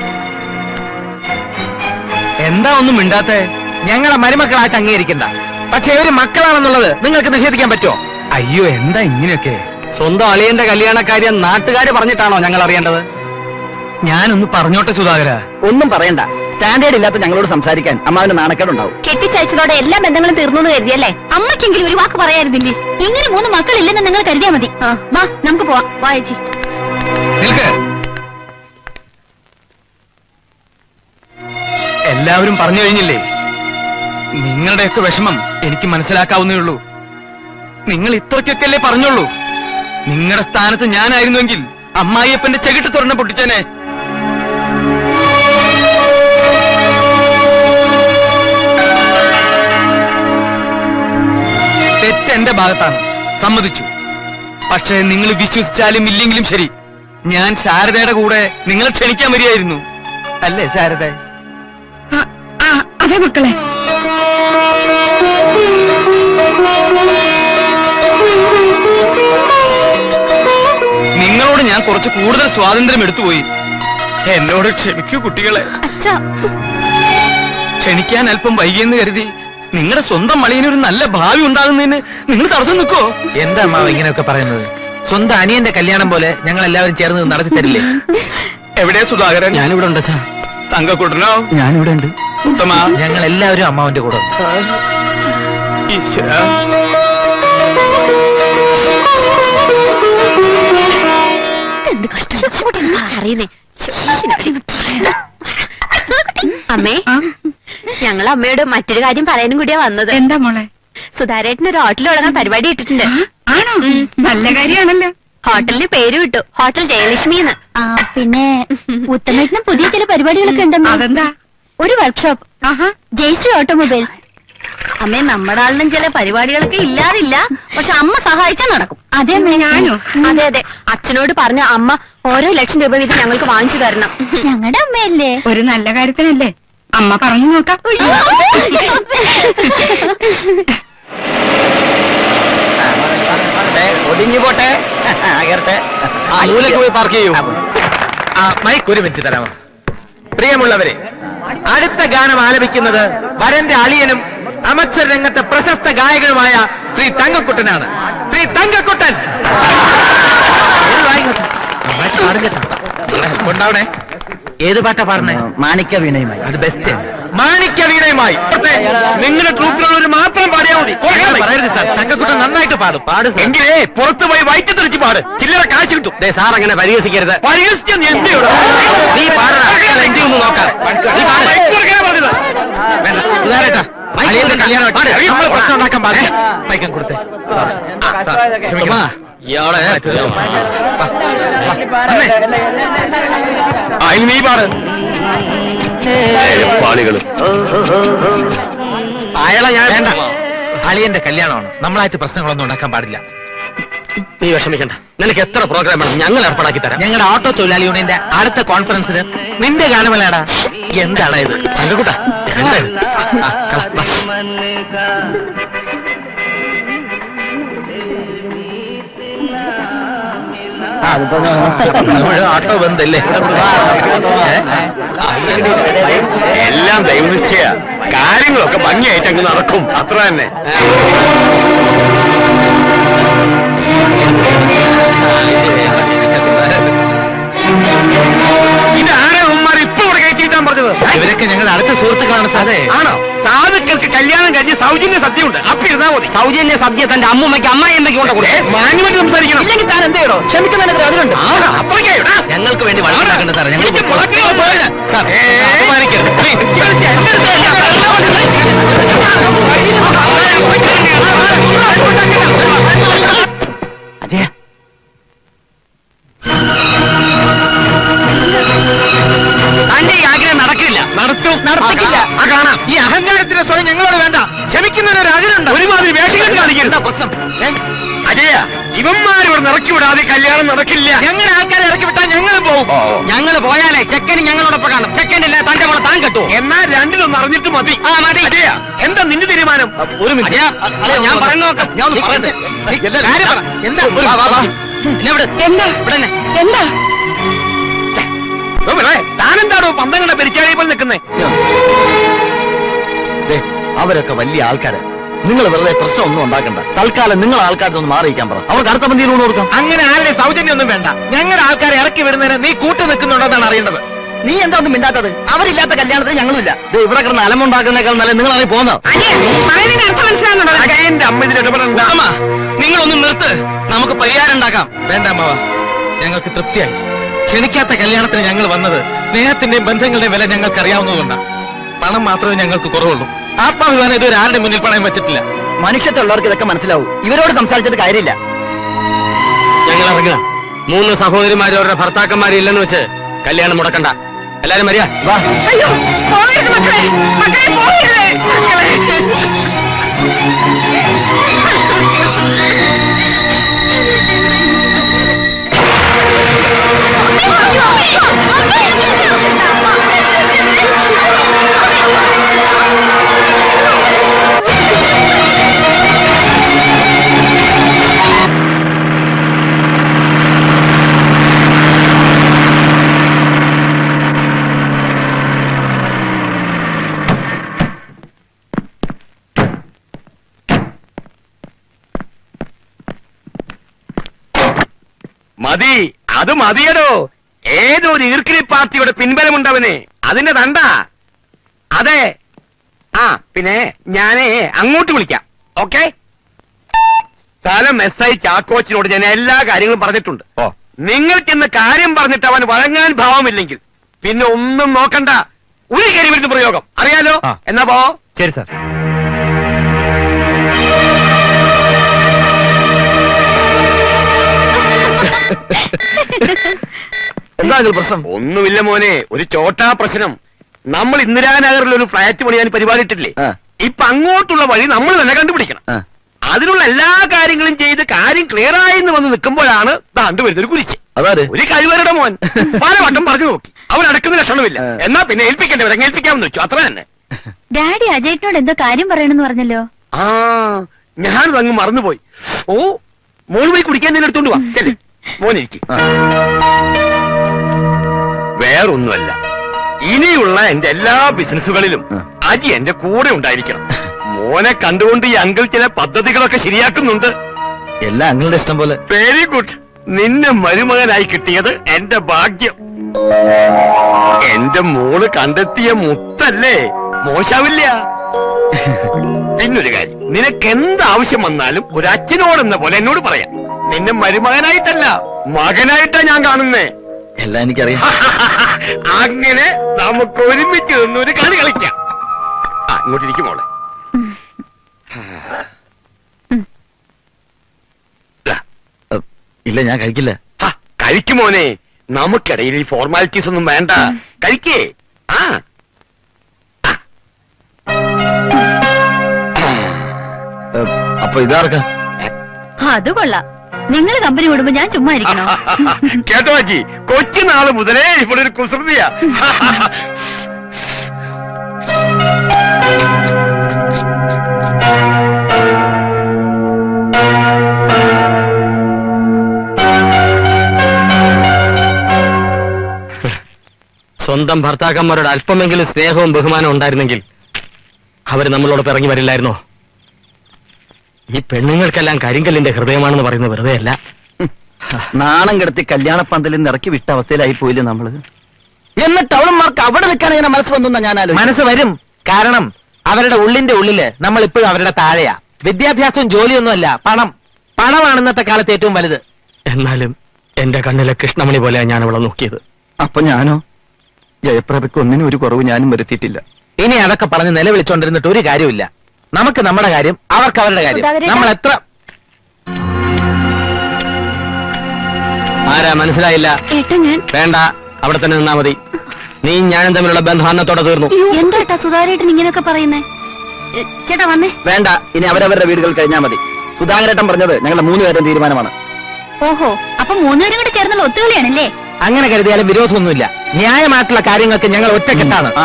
എന്താ ഒന്നും മിണ്ടാത്തെ ഞങ്ങളെ മരുമക്കളായിട്ട് അംഗീകരിക്കണ്ട പക്ഷെ ഇവര് മക്കളാണെന്നുള്ളത് നിങ്ങൾക്ക് നിഷേധിക്കാൻ പറ്റുമോ അയ്യോ എന്താ ഇങ്ങനെയൊക്കെ സ്വന്തം അളിയന്റെ കല്യാണക്കാര്യം നാട്ടുകാര് പറഞ്ഞിട്ടാണോ ഞങ്ങൾ അറിയേണ്ടത് ഞാനൊന്ന് പറഞ്ഞോട്ടെ സുധാകര ഒന്നും പറയണ്ട സ്റ്റാൻഡേർഡ് ഇല്ലാത്ത ഞങ്ങളോട് സംസാരിക്കാൻ അമ്മാവിന്റെ നാണക്കേടുണ്ടാവും കെട്ടിച്ചയച്ചതോടെ എല്ലാ ബന്ധങ്ങളും തീർന്നു എന്ന് കരുതിയല്ലേ അമ്മയ്ക്കെങ്കിലും ഒരു വാക്ക് പറയായിരുന്നില്ലേ ഇങ്ങനെ മൂന്ന് മക്കളില്ലെന്ന് നിങ്ങൾ കരുതിയാ മതി ആ, വാ നമുക്ക് പോവാം വാ ചേച്ചി നിൽക്ക് എല്ലാവരും പറഞ്ഞു കഴിഞ്ഞില്ലേ നിങ്ങളുടെയൊക്കെ വിഷമം എനിക്ക് മനസ്സിലാക്കാവുന്നേ ഉള്ളൂ നിങ്ങൾ ഇത്രയ്ക്കൊക്കെ അല്ലേ പറഞ്ഞുള്ളൂ നിങ്ങളുടെ സ്ഥാനത്ത് ഞാനായിരുന്നുവെങ്കിൽ അമ്മായിയപ്പന്റെ ചെകിട്ട് തുറന്ന് പൊട്ടിച്ചേനെ തെറ്റ് എന്റെ ഭാഗത്താണ് സമ്മതിച്ചു പക്ഷേ നിങ്ങൾ വിശ്വസിച്ചാലും ഇല്ലെങ്കിലും ശരി ഞാൻ ശാരദയുടെ കൂടെ നിങ്ങളെ ക്ഷണിക്കാൻ വരികയായിരുന്നു അല്ലേ ശാരദ ആ, ആ, അതെ മക്കളെ നിങ്ങളോട് ഞാൻ കുറച്ച് കൂടുതൽ സ്വാതന്ത്ര്യം എടുത്തുപോയി എന്നോട് ക്ഷമിക്കൂ കുട്ടികളെ അച്ഛാ ക്ഷണിക്കാൻ അല്പം വൈകിയെന്ന് കരുതി നിങ്ങളുടെ സ്വന്തം മളിയന് ഒരു നല്ല ഭാവി ഉണ്ടാകുന്നതിന് നിങ്ങൾ തടസ്സം നിൽക്കോ എന്താ അമ്മാവ് ഇങ്ങനെയൊക്കെ പറയുന്നത് സ്വന്തം അനിയന്റെ കല്യാണം പോലെ ഞങ്ങൾ എല്ലാവരും ചേർന്ന് ഇത് നടത്തി തരില്ലേ എവിടെയാ സുധാകരൻ ഞാനിവിടെ ഉണ്ട് തങ്കക്കുട്ടനോ ഞാനിവിടെ ഉണ്ട് ഉത്തമ ഞങ്ങൾ എല്ലാവരും അമ്മാവന്റെ കൂടെ ഉണ്ട്. ഈശ്വര എന്ത് കഷ്ടം അറിയുന്നേ അമ്മേ ഞങ്ങൾ അമ്മയോട് മറ്റൊരു കാര്യം പറയാനും കൂടിയാ വന്നത് എന്താ മോളെ സുധാരേട്ടന് ഒരു ഹോട്ടൽ തുടങ്ങാൻ പരിപാടി ഇട്ടിട്ടുണ്ട് ആണോ നല്ല കാര്യാണല്ലോ ഹോട്ടലിന് പേര് വിട്ടു ഹോട്ടൽ ജയലക്ഷ്മി എന്ന് പിന്നെ ഉത്തമേട്ടിന് പുതിയ ചില പരിപാടികളൊക്കെ ഉണ്ടെന്നോ അതെന്താ ഒരു വർക്ക്ഷോപ്പ് ആഹാ ജയശ്രീ ഓട്ടോമൊബൈൽസ് അമ്മേ നമ്മുടെ ആളിനും ചില പരിപാടികളൊക്കെ ഇല്ലാതില്ല പക്ഷെ അമ്മ സഹായിച്ചാൽ നടക്കും അതെ അമ്മേ. ഞാനോ അതെ അതെ അച്ഛനോട് പറഞ്ഞ അമ്മ ഓരോ ലക്ഷം രൂപ വീതം ഞങ്ങൾക്ക് വാങ്ങിച്ചു തരണം ഞങ്ങളുടെ അമ്മയല്ലേ ഒരു നല്ല കാര്യത്തിനല്ലേ അമ്മ പറഞ്ഞു നോക്കാം ഒടിഞ്ഞു പോട്ടെ കേറട്ടെ മൂലയ്ക്ക് പോയി പാർക്ക് ചെയ്യൂ ആ മൈക്ക് ഒരു മിനിറ്റ് തരാമോ പ്രിയമുള്ളവരെ അടുത്ത ഗാനം ആലപിക്കുന്നത് വരന്റെ അളിയനും അമച്ചർ രംഗത്തെ പ്രശസ്ത ഗായകനുമായ ശ്രീ തങ്കക്കുട്ടനാണ് ശ്രീ തങ്കക്കുട്ടൻ ഏത് വായിക്കട്ടെ? നന്നായിട്ട് പാടും കേട്ടോ. കൊണ്ടാവണേ ഏത് പാട്ടാ പാടുന്നേ മാണിക്യ വീണയുമായി അത് ബെസ്റ്റ് മാണിക്യ വീണയുമായി നിങ്ങളുടെ ട്രൂപ്പിലുള്ളവർ മാത്രം പാടിയാൽ മതി അങ്ങനെ പറയരുത് സാർ തങ്കക്കുട്ടൻ നന്നായിട്ട് പാടും പാട് സാർ എങ്കിലേ പുറത്തു പോയി വയറ്റി തെറിച്ച് പാട് ചില്ലറ കാശ് കിട്ടും ദേ, സാർ അങ്ങനെ പരിഹസിക്കരുത് പരിഹസിച്ച നീ എന്ത് ചെയ്യണം? നീ പാടണം എന്തി ഒന്ന് നോക്കാം നീ പാട്. മൈക്ക് കൊടുക്കാനാ പറഞ്ഞത്. വേണ്ട സുധാരേട്ടാ അളിയന്റെ കല്യാണം നമ്മൾ പ്രശ്നം ഉണ്ടാക്കാൻ പാടില്ല മൈക്കം കൊടുത്തേ ക്ഷമിക്കണം ഇയാളെ വാ, വാ, വന്നേ. അതിന് നീ പാട് പാളികള് അയാളെ ഞാൻ വേണ്ട അളിയന്റെ കല്യാണമാണ് നമ്മളായിട്ട് പ്രശ്നങ്ങളൊന്നും ഉണ്ടാക്കാൻ പാടില്ല നീ വിഷമിക്കണ്ട നിനക്ക് എത്ര പ്രോഗ്രാം വേണം ഞങ്ങൾ ഏർപ്പാടാക്കി തരാം ഞങ്ങളുടെ ഓട്ടോ തൊഴിലാളി യൂണിയന്റെ അടുത്ത കോൺഫറൻസിന് നിന്റെ ഗാനമേളാടാ എന്താണ് ഇത് ചങ്കക്കുട്ട എന്താ ഇത്? ആ, കള, വാ. നമ്മുടെ ഓട്ടോ ബന്ധല്ലേ എല്ലാം ദൈവനിശ്ചയ കാര്യങ്ങളൊക്കെ ഭംഗിയായിട്ട് അങ്ങ് നടക്കും അത്ര തന്നെ ഇതാരാ ഉമ്മാർ ഇപ്പൊ ഇവിടെ കയറ്റിയിട്ടാൻ പറഞ്ഞത് ഇവരൊക്കെ ഞങ്ങളുടെ അടുത്ത സുഹൃത്തുക്കളാണ് സാറേ ആണോ സാധുക്കൾക്ക് കല്യാണം കഴിഞ്ഞ് സൗജന്യ സദ്യ ഉണ്ട് അപ്പൊ ഇരുന്നാ മതി സൗജന്യ സദ്യ തന്റെ അമ്മൂമ്മയ്ക്ക് അമ്മായിയമ്മയ്ക്ക് കൊണ്ട് കൊടുക്കും മാന്യമായിട്ട് സംസാരിക്കണം ഇല്ലെങ്കിൽ താൻ എന്ത് ചെയ്യണോ ക്ഷമിക്കുന്നതിന് അതിലുണ്ട് ആണോ? അത്രയ്ക്കേ ഉള്ളൂ. ഞങ്ങൾക്ക് വേണ്ടി വഴക്കുണ്ടാക്കണ്ട സാറേ ഞങ്ങൾ എനിക്ക് പൊയ്ക്കോളാം. മുളയ്ക്കോ പോയത്? സാർ, ഏ, അപമാനിക്കരുത്. Please. എന്റെ അടുത്ത് അജയ തന്റെ ഈ ആഗ്രഹം നടക്കില്ല നടത്തും നടത്തിക്കില്ല. ആ കാണാം ഈ അഹങ്കാരത്തിന്റെ സ്വയം ഞങ്ങളോട് വേണ്ട ക്ഷമിക്കുന്നതിന് ഒരു അതിരുണ്ട് ഒരുമാതിരി വേഷങ്ങൾ കാണിക്കരുത് പ്രശ്നം ഏ? അജയ ഇവന്മാർ ഇവിടെ ഇറക്കി വിടാതെ കല്യാണം നടക്കില്ല ഞങ്ങളുടെ ആൾക്കാരെ ഇറക്കി വിട്ടാൽ ഞങ്ങൾ പോകും ഞങ്ങൾ പോയാലേ ചെക്കന് ഞങ്ങളോടൊപ്പം കാണും ചെക്കനില്ല തന്റെ മോളെ താൻ കെട്ടുവോ എന്നാൽ രണ്ടിലൊന്ന് അറിഞ്ഞിട്ട് മതി ആ മതി അജയ എന്താ നിന്റെ തീരുമാനം ഒരു മിനിറ്റ് അജയ, അല്ല, ഞാൻ പറയുന്ന നോക്ക്. ഞാൻ ഒന്ന് പറയട്ടെ. കാര്യം പറ. എന്താ ഒരു- വാ, വാ, വാ. എന്നെ വിട്. എന്താ ഇവിടെ തന്നെ എന്താ ഓ, പിള്ളേ, താനെന്താണോ പന്തങ്ങളുടെ പെരിച്ചാഴി പോലെ നിൽക്കുന്നേ ദേ, അവരൊക്കെ വലിയ ആൾക്കാര് നിങ്ങൾ വെറുതെ പ്രശ്നമൊന്നും ഉണ്ടാക്കണ്ട തൽക്കാലം നിങ്ങൾ ആൾക്കാരൊന്ന് മാറിയിക്കാൻ പറ അവർക്ക് അടുത്ത പന്തിയിൽ ഊണ് കൊടുക്കാം അങ്ങനെ ആരുടെ സൗജന്യമൊന്നും വേണ്ട ഞങ്ങളുടെ ആൾക്കാരെ ഇറക്കി വിടുന്നതിന് നീ കൂട്ടു നിൽക്കുന്നുണ്ടെന്നാണ് അറിയേണ്ടത് നീ എന്താ ഒന്നും മിണ്ടാത്തത് അവരില്ലാത്ത കല്യാണത്തിന് ഞങ്ങളുമില്ല ഇവിടെ കിടന്ന് അലമുണ്ടാക്കുന്നേക്കാൾ നല്ല നിങ്ങൾ അറിയി പോകുന്നത് പറയുന്നതിന് അർത്ഥം മനസ്സിലാവുന്നുണ്ടോ അജയന്റെ അമ്മ ഇതിൽ ഇടപെടണ്ട അമ്മ നിങ്ങളൊന്ന് നിർത്ത് നമുക്ക് പരിഹാരം ഉണ്ടാക്കാം വേണ്ട അമ്മവ ഞങ്ങൾക്ക് തൃപ്തിയായി ക്ഷണിക്കാത്ത കല്യാണത്തിന് ഞങ്ങൾ വന്നത് സ്നേഹത്തിന്റെയും ബന്ധങ്ങളുടെയും വില ഞങ്ങൾക്ക് അറിയാവുന്നതുകൊണ്ടാണ് പണം മാത്രമേ ഞങ്ങൾക്ക് കുറവുള്ളൂ ആത്മാഭിമാനം ഇതുവരെ ആരുടെ മുന്നിൽ പണയം വെച്ചിട്ടില്ല മനുഷ്യത്തുള്ളവർക്ക് ഇതൊക്കെ മനസ്സിലാവും ഇവരോട് സംസാരിച്ചിട്ട് കാര്യമില്ല ഞങ്ങൾ ഇറങ്ങുക മൂന്ന് സഹോദരിമാരും അവരുടെ ഭർത്താക്കന്മാരും ഇല്ലെന്ന് വെച്ച് കല്യാണം മുടക്കണ്ട എല്ലാരും വരിക വാ അയ്യോ പോകരുത് മക്കളെ മക്കളെ പോകരുത് മക്കളെ മതി അത് മതിയടോ ഏതൊരു ഈർക്കിലി പാർട്ടിയുടെ പിൻബലമുണ്ടവന് അതിന്റെ തണ്ട അതെ ആ പിന്നെ ഞാനേ അങ്ങോട്ട് വിളിക്കാം ഓക്കെ സ്ഥലം എസ് ഐ ചാക്കോച്ചിനോട് ഞാൻ എല്ലാ കാര്യങ്ങളും പറഞ്ഞിട്ടുണ്ട് ഓ നിങ്ങൾ ചെന്ന് കാര്യം പറഞ്ഞിട്ട് അവൻ വഴങ്ങാൻ ഭാവമില്ലെങ്കിൽ പിന്നെ ഒന്നും നോക്കണ്ട ഒരു കരിവിരുന്ന് പ്രയോഗം അറിയാലോ എന്നാ പോ ശരി സാർ എന്താ പ്രശ്നം ഒന്നുമില്ല മോനെ ഒരു ചോട്ടാ പ്രശ്നം നമ്മൾ ഇന്ദിരാനഗറിൽ ഒരു ഫ്ലാറ്റ് പണിയാൻ പരിപാടി ഇട്ടില്ലേ ഇപ്പൊ അങ്ങോട്ടുള്ള വഴി നമ്മൾ തന്നെ കണ്ടുപിടിക്കണം അതിനുള്ള എല്ലാ കാര്യങ്ങളും ചെയ്ത് കാര്യം ക്ലിയർ ആയി എന്ന് വന്ന് നിൽക്കുമ്പോഴാണ് താണ്ട് വരുന്നൊരു കുരിച്ച് അതാര് ഒരു കഴിവരുടെ മോൻ പല വട്ടം പറഞ്ഞു നോക്കി അവൻ അടക്കുന്ന ലക്ഷണമില്ല എന്നാ പിന്നെ ഏൽപ്പിക്കേണ്ടവരെ ഏൽപ്പിക്കാമെന്ന് വെച്ചു അത്ര തന്നെ ഡാഡി അജയ്ട്ടിനോട് എന്തോ കാര്യം പറയണമെന്ന് പറഞ്ഞല്ലോ ആ ഞാനത് അങ്ങ് മറന്നുപോയി ഓ മോൾ പോയി കുടിക്കാൻ തന്നെ എടുത്തോണ്ട് വാ ചെല്ലേ മോനിരിക്കും വേറൊന്നുമല്ല ഇനിയുള്ള എന്റെ എല്ലാ ബിസിനസ്സുകളിലും അജി എന്റെ കൂടെ ഉണ്ടായിരിക്കണം മോനെ കണ്ടുകൊണ്ട് ഈ അങ്കിൾ ചില പദ്ധതികളൊക്കെ ശരിയാക്കുന്നുണ്ട് എല്ലാം അങ്ങളുടെ ഇഷ്ടം പോലെ വെരി ഗുഡ് നിന്നെ മരുമകനായി കിട്ടിയത് എന്റെ ഭാഗ്യം എന്റെ മോള് കണ്ടെത്തിയ മുത്തല്ലേ മോശാവില്ല പിന്നൊരു കാര്യം നിനക്ക് എന്ത് ആവശ്യം വന്നാലും ഒരു അച്ഛനോടെന്ന പോലെ എന്നോട് പറയാം നിന്നെ മരുമകനായിട്ടല്ല മകനായിട്ടാ ഞാൻ കാണുന്നേ എല്ലാം എനിക്കറിയാം അങ്ങനെ നമുക്ക് ഒരുമിച്ച് നിന്നൊരു കളി കളിക്കാം ആ ഇങ്ങോട്ടിരിക്കും മോളെ ഇല്ല ഞാൻ കഴിക്കില്ല ഹ, കഴിക്കും മോനെ നമുക്കിടയിൽ ഈ ഫോർമാലിറ്റീസ് ഒന്നും വേണ്ട കഴിക്കേ ആ അപ്പൊ ഇതാർക്കാ അത് കൊള്ളാം നിങ്ങൾ കമ്പനി വിടുമ്പോ ഞാൻ ചുമ്മാ ഇരിക്കണോ കേട്ടോ അജി കൊച്ചുനാള് മുതലേ ഇവിടെ ഒരു കുസൃതിയാ സ്വന്തം ഭർത്താക്കന്മാരോട് അല്പമെങ്കിലും സ്നേഹവും ബഹുമാനവും ഉണ്ടായിരുന്നെങ്കിൽ അവർ നമ്മളോട് ഇറങ്ങി വരില്ലായിരുന്നോ ഈ പെണ്ണുങ്ങൾക്കെല്ലാം കരിങ്കല്ലിന്റെ ഹൃദയമാണെന്ന് പറയുന്നത് വെറുതെ അല്ല നാണം കിടത്തി കല്യാണപ്പന്തലിൽ നിന്ന് ഇറക്കി വിട്ട അവസ്ഥയിലായി പോയില്ലേ നമ്മള് എന്നിട്ട് അവളന്മാർക്ക് അവിടെ നിൽക്കാൻ ഇങ്ങനെ മനസ്സ് വന്നു ഞാൻ ആലോചിച്ചു. മനസ്സ് വരും കാരണം അവരുടെ ഉള്ളിന്റെ ഉള്ളില് നമ്മൾ ഇപ്പോഴും അവരുടെ താഴെയാ വിദ്യാഭ്യാസവും ജോലിയൊന്നുമല്ല പണം പണമാണ് ഇന്നത്തെ കാലത്ത് ഏറ്റവും വലുത് എന്നാലും എന്റെ കണ്ണിലെ കൃഷ്ണമണി പോലെയാണ് ഞാൻ അവളെ നോക്കിയത് അപ്പൊ ഞാനോ ജയപ്രഭയ്ക്ക് ഒന്നിനും ഒരു കുറവ് ഞാനും വരുത്തിയിട്ടില്ല ഇനി അതൊക്കെ പറഞ്ഞ് നിലവിളിച്ചോണ്ടിരുന്നിട്ട് ഒരു കാര്യമില്ല നമുക്ക് നമ്മുടെ കാര്യം അവർക്ക് അവരുടെ കാര്യം സുധാകരേട്ടാ. നമ്മൾ എത്ര ആരാ മനസ്സിലായില്ല ഏട്ടാ ഞാൻ വേണ്ട അവിടെ തന്നെ നിന്നാ മതി നീ ഞാനും തമ്മിലുള്ള ബന്ധം അന്നത്തോടെ തീർന്നു എന്താട്ടാ സുധാകരേട്ടൻ ഇങ്ങനെയൊക്കെ പറയുന്നേ ഏ, ചേട്ടാ വന്നേ വേണ്ട ഇനി അവരവരുടെ വീടുകൾ കഴിഞ്ഞാൽ മതി സുധാകരേട്ടൻ പറഞ്ഞത് ഞങ്ങളുടെ മൂന്ന് പേരും തീരുമാനമാണ് ഓഹോ അപ്പൊ മൂന്നുപേരും കൂടെ ചേർന്നുള്ള ഒത്തുകളിയാണല്ലേ അങ്ങനെ കരുതിയാലും വിരോധമൊന്നുമില്ല ന്യായമായിട്ടുള്ള കാര്യങ്ങൾക്ക് ഞങ്ങൾ ഒറ്റക്കെട്ടാണ് ആ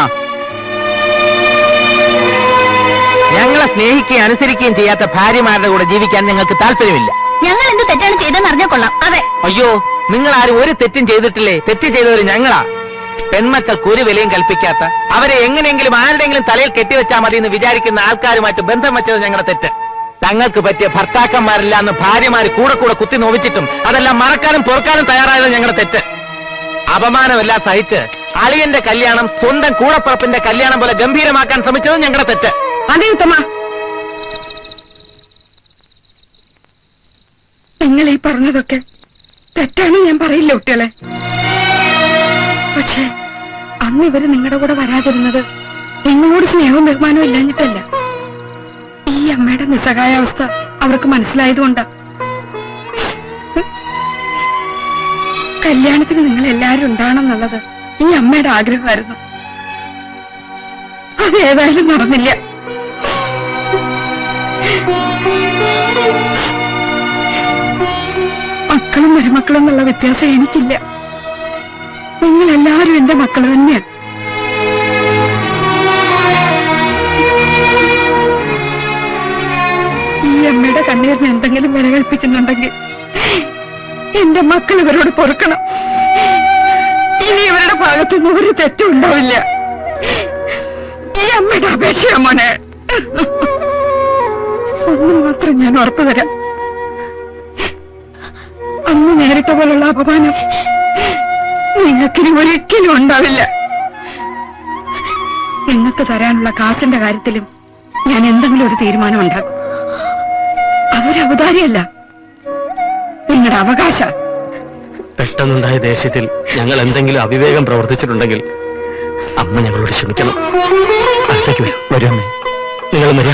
ഞങ്ങളെ സ്നേഹിക്കുകയും അനുസരിക്കുകയും ചെയ്യാത്ത ഭാര്യമാരുടെ കൂടെ ജീവിക്കാൻ ഞങ്ങൾക്ക് താല്പര്യമില്ല ഞങ്ങൾ എന്ത് തെറ്റാണ് ചെയ്തെന്ന് അറിഞ്ഞാൽ കൊള്ളാം അതെ അയ്യോ നിങ്ങൾ ആരും ഒരു തെറ്റും ചെയ്തിട്ടില്ലേ തെറ്റ് ചെയ്തവര് ഞങ്ങളാ പെൺമക്കൾക്ക് ഒരു വിലയും കൽപ്പിക്കാത്ത അവരെ എങ്ങനെയെങ്കിലും ആരുടെയെങ്കിലും തലയിൽ കെട്ടിവെച്ചാൽ മതി എന്ന് വിചാരിക്കുന്ന ആൾക്കാരുമായിട്ട് ബന്ധം വെച്ചത് ഞങ്ങളുടെ തെറ്റ് തങ്ങൾക്ക് പറ്റിയ ഭർത്താക്കന്മാരില്ല എന്ന് ഭാര്യമാര് കൂടെ കൂടെ കുത്തി നോവിച്ചിട്ടും അതെല്ലാം മറക്കാനും പൊറുക്കാനും തയ്യാറായത് ഞങ്ങളുടെ തെറ്റ് അപമാനമെല്ലാം സഹിച്ച് അളിയന്റെ കല്യാണം സ്വന്തം കൂടപ്പുറപ്പിന്റെ കല്യാണം പോലെ ഗംഭീരമാക്കാൻ ശ്രമിച്ചത് ഞങ്ങളുടെ തെറ്റ് അതെ ഉത്തമ നിങ്ങൾ ഈ പറഞ്ഞതൊക്കെ തെറ്റാണ് ഞാൻ പറയില്ല കുട്ടികളെ പക്ഷെ അന്ന് ഇവര് നിങ്ങളുടെ കൂടെ വരാതിരുന്നത് നിങ്ങളോട് സ്നേഹവും ബഹുമാനവും ഇല്ലാഞ്ഞിട്ടല്ല ഈ അമ്മയുടെ നിസ്സഹായാവസ്ഥ അവർക്ക് മനസ്സിലായതുകൊണ്ടാ കല്യാണത്തിന് നിങ്ങൾ എല്ലാവരും ഉണ്ടാവണം എന്നുള്ളത് ഈ അമ്മയുടെ ആഗ്രഹമായിരുന്നു അത് ഏതായാലും നടന്നില്ല മക്കളും മരുമക്കളും എന്നുള്ള വ്യത്യാസം എനിക്കില്ല നിങ്ങൾ എല്ലാവരും എന്റെ മക്കൾ തന്നെയാണ് ഈ അമ്മയുടെ കണ്ണീരിന് എന്തെങ്കിലും വില കൽപ്പിക്കുന്നുണ്ടെങ്കിൽ എന്റെ മക്കൾ ഇവരോട് പൊറുക്കണം ഇനി ഇവരുടെ ഭാഗത്തുനിന്ന് ഒരു തെറ്റും ഉണ്ടാവില്ല ഈ അമ്മയുടെ അപേക്ഷയാ മോനെ ഒന്ന് മാത്രം ഞാൻ ഉറപ്പു തരാം അന്ന് നേരിട്ട പോലുള്ള അപമാനം നിങ്ങൾക്കിനി ഒരിക്കലും ഉണ്ടാവില്ല നിങ്ങൾക്ക് തരാനുള്ള കാശിന്റെ കാര്യത്തിലും ഞാൻ എന്തെങ്കിലും ഒരു തീരുമാനം ഉണ്ടാക്കും അതൊരു അവതാരിയല്ല നിങ്ങളുടെ അവകാശ പെട്ടെന്നുണ്ടായ ദേഷ്യത്തിൽ ഞങ്ങൾ എന്തെങ്കിലും അവിവേകം പ്രവർത്തിച്ചിട്ടുണ്ടെങ്കിൽ അമ്മ ഞങ്ങളോട് ക്ഷമിക്കണം അടുത്തേക്ക് വരൂ വരൂ അമ്മേ നിങ്ങൾ വരാ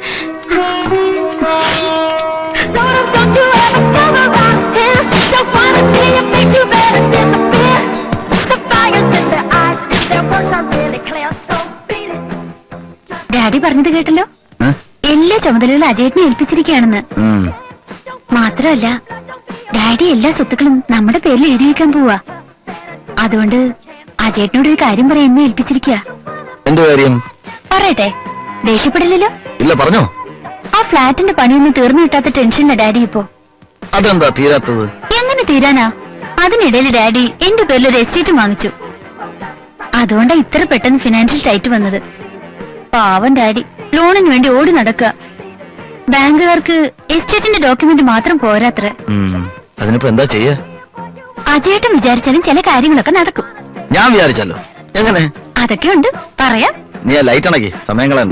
ഡാഡി പറഞ്ഞത് കേട്ടല്ലോ എല്ലാ ചുമതലകളും അജയത്തിനെ ഏൽപ്പിച്ചിരിക്കുകയാണെന്ന് മാത്രമല്ല ഡാഡി എല്ലാ സ്വത്തുക്കളും നമ്മുടെ പേരിൽ എഴുതി വെക്കാൻ പോവാ അതുകൊണ്ട് അജയേട്ടനോട് ഒരു കാര്യം പറയാൻ എന്നെ ഏൽപ്പിച്ചിരിക്കുക എന്ത് കാര്യം പറയട്ടെ ദേഷ്യപ്പെടില്ലല്ലോ ഇല്ല പറഞ്ഞോ ആ ഫ്ലാറ്റിന്റെ പണിയൊന്നും തീർന്നു കിട്ടാത്ത ടെൻഷനില്ല ഡാഡി ഇപ്പോ അതെന്താ തീരാത്തത് എങ്ങനെ തീരാനാ അതിനിടയിൽ ഡാഡി എന്റെ പേരിൽ ഒരു എസ്റ്റേറ്റ് വാങ്ങിച്ചു അതുകൊണ്ടാ ഇത്ര പെട്ടെന്ന് ഫിനാൻഷ്യൽ ടൈറ്റ് വന്നത് പാവം ഡാഡി ലോണിന് വേണ്ടി ഓടി നടക്കുക ബാങ്കുകാർക്ക് എസ്റ്റേറ്റിന്റെ ഡോക്യുമെന്റ് മാത്രം പോരാത്ര അതിനിപ്പോ എന്താ ചെയ്യാ അജയേട്ടൻ വിചാരിച്ചാലും ചില കാര്യങ്ങളൊക്കെ നടക്കും ഞാൻ വിചാരിച്ചല്ലോ എങ്ങനെ അതൊക്കെ ഉണ്ട് പറയാം നീ ആ ലൈറ്റ് അണക്കി സമയങ്ങളാണ്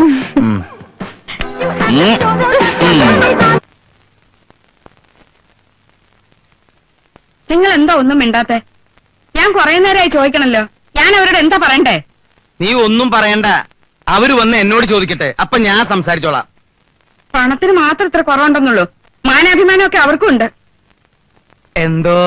നിങ്ങൾ എന്താ ഒന്നും മിണ്ടാത്തെ ഞാൻ കുറെ നേരമായി ചോദിക്കണല്ലോ ഞാൻ അവരോട് എന്താ പറയണ്ടേ നീ ഒന്നും പറയണ്ട അവര് വന്ന് എന്നോട് ചോദിക്കട്ടെ അപ്പൊ ഞാൻ സംസാരിച്ചോളാം പണത്തിന് മാത്രം ഇത്ര കുറവുണ്ടെന്നുള്ളൂ മാനാഭിമാനമൊക്കെ അവർക്കും ഉണ്ട് എന്തോ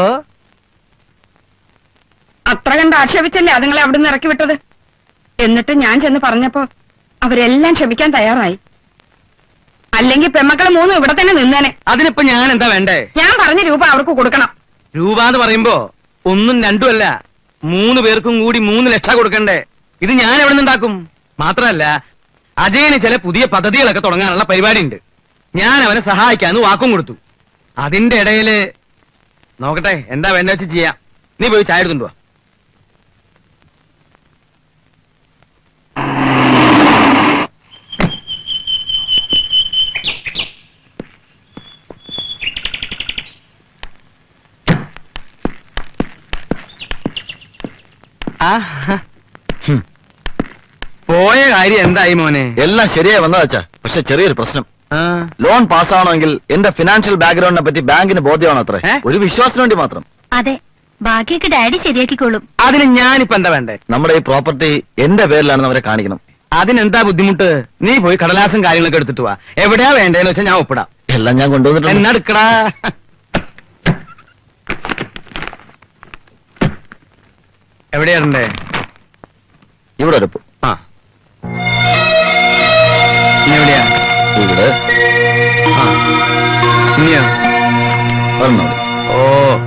അത്ര കണ്ട് ആക്ഷേപിച്ചല്ലേ അതുങ്ങളെ അവിടുന്ന് ഇറക്കി വിട്ടത് എന്നിട്ട് ഞാൻ ചെന്ന് പറഞ്ഞപ്പോ അവരെല്ലാം ക്ഷമിക്കാൻ തയ്യാറായി അല്ലെങ്കിൽ പെമ്മക്കളെ മൂന്നും ഇവിടെ തന്നെ നിന്നേനെ അതിനിപ്പോ ഞാൻ എന്താ വേണ്ടേ ഞാൻ പറഞ്ഞ രൂപ അവർക്ക് കൊടുക്കണം രൂപ എന്ന് പറയുമ്പോ ഒന്നും രണ്ടും അല്ല മൂന്ന് പേർക്കും കൂടി മൂന്ന് ലക്ഷം കൊടുക്കണ്ടേ ഇത് ഞാൻ എവിടെ നിന്നുണ്ടാക്കും മാത്രമല്ല അജയന് ചില പുതിയ പദ്ധതികളൊക്കെ തുടങ്ങാനുള്ള പരിപാടി ഉണ്ട് ഞാൻ അവനെ സഹായിക്കാന്ന് വാക്കും കൊടുത്തു അതിന്റെ ഇടയില് നോക്കട്ടെ എന്താ വേണ്ട വെച്ച് ചെയ്യാം നീ പോയി ചായ എടുത്തുണ്ടോ ആ ഹും. പോയ കാര്യം എന്തായി മോനെ എല്ലാം ശരിയായി വന്നതാച്ചാ പക്ഷെ ചെറിയൊരു പ്രശ്നം ആ ലോൺ പാസ്സാവണമെങ്കിൽ എന്റെ ഫിനാൻഷ്യൽ ബാക്ക്ഗ്രൗണ്ടിനെ പറ്റി ബാങ്കിന് ബോധ്യമാണോ അത്രേ ഏ? ഒരു വിശ്വാസത്തിന് വേണ്ടി മാത്രം അതെ ബാക്കിയൊക്കെ ഡാഡി ശരിയാക്കിക്കോളും അതിന് ഞാനിപ്പോ എന്താ വേണ്ടേ നമ്മുടെ ഈ പ്രോപ്പർട്ടി എന്റെ പേരിലാണെന്ന് അവരെ കാണിക്കണം അതിനെന്താ ബുദ്ധിമുട്ട് നീ പോയി കടലാസും കാര്യങ്ങളൊക്കെ എടുത്തിട്ട് വാ എവിടെയാ വേണ്ടേന്ന് വെച്ചാൽ ഞാൻ ഒപ്പിടാം എല്ലാം ഞാൻ കൊണ്ടുവന്നിട്ടുണ്ട് എന്നെടുക്കടാ എവിടെയാണ്ടേ ഇവിടെ ഒരു പു- ആ ഇനി എവിടെയാ ഇവിടെ ആ ഇനിയോ ഒരെണ്ണം ഇവിടെ. ഓ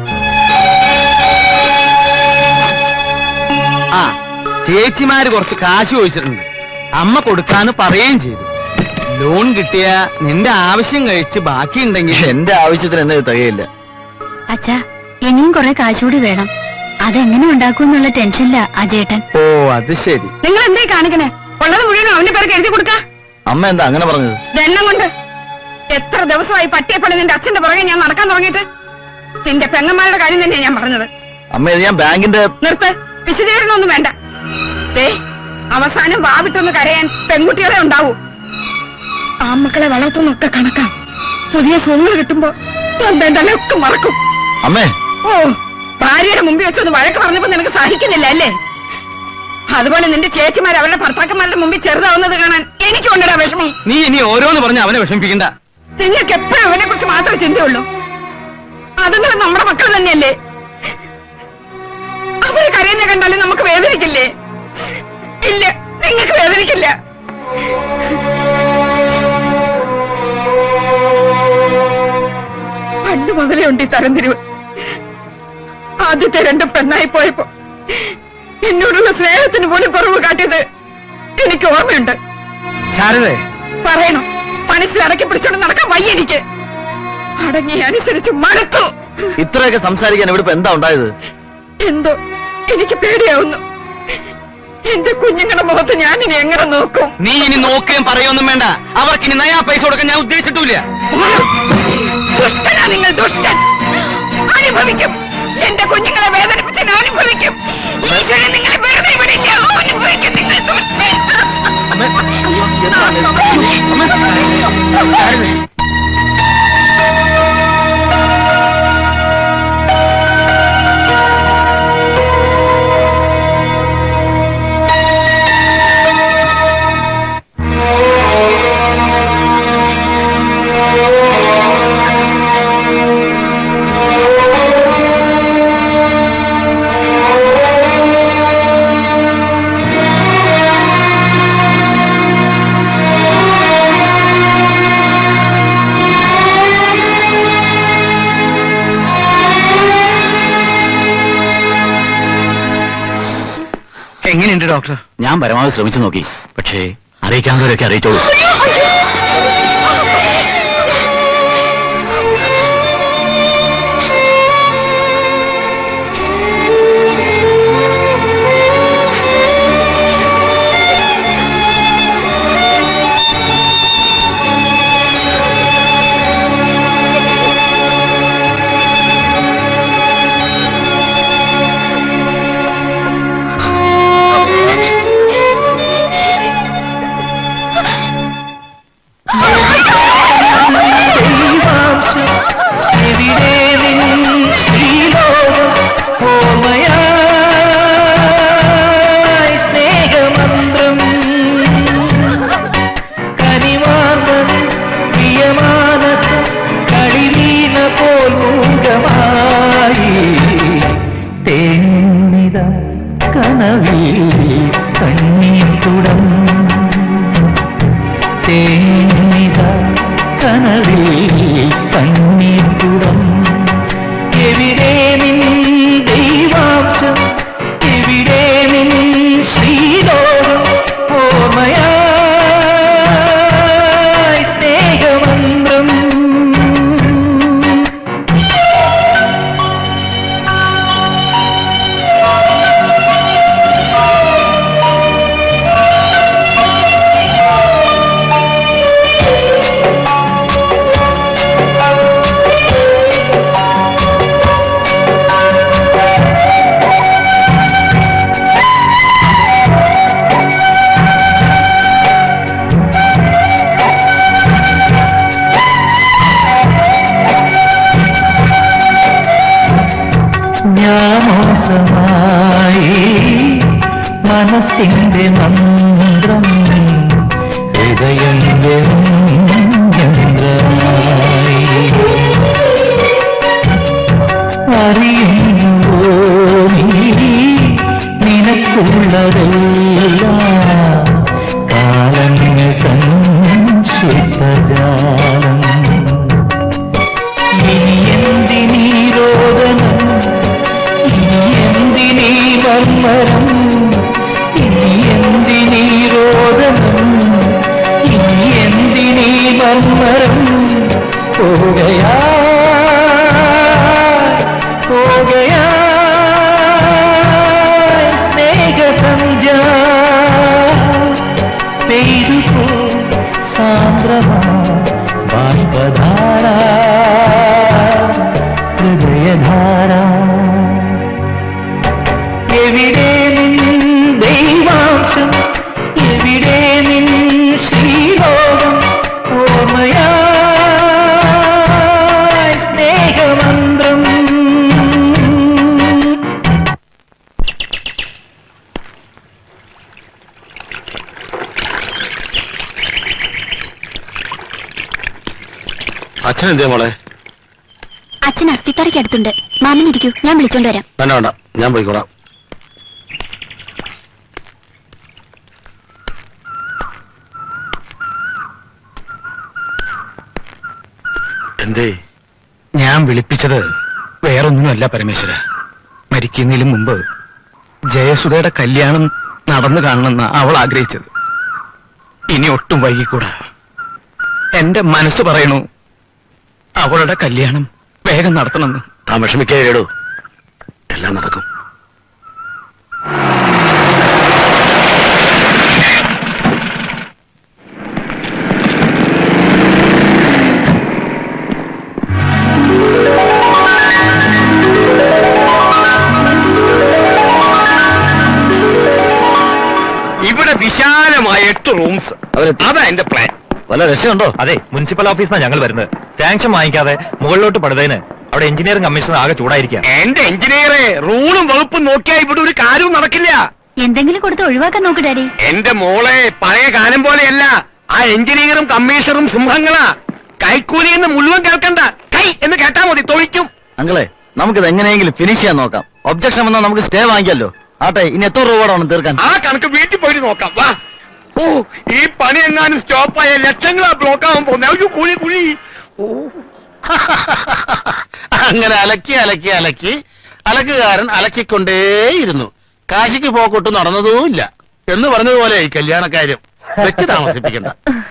ആ ചേച്ചിമാര് കുറച്ച് കാശ് ചോദിച്ചിട്ടുണ്ട് അമ്മ കൊടുക്കാന്ന് പറയുകയും ചെയ്തു ലോൺ കിട്ടിയ നിന്റെ ആവശ്യം കഴിച്ച് ബാക്കിയുണ്ടെങ്കിൽ എന്റെ ആവശ്യത്തിന് എന്നെ ഇത് തികയില്ല അച്ഛാ ഇനിയും കുറെ കാശുകൂടി വേണം അതെങ്ങനെ ഉണ്ടാക്കും എന്നുള്ള ടെൻഷനില്ല അജയേട്ടൻ ഓ അത് ശരി നിങ്ങൾ എന്തേ കാണിക്കണേ ഉള്ളത് മുഴുവനും അവന്റെ പേർക്ക് എഴുതി കൊടുക്ക അമ്മ എന്താ അങ്ങനെ പറഞ്ഞത് ദണ്ണം കൊണ്ട് എത്ര ദിവസമായി പട്ടിയെപ്പള്ളി നിന്റെ അച്ഛന്റെ പുറകെ ഞാൻ നടക്കാൻ തുടങ്ങിയിട്ട് നിന്റെ പെങ്ങന്മാരുടെ കാര്യം തന്നെയാ ഞാൻ പറഞ്ഞത് അമ്മ ഇത് ഞാൻ ബാങ്കിന്റെ നിർത്ത് വിശദീകരണമൊന്നും വേണ്ട ദേ അവസാനം വാവിട്ടൊന്ന് കരയാൻ പെൺകുട്ടികളെ ഉണ്ടാവൂ ആമക്കളെ വളർത്തുന്നൊക്കെ കണക്കാ പുതിയ സോങ്ങൾ കിട്ടുമ്പോ എന്തെല്ലാം മറക്കും അമ്മേ ഓ ഭാര്യയുടെ മുമ്പിൽ വെച്ചൊന്ന് വഴക്ക് പറഞ്ഞപ്പോ നിനക്ക് സഹിക്കുന്നില്ല അല്ലേ അതുപോലെ നിന്റെ ചേച്ചിമാർ അവരുടെ ഭർത്താക്കന്മാരുടെ മുമ്പിൽ ചെറുതാവുന്നത് കാണാൻ എനിക്കുണ്ടടാ വിഷമം നീ ഇനി ഓരോന്ന് പറഞ്ഞ് അവനെ വിഷമിപ്പിക്കണ്ട നിങ്ങൾക്ക് എപ്പോഴും അവനെ കുറിച്ച് മാത്രമേ ചിന്തയുള്ളൂ അതുങ്ങൾ നമ്മുടെ മക്കൾ തന്നെയല്ലേ അവര് കരയുന്ന കണ്ടാലും നമുക്ക് വേദനിക്കില്ലേ ഇല്ല നിങ്ങൾക്ക് വേദനിക്കില്ല പണ്ട് മുതലേ ഉണ്ട് ഈ തരംതിരിവ് ആദ്യത്തെ രണ്ട് പെണ്ണായി പോയപ്പോ എന്നോടുള്ള സ്നേഹത്തിന് പോലും കുറവ് കാട്ടിയത് എനിക്ക് ഓർമ്മയുണ്ട് ശാരദേ പറയണം മനസ്സിൽ അടക്കി പിടിച്ചോണ്ട് നടക്കാൻ വയ്യ എനിക്ക് അടങ്ങി അനുസരിച്ച് മടുത്തു ഇത്രയൊക്കെ സംസാരിക്കാൻ ഇവിടെ ഇപ്പൊ എന്താ ഉണ്ടായത് എന്തോ എനിക്ക് പേടിയാവുന്നു എന്റെ കുഞ്ഞുങ്ങളുടെ മുഖത്ത് ഞാൻ ഇനി എങ്ങനെ നോക്കും നീ ഇനി നോക്കുകയും പറയുകയൊന്നും വേണ്ട അവർക്ക് ഇനി നയാ പൈസ കൊടുക്കാൻ ഞാൻ ഉദ്ദേശിച്ചിട്ടില്ല ദുഷ്ടനാ നിങ്ങൾ ദുഷ്ടൻ അനുഭവിക്കും എന്റെ കുഞ്ഞുങ്ങളെ വേദനിപ്പിച്ച് ഞാൻ അനുഭവിക്കും ഈശ്വരൻ നിങ്ങളെ വെറുതെ വിടില്ല അനുഭവിക്കും നിങ്ങൾ ദുഷ്ടൻ എങ്ങനെയുണ്ട് ഡോക്ടർ ഞാൻ പരമാവധി ശ്രമിച്ചു നോക്കി പക്ഷേ അറിയിക്കാവുന്നവരൊക്കെ അറിയിച്ചോളൂ സ്നേഹമന്ത്രം കനിമാർദ്ദം പ്രിയമാനസം കളിവീണ പോൽ മൂകമായി തേങ്ങിത കനവിൽ കണ്ണീർ തുടം തേങ്ങിത കനവിൽ കണ്ണീർ തുടം എവിടെ നിൻ ദൈവാംശം എവിടെ നിൻ ശ്രീലോകം ഓർമ്മയായി സ്നേഹമന്ത്രം ഞാമോഹമായി മനസ്സിന്റെ മന്ത്രം ഹൃദയം യന്ത്രമായി അറിയുമ്പോ നീ നിനക്കുള്ളതെല്ലാം കാലങ്ങൾ തൻ ശില്പജാലം ഇനി എന്തിനീ രോദനം ഇനി എന്തിനീ മർമ്മരം ഇനി എന്തിനീ രോദനം ഇനി എന്തിനീ മർമ്മരം പോകയാ പോകയാ സ്നേഹസന്ധ്യ പെയ്തുപോ സാന്ദ്രമാ ബാഷ്പധാര ഹൃദയധാര എവിടെ നിൻ ദൈവാംശം എവിടെ നിൻ ശ്രീലോകം ഓർമ്മയായി സ്നേഹമന്ത്രം അച്ഛൻ എന്തേ മോളെ അച്ഛൻ അസ്ഥിത്തറയ്ക്ക് അടുത്തുണ്ട് മാമനിരിക്കൂ ഞാൻ വിളിച്ചോണ്ട് വരാം വേണ്ട വേണ്ട ഞാൻ പോയിക്കോളാം എന്തേ ഞാൻ വിളിപ്പിച്ചത് വേറൊന്നുമല്ല പരമേശ്വര മരിക്കുന്നതിന് മുമ്പ് ജയസുധയുടെ കല്യാണം നടന്നു കാണണമെന്ന് അവൾ ആഗ്രഹിച്ചത് ഇനി ഒട്ടും വൈകിക്കൂടാ എന്റെ മനസ്സ് പറയണു അവളുടെ കല്യാണം വേഗം നടത്തണമെന്ന് താൻ വിഷമിക്കേടൂ എല്ലാം നടക്കും ഇവിടെ വിശാലമായ എട്ട് റൂംസ് അതാ എന്റെ പ്ലാൻ വല്ല രക്ഷയുണ്ടോ അതെ മുനിസിപ്പൽ ഓഫീസിനാണ് ഞങ്ങൾ വരുന്നത് സാങ്ഷൻ വാങ്ങിക്കാതെ മുകളിലോട്ട് പടുതതിന് അവിടെ എഞ്ചിനീയറിംഗ് കമ്മീഷണർ ആകെ ചൂടായിരിക്കുക എന്റെ എഞ്ചിനീയറെ റൂളും വകുപ്പും നോക്കിയാ ഇവിടെ ഒരു കാര്യവും നടക്കില്ല എന്തെങ്കിലും കൊടുത്ത് ഒഴിവാക്കാൻ നോക്ക് ഡാഡി എന്റെ മോളെ പഴയ കാലം പോലെയല്ല ആ എഞ്ചിനീയറും കമ്മീഷണറും സിംഹങ്ങളാ കൈക്കൂലി എന്ന് മുഴുവൻ കേൾക്കണ്ട കൈ എന്ന് കേട്ടാ മതി തൊഴിക്കും അങ്കിളെ നമുക്കിത് എങ്ങനെയെങ്കിലും ഫിനിഷ് ചെയ്യാൻ നോക്കാം ഒബ്ജക്ഷൻ വന്നാൽ നമുക്ക് സ്റ്റേ വാങ്ങിക്കാമല്ലോ ആട്ടെ ഇനി എത്ര രൂപ വേണം തീർക്കാൻ ആ കണക്ക് വീട്ടിൽ പോയിട്ട് നോക്കാം വാ ഓ ഈ പണി എങ്ങാനും സ്റ്റോപ്പായ ലക്ഷങ്ങളാ ബ്ലോക്ക് ആവാൻ പോകുന്നത് അയ്യോ കുഴി കുഴി ഓ അങ്ങനെ അലക്കി അലക്കി അലക്കി അലക്കുകാരൻ അലക്കിക്കൊണ്ടേയിരുന്നു കാശിക്ക് പോക്കൊട്ട് നടന്നതുമില്ല എന്ന് പറഞ്ഞതുപോലെ ഈ കല്യാണക്കാര്യം വെച്ച് താമസിപ്പിക്കണ്ട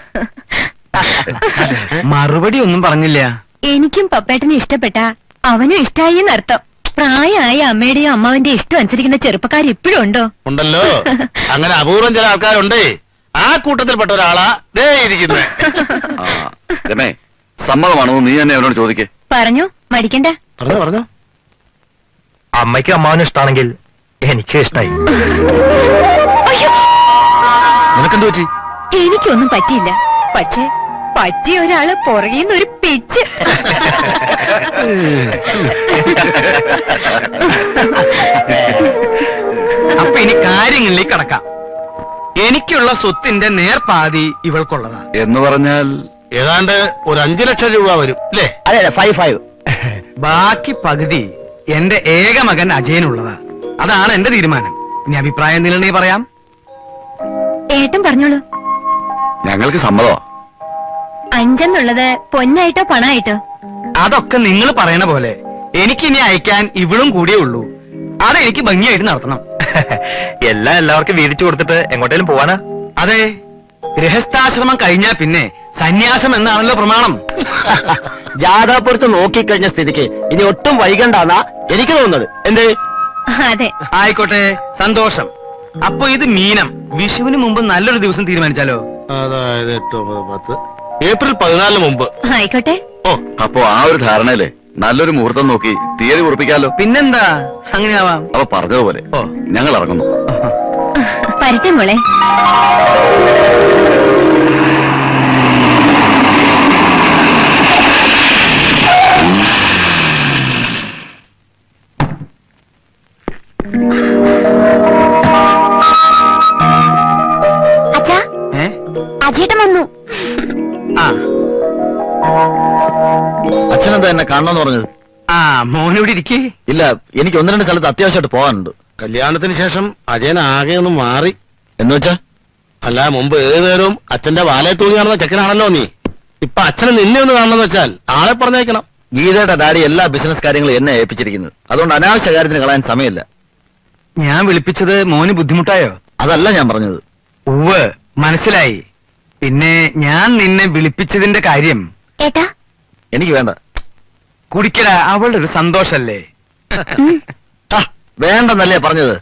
മറുപടി ഒന്നും പറഞ്ഞില്ല എനിക്കും പപ്പേട്ടനെ ഇഷ്ടപ്പെട്ട അവനും ഇഷ്ടായി എന്നർത്ഥം പ്രായമായ അമ്മയുടെയും അമ്മാവിന്റെ ഇഷ്ടം അനുസരിക്കുന്ന ചെറുപ്പക്കാർ ഇപ്പോഴും ഉണ്ടോ ഉണ്ടല്ലോ അങ്ങനെ അപൂർവം ചില ആൾക്കാരുണ്ടേ ആ കൂട്ടത്തിൽപ്പെട്ട ഒരാളാ ദേ ഇരിക്കുന്നത് രമേ സമ്മതമാണോ നീ തന്നെ അവരോട് ചോദിക്കേ പറഞ്ഞു മടിക്കണ്ട പറഞ്ഞോ പറഞ്ഞോ അമ്മയ്ക്കും അമ്മാവനും ഇഷ്ടാണെങ്കിൽ എനിക്ക് ഇഷ്ടായി നിനക്കെന്ത് പറ്റി എനിക്കൊന്നും പറ്റിയില്ല പക്ഷെ പറ്റിയ ഒരാള് പുറകിന്ന് ഒരു പിച്ച് അപ്പൊ ഇനി കാര്യങ്ങളിലേക്ക് കടക്കാം എനിക്കുള്ള സ്വത്തിന്റെ നേർപാതി ഇവൾക്കുള്ളതാ എന്ന് പറഞ്ഞാൽ ഏതാണ്ട് ഒരു അഞ്ചു ലക്ഷം രൂപ വരും അല്ലേ അതെ അതെ ഫൈവ് ഫൈവ് ബാക്കി പകുതി എന്റെ ഏക മകൻ അജയനുള്ളതാ അതാണ് എന്റെ തീരുമാനം ഇനി അഭിപ്രായം എന്തെങ്കിലും പറയാം ഏട്ടൻ പറഞ്ഞോളൂ ഞങ്ങൾക്ക് സമ്മതമാ അഞ്ചെന്നുള്ളത് പൊന്നായിട്ടോ പണായിട്ടോ അതൊക്കെ നിങ്ങൾ പറയണ പോലെ എനിക്കിനി അയക്കാൻ ഇവളും കൂടിയേ ഉള്ളൂ അതെനിക്ക് ഭംഗിയായിട്ട് നടത്തണം എല്ലാം എല്ലാവർക്കും വീതിച്ചു കൊടുത്തിട്ട് എങ്ങോട്ടേലും പോവാനാ അതെ ഗൃഹസ്ഥാശ്രമം കഴിഞ്ഞാൽ പിന്നെ സന്യാസം എന്നാണല്ലോ പ്രമാണം ജാഥാപുരത്ത് നോക്കിക്കഴിഞ്ഞ സ്ഥിതിക്ക് ഇനി ഒട്ടും വൈകണ്ടാന്നാ എനിക്ക് തോന്നുന്നത് എന്ത് അതെ ആയിക്കോട്ടെ സന്തോഷം അപ്പൊ ഇത് മീനം വിഷുവിന് മുമ്പ് നല്ലൊരു ദിവസം തീരുമാനിച്ചാലോ അതായത് എട്ട് ഒമ്പത് പത്ത് ഏപ്രിൽ പതിനാലിന് മുമ്പ് ആയിക്കോട്ടെ ഓ അപ്പോ ആ ഒരു ധാരണയില്ലേ നല്ലൊരു മുഹൂർത്തം നോക്കി തീയതി ഉറപ്പിക്കാലോ പിന്നെന്താ അങ്ങനെയാവാം അവ പറഞ്ഞതുപോലെ ഓ ഞങ്ങൾ ഇറങ്ങുന്നു വരട്ടെ മോളെ അച്ഛാ ഏ അജേട്ടൻ വന്നു ആ അച്ഛനെന്താ എന്നെ കാണണമെന്ന് പറഞ്ഞത് ആ മോനിവിടെ ഇരിക്കേ ഇല്ല എനിക്ക് ഒന്ന് രണ്ട് സ്ഥലത്ത് അത്യാവശ്യമായിട്ട് പോകാനുണ്ട് കല്യാണത്തിന് ശേഷം അജയൻ ആകെ ഒന്ന് മാറി എന്ന് വെച്ചാ അല്ല മുമ്പ് ഏത് നേരവും അച്ഛന്റെ വാലയെ തൂങ്ങി കാണുന്ന ചെക്കനാണല്ലോ നീ ഇപ്പൊ അച്ഛനെ നിന്നെ ഒന്ന് കാണണമെന്ന് വെച്ചാൽ ആളെ പറഞ്ഞേക്കണം ഗീതയുടെ ഡാഡി എല്ലാ ബിസിനസ് കാര്യങ്ങളും എന്നെ ഏൽപ്പിച്ചിരിക്കുന്നത് അതുകൊണ്ട് അനാവശ്യ കാര്യത്തിന് കളയാൻ സമയമില്ല ഞാൻ വിളിപ്പിച്ചത് മോന് ബുദ്ധിമുട്ടായോ അതല്ല ഞാൻ പറഞ്ഞത് ഉവ് മനസ്സിലായി പിന്നെ ഞാൻ നിന്നെ വിളിപ്പിച്ചതിന്റെ കാര്യം ഏട്ടാ എനിക്ക് വേണ്ട കുടിക്കല അവളുടെ ഒരു സന്തോഷല്ലേ ആ, വേണ്ടെന്നല്ലേ പറഞ്ഞത്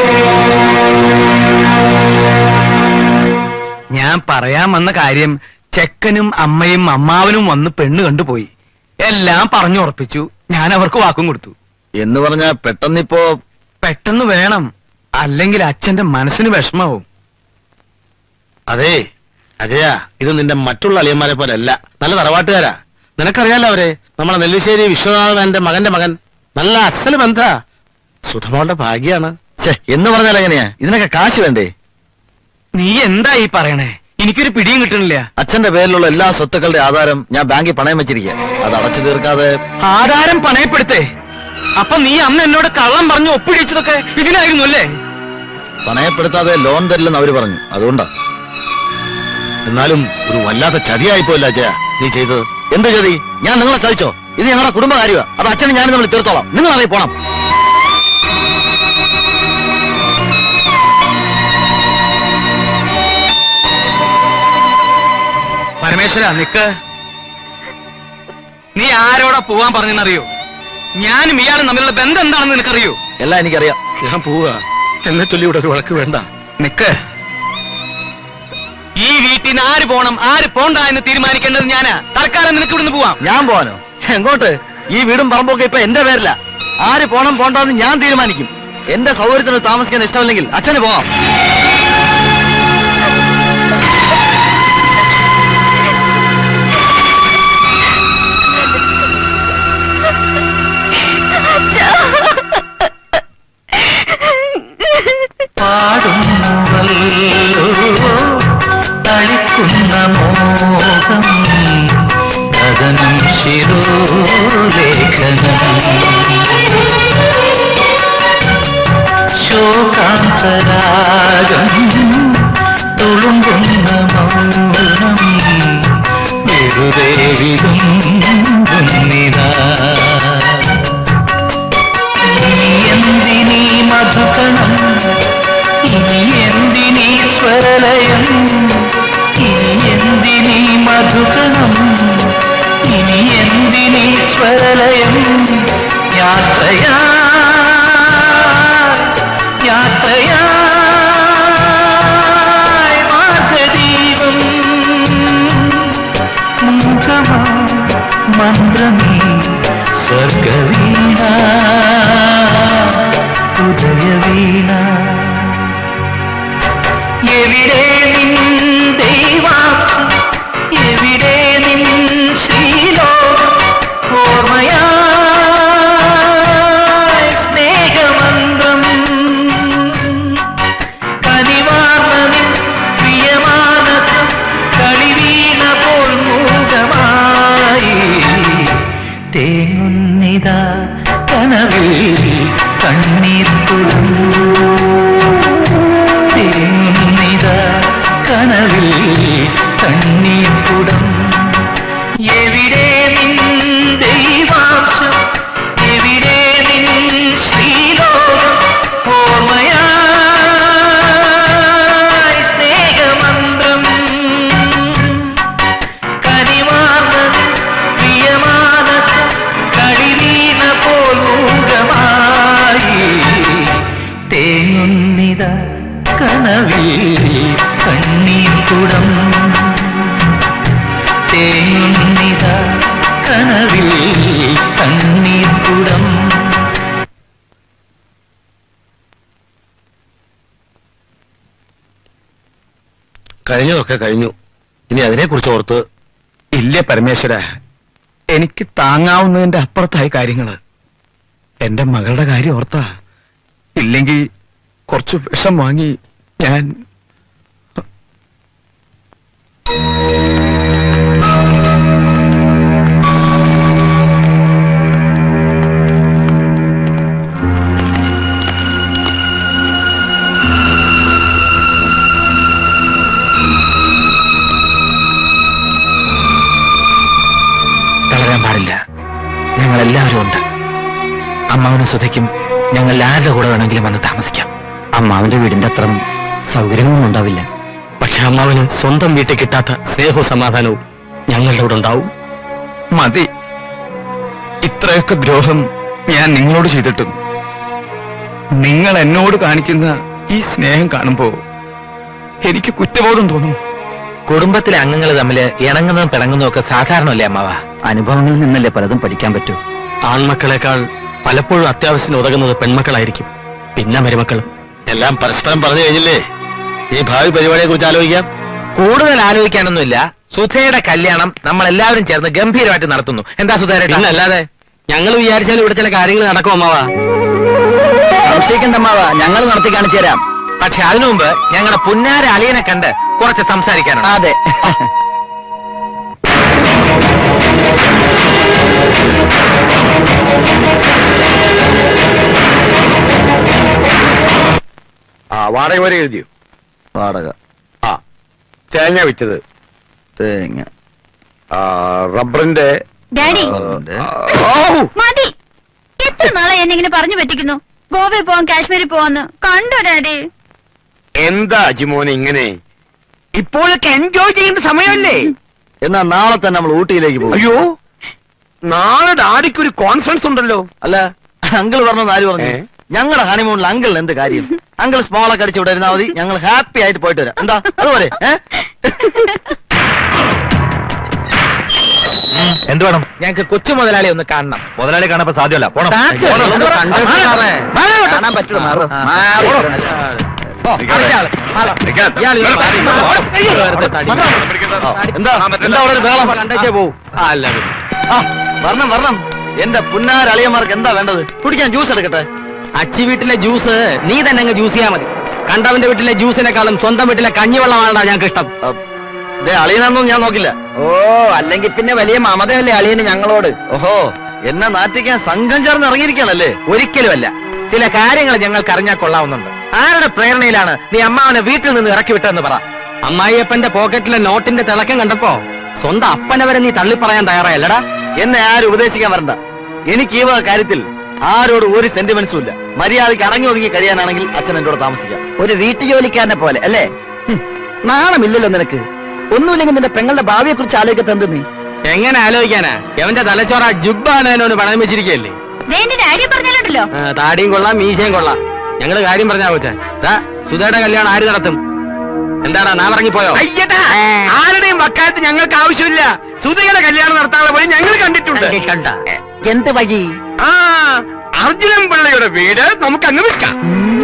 ഞാൻ പറയാൻ വന്ന കാര്യം ചെക്കനും അമ്മയും അമ്മാവനും വന്ന് പെണ്ണ് കണ്ടുപോയി എല്ലാം പറഞ്ഞു ഉറപ്പിച്ചു ഞാൻ അവർക്ക് വാക്കും കൊടുത്തു എന്ന് പറഞ്ഞാ പെട്ടെന്നിപ്പോ പെട്ടെന്ന് വേണം അല്ലെങ്കിൽ അച്ഛന്റെ മനസ്സിന് വിഷമാവും അതെ അജയ ഇത് നിന്റെ മറ്റുള്ള അളിയന്മാരെ പോലെ അല്ല നല്ല തറവാട്ടുകാരാ നിനക്കറിയാലോ അവരെ നമ്മളെ നെല്ലിശ്ശേരി വിശ്വനാഥൻ എന്റെ മകന്റെ മകൻ നല്ല അസല് ബന്ധ സുധമോളുടെ ഭാഗ്യാണ് ഛെ, എന്ന് പറഞ്ഞാൽ എങ്ങനെയാ ഇതിനൊക്കെ കാശ് വേണ്ടേ നീ എന്താ ഈ പറയണേ എനിക്കൊരു പിടിയും കിട്ടണില്ല അച്ഛന്റെ പേരിലുള്ള എല്ലാ സ്വത്തുക്കളുടെ ആധാരം ഞാൻ ബാങ്കിൽ പണയം വെച്ചിരിക്കുക അത് അടച്ചു തീർക്കാതെ ആധാരം പണയപ്പെടുത്തേ അപ്പൊ നീ അന്ന് എന്നോട് കള്ളം പറഞ്ഞു ഒപ്പിടിച്ചതൊക്കെ ഇതിനായിരുന്നു അല്ലേ പണയപ്പെടുത്താതെ ലോൺ തരില്ലെന്ന് അവര് പറഞ്ഞു അതുകൊണ്ടാ എന്നാലും ഒരു വല്ലാത്ത ചതിയായിപ്പോയില്ല അജയ നീ ചെയ്തത് എന്ത് ചതി ഞാൻ നിങ്ങളെ ചതിച്ചോ ഇത് ഞങ്ങളുടെ കുടുംബകാര്യമാണ് അത് അച്ഛനും ഞാനും നമ്മൾ തീർത്തോളാം നിങ്ങൾ അറിയി പോണം പരമേശ്വര നിക്ക് നീ ആരോടാ പോവാൻ പറഞ്ഞെന്നറിയോ ഞാനും ഇയാളും തമ്മിലുള്ള ബന്ധം എന്താണെന്ന് നിനക്കറിയോ എല്ലാം എനിക്കറിയാം ഞാൻ പോവുക എന്നെ ചൊല്ലി ഇവിടെ ഒരു വഴക്ക് വേണ്ട നിക്ക് ഈ വീട്ടിൽ നിന്ന് ആര് പോണം ആര് പോണ്ട എന്ന് തീരുമാനിക്കേണ്ടത് ഞാനാ തൽക്കാലം നിനക്ക് ഇവിടുന്ന് പോവാം ഞാൻ പോവാനോ എങ്ങോട്ട് ഈ വീടും പറമ്പൊക്കെ ഇപ്പൊ എന്റെ പേരില ആര് പോണം പോണ്ടെന്ന് ഞാൻ തീരുമാനിക്കും എന്റെ സൗകര്യത്തിന് താമസിക്കാൻ ഇഷ്ടമില്ലെങ്കിൽ അച്ഛന് പോവാം ശോകാന്തരാഗം തുളുമ്പുന്ന മൗനം വെറുതെ വിതുമ്പുന്നിതാ ഇനി എന്തിനീ മധുകണം ഇനി എന്തിനീ സ്വരലയം ഇനി എന്തിനീ മധുകണം ഇനി എന്തിനീ സ്വരലയം യാത്രയാ യാത്രയായി മാർഗദീപം മുഖമാ മന്ത്രമേ സ്വർഗവീണ ഉദയവീണ എവിടെ നിൻ ദൈവാംശം എവിടെ നിൻ ശ്രീലോകം ഓർമ്മയായി സ്നേഹമന്ത്രം കനിവാർന്നതിൻ പ്രിയമാനസം കളിവീണ പോൽ മൂകമായി തേങ്ങുന്നിതാ കനവിൽ കണ്ണീർ തുളും തേങ്ങുന്നിതാ കനവിൽ കണ്ണീർ കുടം എവിടെ നിൻ ദൈവാംശം എവിടെ നിൻ ശ്രീലോകം ഓർമ്മയായി സ്നേഹമന്ത്രം കനിവാർന്നത് പ്രിയമാനസം കളിവീണ പോൽ മൂകമായി തേങ്ങുന്നിത കനവിൽ കണ്ണീർ കുടം തേങ്ങുന്നിത കനവിൽ കണ്ണീർ കുടം കഴിഞ്ഞതൊക്കെ കഴിഞ്ഞു ഇനി അതിനെക്കുറിച്ച് ഓർത്ത് ഇല്ല പരമേശ്വര എനിക്ക് താങ്ങാവുന്നതിന്റെ അപ്പുറത്തായ കാര്യങ്ങള് എന്റെ മകളുടെ കാര്യം ഓർത്താ ഇല്ലെങ്കിൽ കുറച്ച് വിഷം വാങ്ങി ഞാൻ തളരാൻ പാടില്ല ഞങ്ങൾ എല്ലാവരും ഉണ്ട് അമ്മാവനും സുധയ്ക്കും ഞങ്ങൾ ആരുടെ കൂടെ വേണമെങ്കിലും വന്ന് താമസിക്കാം അമ്മാവന്റെ വീടിന്റെ അത്ര സൗകര്യങ്ങളൊന്നും ഉണ്ടാവില്ല പക്ഷെ അമ്മാവന് സ്വന്തം വീട്ടിൽ കിട്ടാത്ത സ്നേഹവും സമാധാനവും ഞങ്ങളുടെ കൂടെ ഉണ്ടാവും മതി ഇത്രയൊക്കെ ദ്രോഹം ഞാൻ നിങ്ങളോട് ചെയ്തിട്ടും നിങ്ങൾ എന്നോട് കാണിക്കുന്ന ഈ സ്നേഹം കാണുമ്പോ എനിക്ക് കുറ്റബോധം തോന്നും കുടുംബത്തിലെ അംഗങ്ങൾ തമ്മിൽ ഇണങ്ങുന്നതും പിണങ്ങുന്നതും ഒക്കെ സാധാരണമല്ലേ അമ്മാവ അനുഭവങ്ങളിൽ നിന്നല്ലേ പലതും പഠിക്കാൻ പറ്റൂ ആൺമക്കളെക്കാൾ പലപ്പോഴും അത്യാവശ്യത്തിന് ഉതകുന്നത് പെൺമക്കളായിരിക്കും പിന്നെ മരുമക്കളും എല്ലാം പരസ്പരം പറഞ്ഞു കഴിഞ്ഞില്ലേ ഈ ഭാവി പരിപാടിയെ കുറിച്ച് ആലോചിക്കാം കൂടുതൽ ആലോചിക്കാനൊന്നുമില്ല സുധയുടെ കല്യാണം നമ്മൾ എല്ലാവരും ചേർന്ന് ഗംഭീരമായിട്ട് നടത്തുന്നു എന്താ സുധേര അല്ലാതെ ഞങ്ങൾ വിചാരിച്ചാലും ഇവിടെ ചില കാര്യങ്ങൾ നടക്കും അമ്മാവാ സംശയിക്കണ്ട അമ്മാവ ഞങ്ങൾ നടത്തി കാണിച്ചു തരാം പക്ഷെ അതിനു മുമ്പ് ഞങ്ങളുടെ പുന്നാര അളിയനെ കണ്ട് കുറച്ച് സംസാരിക്കാനുണ്ട് അതെ ആ വാടക വരെ എഴുതിയോ വാടക ആ തേങ്ങ വിറ്റത് തേങ്ങ ആ റബ്ബറിന്റെ ഡാഡി മതി എത്ര നാളെ എന്നെ ഇങ്ങനെ പറഞ്ഞു പറ്റിക്കുന്നു ഗോവയിൽ പോവാൻ കാശ്മീരിൽ പോവാന്ന് കണ്ടോ ഡാഡി എന്താ അജിമോനെ ഇങ്ങനെ ഇപ്പോഴൊക്കെ എൻജോയ് ചെയ്യേണ്ട സമയമല്ലേ എന്നാ നാളെ തന്നെ നമ്മൾ ഊട്ടിയിലേക്ക് പോകും അയ്യോ നാളെ ഡാഡിക്ക് ഒരു കോൺഫറൻസ് ഉണ്ടല്ലോ അല്ല അങ്കിൾ പറഞ്ഞത് ആര് പറഞ്ഞു ഏ? ഞങ്ങളുടെ ഹണിമൂണിൽ അങ്കിൾ എന്ത് കാര്യം അങ്കിൾ സ്മോളൊക്കെ അടിച്ചു ഇവിടെ ഇരുന്നാ മതി ഞങ്ങൾ ഹാപ്പി ആയിട്ട് പോയിട്ട് വരാം എന്താ അതുപോലെ ഏ? എന്ത് വേണം ഞങ്ങൾക്ക് കൊച്ചു മുതലാളി ഒന്ന് കാണണം മുതലാളി കാണാൻ സാധ്യമല്ല പോണം സാക്ഷി പോണം. ഒന്ന് കണ്ടിട്ട് സാറേ. കാണാൻ പറ്റുമോ മാറ്. ആ, മാറ്. പോണം. ഓ, അടുത്ത ആള്. ആളോ. ഇയാള് ഇങ്ങ് മാറി. അയ്യോ, വെറുതെ തടി. എന്താ എന്താ അവിടെ ഒരു ബഹളം കണ്ടേച്ചേ പോവും അല്ല ആ, വരണം വരണം എന്റെ പുന്നാര അളിയന്മാർക്ക് എന്താ വേണ്ടത് കുടിക്കാൻ ജ്യൂസ് എടുക്കട്ടെ അച്ചി വീട്ടിലെ ജ്യൂസ് നീ തന്നെ അങ്ങ് ജ്യൂസ് ചെയ്യാൻ മതി കണ്ടവന്റെ വീട്ടിലെ ജ്യൂസിനെക്കാളും സ്വന്തം വീട്ടിലെ കഞ്ഞിവെള്ളമാണോ ഞങ്ങൾക്ക് ഇഷ്ടം ആ, അളിയനാന്നൊന്നും ഞാൻ നോക്കില്ല ഓ അല്ലെങ്കിൽ പിന്നെ വലിയ മമതയല്ലേ അളിയന് ഞങ്ങളോട് ഓഹോ എന്നെ നാറ്റിക്കാൻ സംഘം ചേർന്ന് ഇറങ്ങിയിരിക്കുകയാണല്ലേ ഒരിക്കലുമല്ല ചില കാര്യങ്ങൾ ഞങ്ങൾക്ക് അറിഞ്ഞാൽ കൊള്ളാവുന്നുണ്ട് ആരുടെ പ്രേരണയിലാണ് നീ അമ്മാവനെ വീട്ടിൽ നിന്ന് ഇറക്കി വിട്ടതെന്ന് പറ അമ്മായിയപ്പന്റെ പോക്കറ്റിലെ നോട്ടിന്റെ തിളക്കം കണ്ടപ്പോ സ്വന്തം അപ്പനെ വരെ നീ തള്ളി പറയാൻ തയ്യാറായല്ലടാ എന്നെ ആരും ഉപദേശിക്കാൻ വരണ്ട എനിക്ക് ഈ വക കാര്യത്തിൽ ആരോട് ഒരു സെന്റിമെന്റ്സും ഇല്ല മര്യാദയ്ക്ക് അടങ്ങി ഒതുങ്ങി കഴിയാനാണെങ്കിൽ അച്ഛൻ എന്റെ കൂടെ താമസിക്കാം ഒരു വീട്ടുജോലിക്കാരനെ പോലെ അല്ലേ ഹും, നാണമില്ലല്ലോ നിനക്ക് ഒന്നുമില്ലെങ്കിൽ നിന്റെ പെങ്ങളുടെ ഭാവിയെ കുറിച്ച് ആലോചിക്കത്തെന്ത് നീ എങ്ങനെ ആലോചിക്കാനാ എവന്റെ തലച്ചോറ ജുബാനോട് പണയം വെച്ചിരിക്കല്ലേ ദേ എന്റെ ഡാഡി പറഞ്ഞാലുണ്ടല്ലോ താടിയും കൊള്ളാം മീശയും കൊള്ളാം ഞങ്ങള് കാര്യം പറഞ്ഞാ കൊച്ചേ സുധയുടെ കല്യാണം ആര് നടത്തും എന്താടാ നാ ഇറങ്ങിപ്പോയോ അയ്യടാ ആരുടെയും വക്കാലത്ത് ഞങ്ങൾക്ക് ആവശ്യമില്ല സുധയുടെ കല്യാണം നടത്താനുള്ള വഴി ഞങ്ങൾ കണ്ടിട്ടുണ്ട് കണ്ട എന്ത് വഴി ആ അർജുനൻ പിള്ളയുടെ വീട് നമുക്ക് അങ്ങ് വിൽക്കാം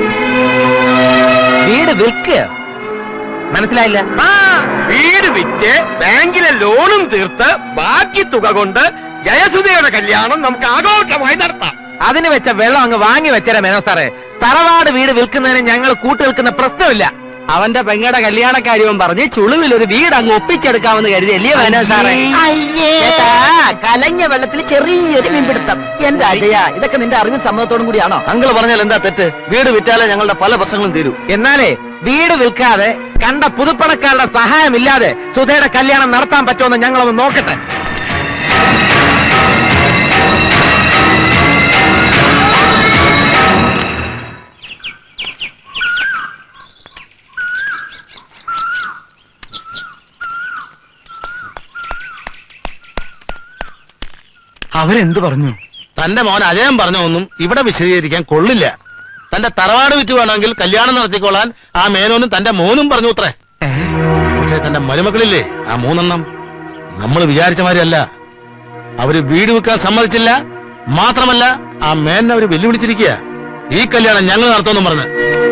വീട് വിൽക്കുക മനസ്സിലായില്ല ആ വീട് വിറ്റ് ബാങ്കിലെ ലോണും തീർത്ത് ബാക്കി തുക കൊണ്ട് ജയസുധയുടെ കല്യാണം നമുക്ക് ആഘോഷമായി നടത്താം അതിന് വെച്ച വെള്ളം അങ്ങ് വാങ്ങി വെച്ചേരാ മേനോ സാറേ തറവാട് വീട് വിൽക്കുന്നതിന് ഞങ്ങൾ കൂട്ടു നിൽക്കുന്ന പ്രശ്നമില്ല അവന്റെ പെങ്ങടെ കല്യാണക്കാര്യവും പറഞ്ഞ് ചുളുവിൽ ഒരു വീട് അങ്ങ് ഒപ്പിച്ചെടുക്കാമെന്ന് കരുതി അല്ലേ വേന സാറേ ചേട്ടാ, കലഞ്ഞ വെള്ളത്തിൽ ചെറിയൊരു മീൻപിടുത്തം എന്റെ അജയ ഇതൊക്കെ നിന്റെ അറിവും സമ്മതത്തോടും കൂടിയാണോ അങ്കിള് പറഞ്ഞാൽ എന്താ തെറ്റ് വീട് വിറ്റാലേ ഞങ്ങളുടെ പല പ്രശ്നങ്ങളും തീരൂ എന്നാലേ വീട് വിൽക്കാതെ കണ്ട പുതുപ്പണക്കാരുടെ സഹായമില്ലാതെ സുധയുടെ കല്യാണം നടത്താൻ പറ്റുമെന്ന് ഞങ്ങളൊന്ന് നോക്കട്ടെ അവരെന്ത് പറഞ്ഞു തന്റെ മോൻ അജയം പറഞ്ഞ ഒന്നും ഇവിടെ വിശദീകരിക്കാൻ കൊള്ളില്ല തന്റെ തറവാട് വിറ്റ് വേണമെങ്കിൽ കല്യാണം നടത്തിക്കൊള്ളാൻ ആ മേനോനും തന്റെ മോനും പറഞ്ഞു അത്രേ പക്ഷേ തന്റെ മരുമക്കളില്ലേ ആ മൂന്നെണ്ണം നമ്മൾ വിചാരിച്ച മാതിരിയല്ല അവര് വീട് വെക്കാൻ സമ്മതിച്ചില്ല മാത്രമല്ല ആ മേനെ അവര് വെല്ലുവിളിച്ചിരിക്കുക ഈ കല്യാണം ഞങ്ങൾ നടത്തുമെന്നും പറഞ്ഞ്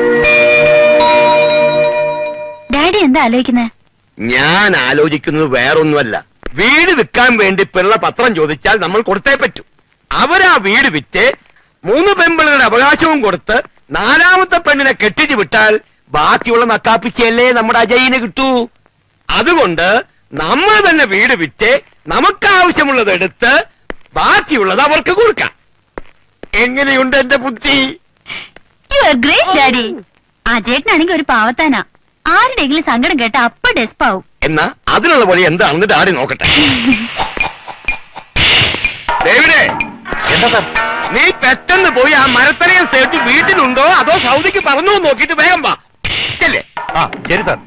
ഡാഡി എന്താ ആലോചിക്കുന്നേ ഞാൻ ആലോചിക്കുന്നത് വേറൊന്നുമല്ല വീട് വിൽക്കാൻ വേണ്ടി പിള്ള പത്രം ചോദിച്ചാൽ നമ്മൾ കൊടുത്തേ പറ്റൂ അവരാ വീട് വിറ്റ് മൂന്ന് പെൺപിള്ളയുടെ അവകാശവും കൊടുത്ത് നാലാമത്തെ പെണ്ണിനെ കെട്ടിച്ചു വിട്ടാൽ ബാക്കിയുള്ള നക്കാപ്പിച്ചയല്ലേ നമ്മുടെ അജയിന് കിട്ടൂ അതുകൊണ്ട് നമ്മൾ തന്നെ വീട് വിറ്റ് നമുക്ക് ആവശ്യമുള്ളത് എടുത്ത് ബാക്കിയുള്ളത് അവർക്ക് കൊടുക്കാം എങ്ങനെയുണ്ട് എന്റെ ബുദ്ധി യു ആർ ഗ്രേറ്റ് ഡാഡി ആ ചേട്ടനാണെങ്കിൽ ഒരു പാവത്താനാ ആരുടെയെങ്കിലും സങ്കടം കേട്ട അപ്പ ഡെസ്പാവും എന്നാ അതിനുള്ള വഴി എന്താണെന്ന് ഡാഡി നോക്കട്ടെ ഡേവിഡേ എന്താ സാർ നീ പെട്ടെന്ന് പോയി ആ മരത്തലയും സേട്ട് വീട്ടിലുണ്ടോ അതോ സൗദിക്ക് പറഞ്ഞു നോക്കിയിട്ട് വേഗം വാ ചെല്ലേ ആ ശരി സാർ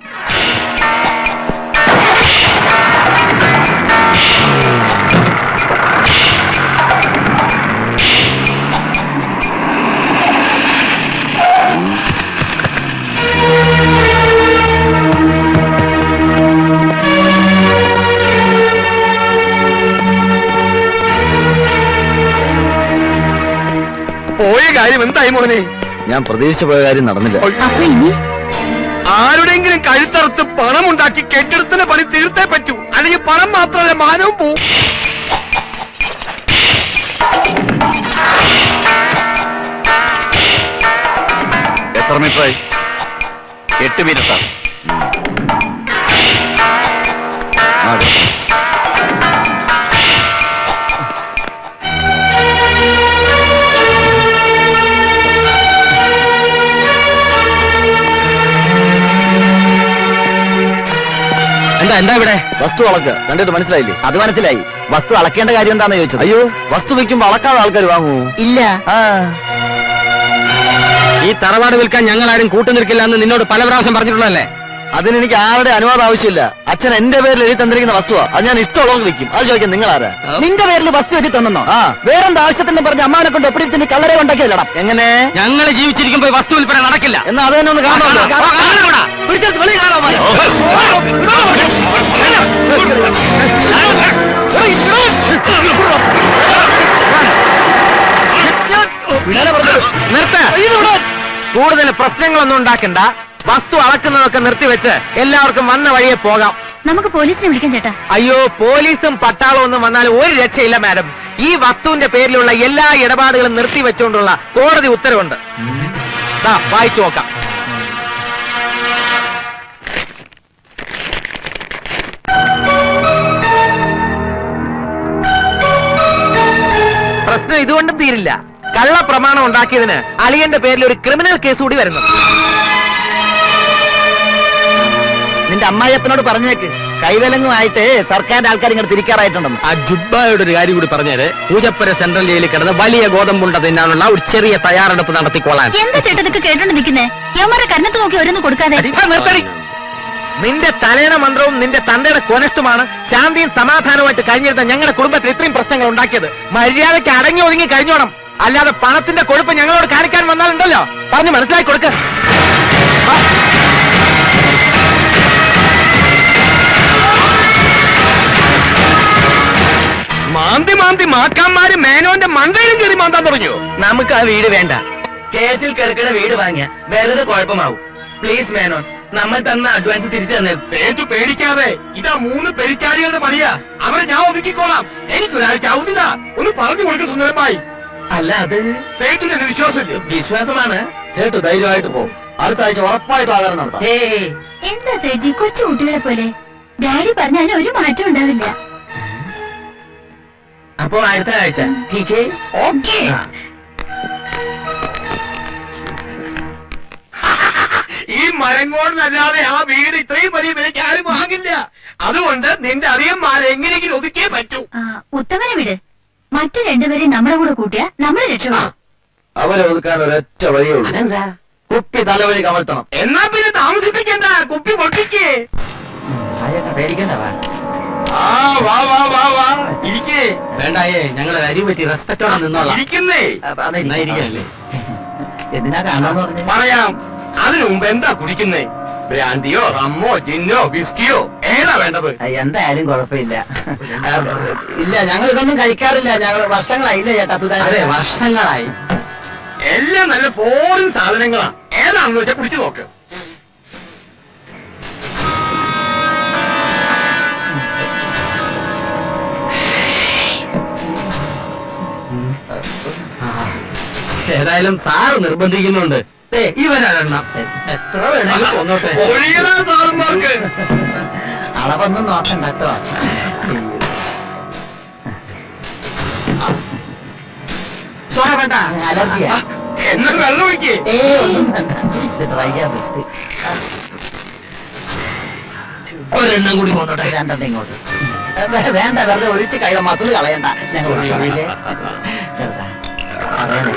പോയ കാര്യം എന്തായി മോനെ ഞാൻ പ്രതീക്ഷിച്ച പോയ കാര്യം നടന്നില്ല അപ്പൊ ഇനി ആരുടെങ്കിലും കഴുത്തറുത്ത് പണം ഉണ്ടാക്കി കെട്ടിടത്തിന് പണി തീർത്തേ പറ്റൂ അല്ലെങ്കിൽ പണം മാത്രമല്ല മാനവും പോവും എത്ര മീറ്ററായി എട്ട് മീറ്റർ എന്താ എന്താ ഇവിടെ വസ്തു അളക്കുക കണ്ടിട്ട് മനസ്സിലായില്ലേ അത് മനസ്സിലായി വസ്തു അളക്കേണ്ട കാര്യം എന്താണെന്ന് ചോദിച്ചത് അയ്യോ വസ്തു വെക്കുമ്പോ അളക്കാതെ ആൾക്കാർ വാങ്ങൂ ഇല്ല ആ ഈ തറവാട് വിൽക്കാൻ ഞങ്ങൾ ആരും കൂട്ടുനിൽക്കില്ല എന്ന് നിന്നോട് പല പ്രാവശ്യം പറഞ്ഞിട്ടുള്ളതല്ലേ അതിന് എനിക്ക് ആരുടെ അനുവാദം ആവശ്യമില്ല അച്ഛൻ എന്റെ പേരിൽ എഴുതി തന്നിരിക്കുന്ന വസ്തുവാ അത് ഞാൻ ഇഷ്ടമുള്ളവർക്ക് വെക്കും അത് ചോദിക്കാൻ നിങ്ങൾ ആരാ നിന്റെ പേരിൽ വസ്തു എത്തി തന്നോ ആ വേറെന്താ ആവശ്യത്തിന് പറഞ്ഞ അമ്മാവനെ കൊണ്ട് എപ്പിടി നീ കള്ളരെ ഉണ്ടാക്കിയല്ലടാ എങ്ങനെ ഞങ്ങൾ ജീവിച്ചിരിക്കുമ്പോ ഈ വസ്തു വിൽപ്പന നടക്കില്ല എന്നാ അത് തന്നെ ഒന്ന് കാണാമല്ലോ പിടിച്ചെടുത്ത് വെളിയിൽ കാണാമോ നിർത്ത കൂടുതൽ പ്രശ്നങ്ങളൊന്നും ഉണ്ടാക്കണ്ട വസ്തു അളക്കുന്നതൊക്കെ നിർത്തിവെച്ച് എല്ലാവർക്കും വന്ന വഴിയെ പോകാം നമുക്ക് പോലീസിനെ വിളിക്കാം ചേട്ടാ അയ്യോ പോലീസും പട്ടാളവും ഒന്നും വന്നാൽ ഒരു രക്ഷയില്ല മാഡം ഈ വസ്തുവിന്റെ പേരിലുള്ള എല്ലാ ഇടപാടുകളും നിർത്തിവെച്ചുകൊണ്ടുള്ള കോടതി ഉത്തരവുണ്ട് ദാ, വായിച്ചു നോക്കാം ഇതുകൊണ്ടും തീരില്ല കള്ള പ്രമാണം ഉണ്ടാക്കിയതിന് അളിയന്റെ പേരിൽ ഒരു ക്രിമിനൽ കേസ് കൂടി വരുന്നു നിന്റെ അമ്മായിയപ്പനോട് പറഞ്ഞേക്ക് കൈവലങ്ങുമായിട്ട് സർക്കാരിന്റെ ആൾക്കാർ ഇങ്ങോട്ട് തിരിക്കാറായിട്ടുണ്ടെന്ന് ആ ജുബ്ബായുടെ ഒരു കാര്യം കൂടി പറഞ്ഞേര് പൂജപ്പുര സെൻട്രൽ ജയിലിൽ കിടന്ന് വലിയ ഗോതമ്പുണ്ട തിന്നാനുള്ള ഒരു ചെറിയ തയ്യാറെടുപ്പ് നടത്തിക്കോളാൻ എന്താ ചേട്ടാ ഇതൊക്കെ കേട്ടോണ്ട് നിൽക്കുന്നേ യവന്മാരെ കരണത്ത് നോക്കി ഓരോന്ന് കൊടുക്കാതെ ആ, നിർത്തടി. നിന്റെ തലേണ മന്ത്രവും നിന്റെ തന്തയുടെ കൊനഷ്ടുമാണ് ശാന്തിയും സമാധാനവുമായിട്ട് കഴിഞ്ഞിരുന്ന ഞങ്ങളുടെ കുടുംബത്തിൽ ഇത്രയും പ്രശ്നങ്ങൾ ഉണ്ടാക്കിയത് മര്യാദയ്ക്ക് അടങ്ങി ഒതുങ്ങി കഴിഞ്ഞോണം അല്ലാതെ പണത്തിന്റെ കൊഴുപ്പ് ഞങ്ങളോട് കാണിക്കാൻ വന്നാലുണ്ടല്ലോ പറഞ്ഞു മനസ്സിലാക്കി കൊടുക്ക മാന്തി മാന്തി മാക്കാന്മാര് മേനോന്റെ മണ്ടയിലും കയറി മാന്താൻ തുടങ്ങിയോ നമുക്ക് ആ വീട് വേണ്ട കേസിൽ കിടക്കുന്ന വീട് വാങ്ങിയ വെറുതെ കുഴപ്പമാവും പ്ലീസ് മേനോൻ നമ്മൾ തന്ന അഡ്വാൻസ് തിരിച്ചു തന്നെ സേതു പേടിക്കാതെ ഇതാ മൂന്ന് പെരിച്ചാരികളുടെ പണിയാ അവരെ ഞാൻ ഒതുക്കിക്കോളാം എനിക്കൊരാഴ്ച ഔതിതാ ഒന്ന് പറഞ്ഞു കൊടുക്കും സുന്ദരമായി അല്ല അത് സേതുവിന് എന്നെ വിശ്വാസമില്ല വിശ്വാസമാണ് ചേട്ടു ധൈര്യമായിട്ട് പോകും അടുത്ത ആഴ്ച ഉറപ്പായിട്ട് ആധാരം നടത്താം ഏയ് എന്താ സേജി കൊച്ചു കുട്ടികളെ പോലെ ഡാഡി പറഞ്ഞാൽ ഒരു മാറ്റം ഉണ്ടാവില്ല അപ്പോ അടുത്ത ആഴ്ച ടീക്കേ ഓക്കേ ഈ മരം കൊണ്ടല്ലാതെ ആ വീട് ഇത്രയും വലിയ വിലയ്ക്ക് ആരും വാങ്ങില്ല അതുകൊണ്ട് നിന്റെ അറിയന്മാരെ എങ്ങനെയെങ്കിലും ഒതുക്കിയേ പറ്റൂ ആ, ഉത്തമനെ വിട് മറ്റു രണ്ടുപേരെയും നമ്മുടെ കൂടെ കൂട്ടിയാ നമ്മൾ രക്ഷപ്പെടും അവരെ ഒതുക്കാൻ ഒരൊറ്റ വഴിയേ ഉള്ളൂ അതെന്താ കുപ്പി തലവഴി കമഴ്ത്തണം എന്നാ പിന്നെ താമസിപ്പിക്കണ്ട കുപ്പി പൊട്ടിക്കേ പേടിക്കണ്ട ആ വാ വാ വാ വാ ഇരിക്കേ വേണ്ടായേ ഞങ്ങൾ അരി പറ്റി റെസ്പെക്റ്റോടെ നിന്നോളാം ഇരിക്കുന്നേ എന്നാ ഇരിക്കണല്ലേ എന്തിനാ കാണാന്ന് പറഞ്ഞു പറയാം അതിനു മുമ്പ് എന്താ കുടിക്കുന്നേ ബ്രാൻഡിയോ റമ്മോ ജിന്നോ വിസ്കിയോ ഏതാ വേണ്ടത് എന്തായാലും കുഴപ്പമില്ല ആ, ഇല്ല ഞങ്ങൾ ഇതൊന്നും കഴിക്കാറില്ല ഞങ്ങൾ വർഷങ്ങളായില്ല ചേട്ടാ അതെ സുധാകരൻ വർഷങ്ങളായി എല്ലാം നല്ല ഫോറിൻ സാധനങ്ങളാ ഏതാണെന്ന് വെച്ചാൽ കുടിച്ചു നോക്ക് ഏതായാലും സാറ് നിർബന്ധിക്കുന്നുണ്ട് ദേ, ഇവരൊരെണ്ണം എത്ര വേണമെങ്കിലും കൊന്നോട്ടെ ഒഴിയണ സാറന്മാർക്ക് അളവൊന്നും നോക്കണ്ട കേട്ടോ സോഡ വേണ്ട അലർജിയാ എന്നാ വെള്ളം ഒഴിക്കേ ഏ ഒന്നും വേണ്ട ഇത് ഡ്രൈയാ ബെസ്റ്റ് ഒരെണ്ണം കൂടി കൊന്നോട്ടെ രണ്ടെണ്ണം ഇങ്ങോട്ട് ഏ, വേ- വേണ്ട വെറുതെ ഒഴിച്ച് കഴിയ മസിൽ കളയണ്ട ഞങ്ങൾ ഒഴിച്ചോളില്ലേ ചെറുതാ അതേനെ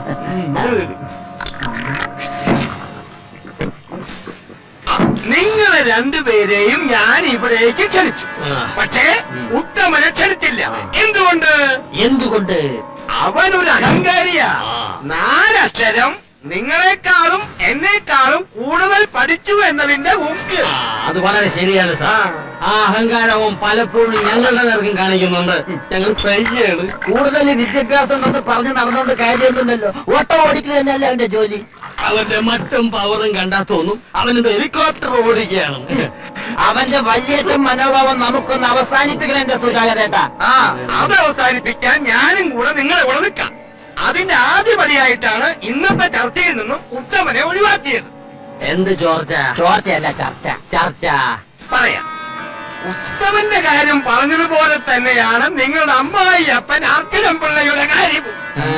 നിങ്ങളെ രണ്ടുപേരെയും ഞാൻ ഇവിടേക്ക് ക്ഷണിച്ചു പക്ഷേ ഉത്തമനെ ക്ഷണിച്ചില്ല എന്തുകൊണ്ട് എന്തുകൊണ്ട് അവനൊരു അഹങ്കാരിയാ നാലക്ഷരം നിങ്ങളെക്കാളും എന്നെക്കാളും കൂടുതൽ പഠിച്ചു എന്നതിന്റെ ഊക്ക് അത് വളരെ ശരിയാണ് സാർ ആ അഹങ്കാരവും പലപ്പോഴും ഞങ്ങളുടെ നേർക്കും കാണിക്കുന്നുണ്ട് ഞങ്ങൾ സഹിക്കുകയാണ് കൂടുതൽ വിദ്യാഭ്യാസം ഉണ്ടെന്ന് പറഞ്ഞ് നടന്നുകൊണ്ട് കാര്യമൊന്നുമില്ലല്ലോ ഓട്ടോ ഓടിക്കുക തന്നെയല്ലേ അവന്റെ ജോലി അവന്റെ മറ്റും പവറും കണ്ടാ തോന്നും അവന് ഹെലികോപ്റ്റർ ഓടിക്കുകയാണ് അവന്റെ വലിയേറ്റം മനോഭാവം നമുക്കൊന്ന് അവസാനിപ്പിക്കണം എന്റെ സുധാകരേട്ടാ ആ അത് അവസാനിപ്പിക്കാൻ ഞാനും കൂടെ നിങ്ങളെ ഇവിടെ നിൽക്കാം അതിന്റെ ആദ്യപടിയായിട്ടാണ് ഇന്നത്തെ ചർച്ചയിൽ നിന്നും ഉത്തമനെ ഒഴിവാക്കിയത് എന്ത് ചോർച്ച ചോർച്ചയല്ല ചർച്ച ചർച്ച പറയാം ഉത്തമന്റെ കാര്യം പറഞ്ഞതുപോലെ തന്നെയാണ് നിങ്ങളുടെ അമ്മായി അപ്പൻ അർച്ചനം പിള്ളയുടെ കാര്യവും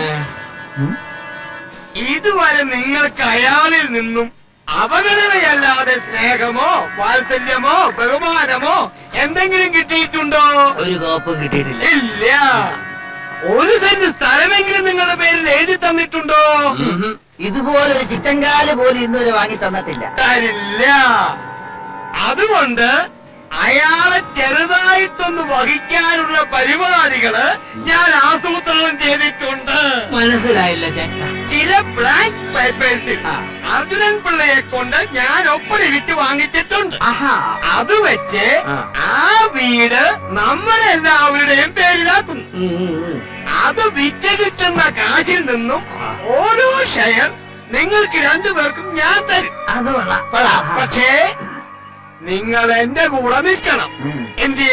ഇതുവരെ നിങ്ങൾക്ക് അയാളിൽ നിന്നും അവഗണനയല്ലാതെ സ്നേഹമോ വാത്സല്യമോ ബഹുമാനമോ എന്തെങ്കിലും കിട്ടിയിട്ടുണ്ടോ ഒരു കോപ്പും കിട്ടിയിട്ടില്ല ഇല്ല ഒരു സെന്റ് സ്ഥലമെങ്കിലും നിങ്ങളുടെ പേരിൽ എഴുതി തന്നിട്ടുണ്ടോ ഇതുപോലൊരു ചിറ്റങ്കാല് പോലും ഇന്നുവരെ വാങ്ങി തന്നിട്ടില്ല തരില്ല അതുകൊണ്ട് അയാളെ ചെറുതായിട്ടൊന്ന് വഹിക്കാനുള്ള പരിപാടികള് ഞാൻ ആസൂത്രണം ചെയ്തിട്ടുണ്ട് മനസ്സിലായില്ല ചേട്ടാ ചില ബ്ലാക്ക് പേപ്പേഴ്സിൽ അർജുനൻ പിള്ളയെ കൊണ്ട് ഞാൻ ഒപ്പടിവിറ്റ് വാങ്ങിച്ചിട്ടുണ്ട് അത് വെച്ച് ആ വീട് നമ്മുടെ എല്ലാവരുടെയും പേരിലാക്കുന്നു അത് വിറ്റ് കിട്ടുന്ന കാശിൽ നിന്നും ഓരോ ഷെയർ നിങ്ങൾക്ക് രണ്ടുപേർക്കും ഞാൻ തരും അത് കൊള്ളാം പക്ഷേ നിങ്ങൾ എന്റെ കൂടെ നിൽക്കണം എന്ത്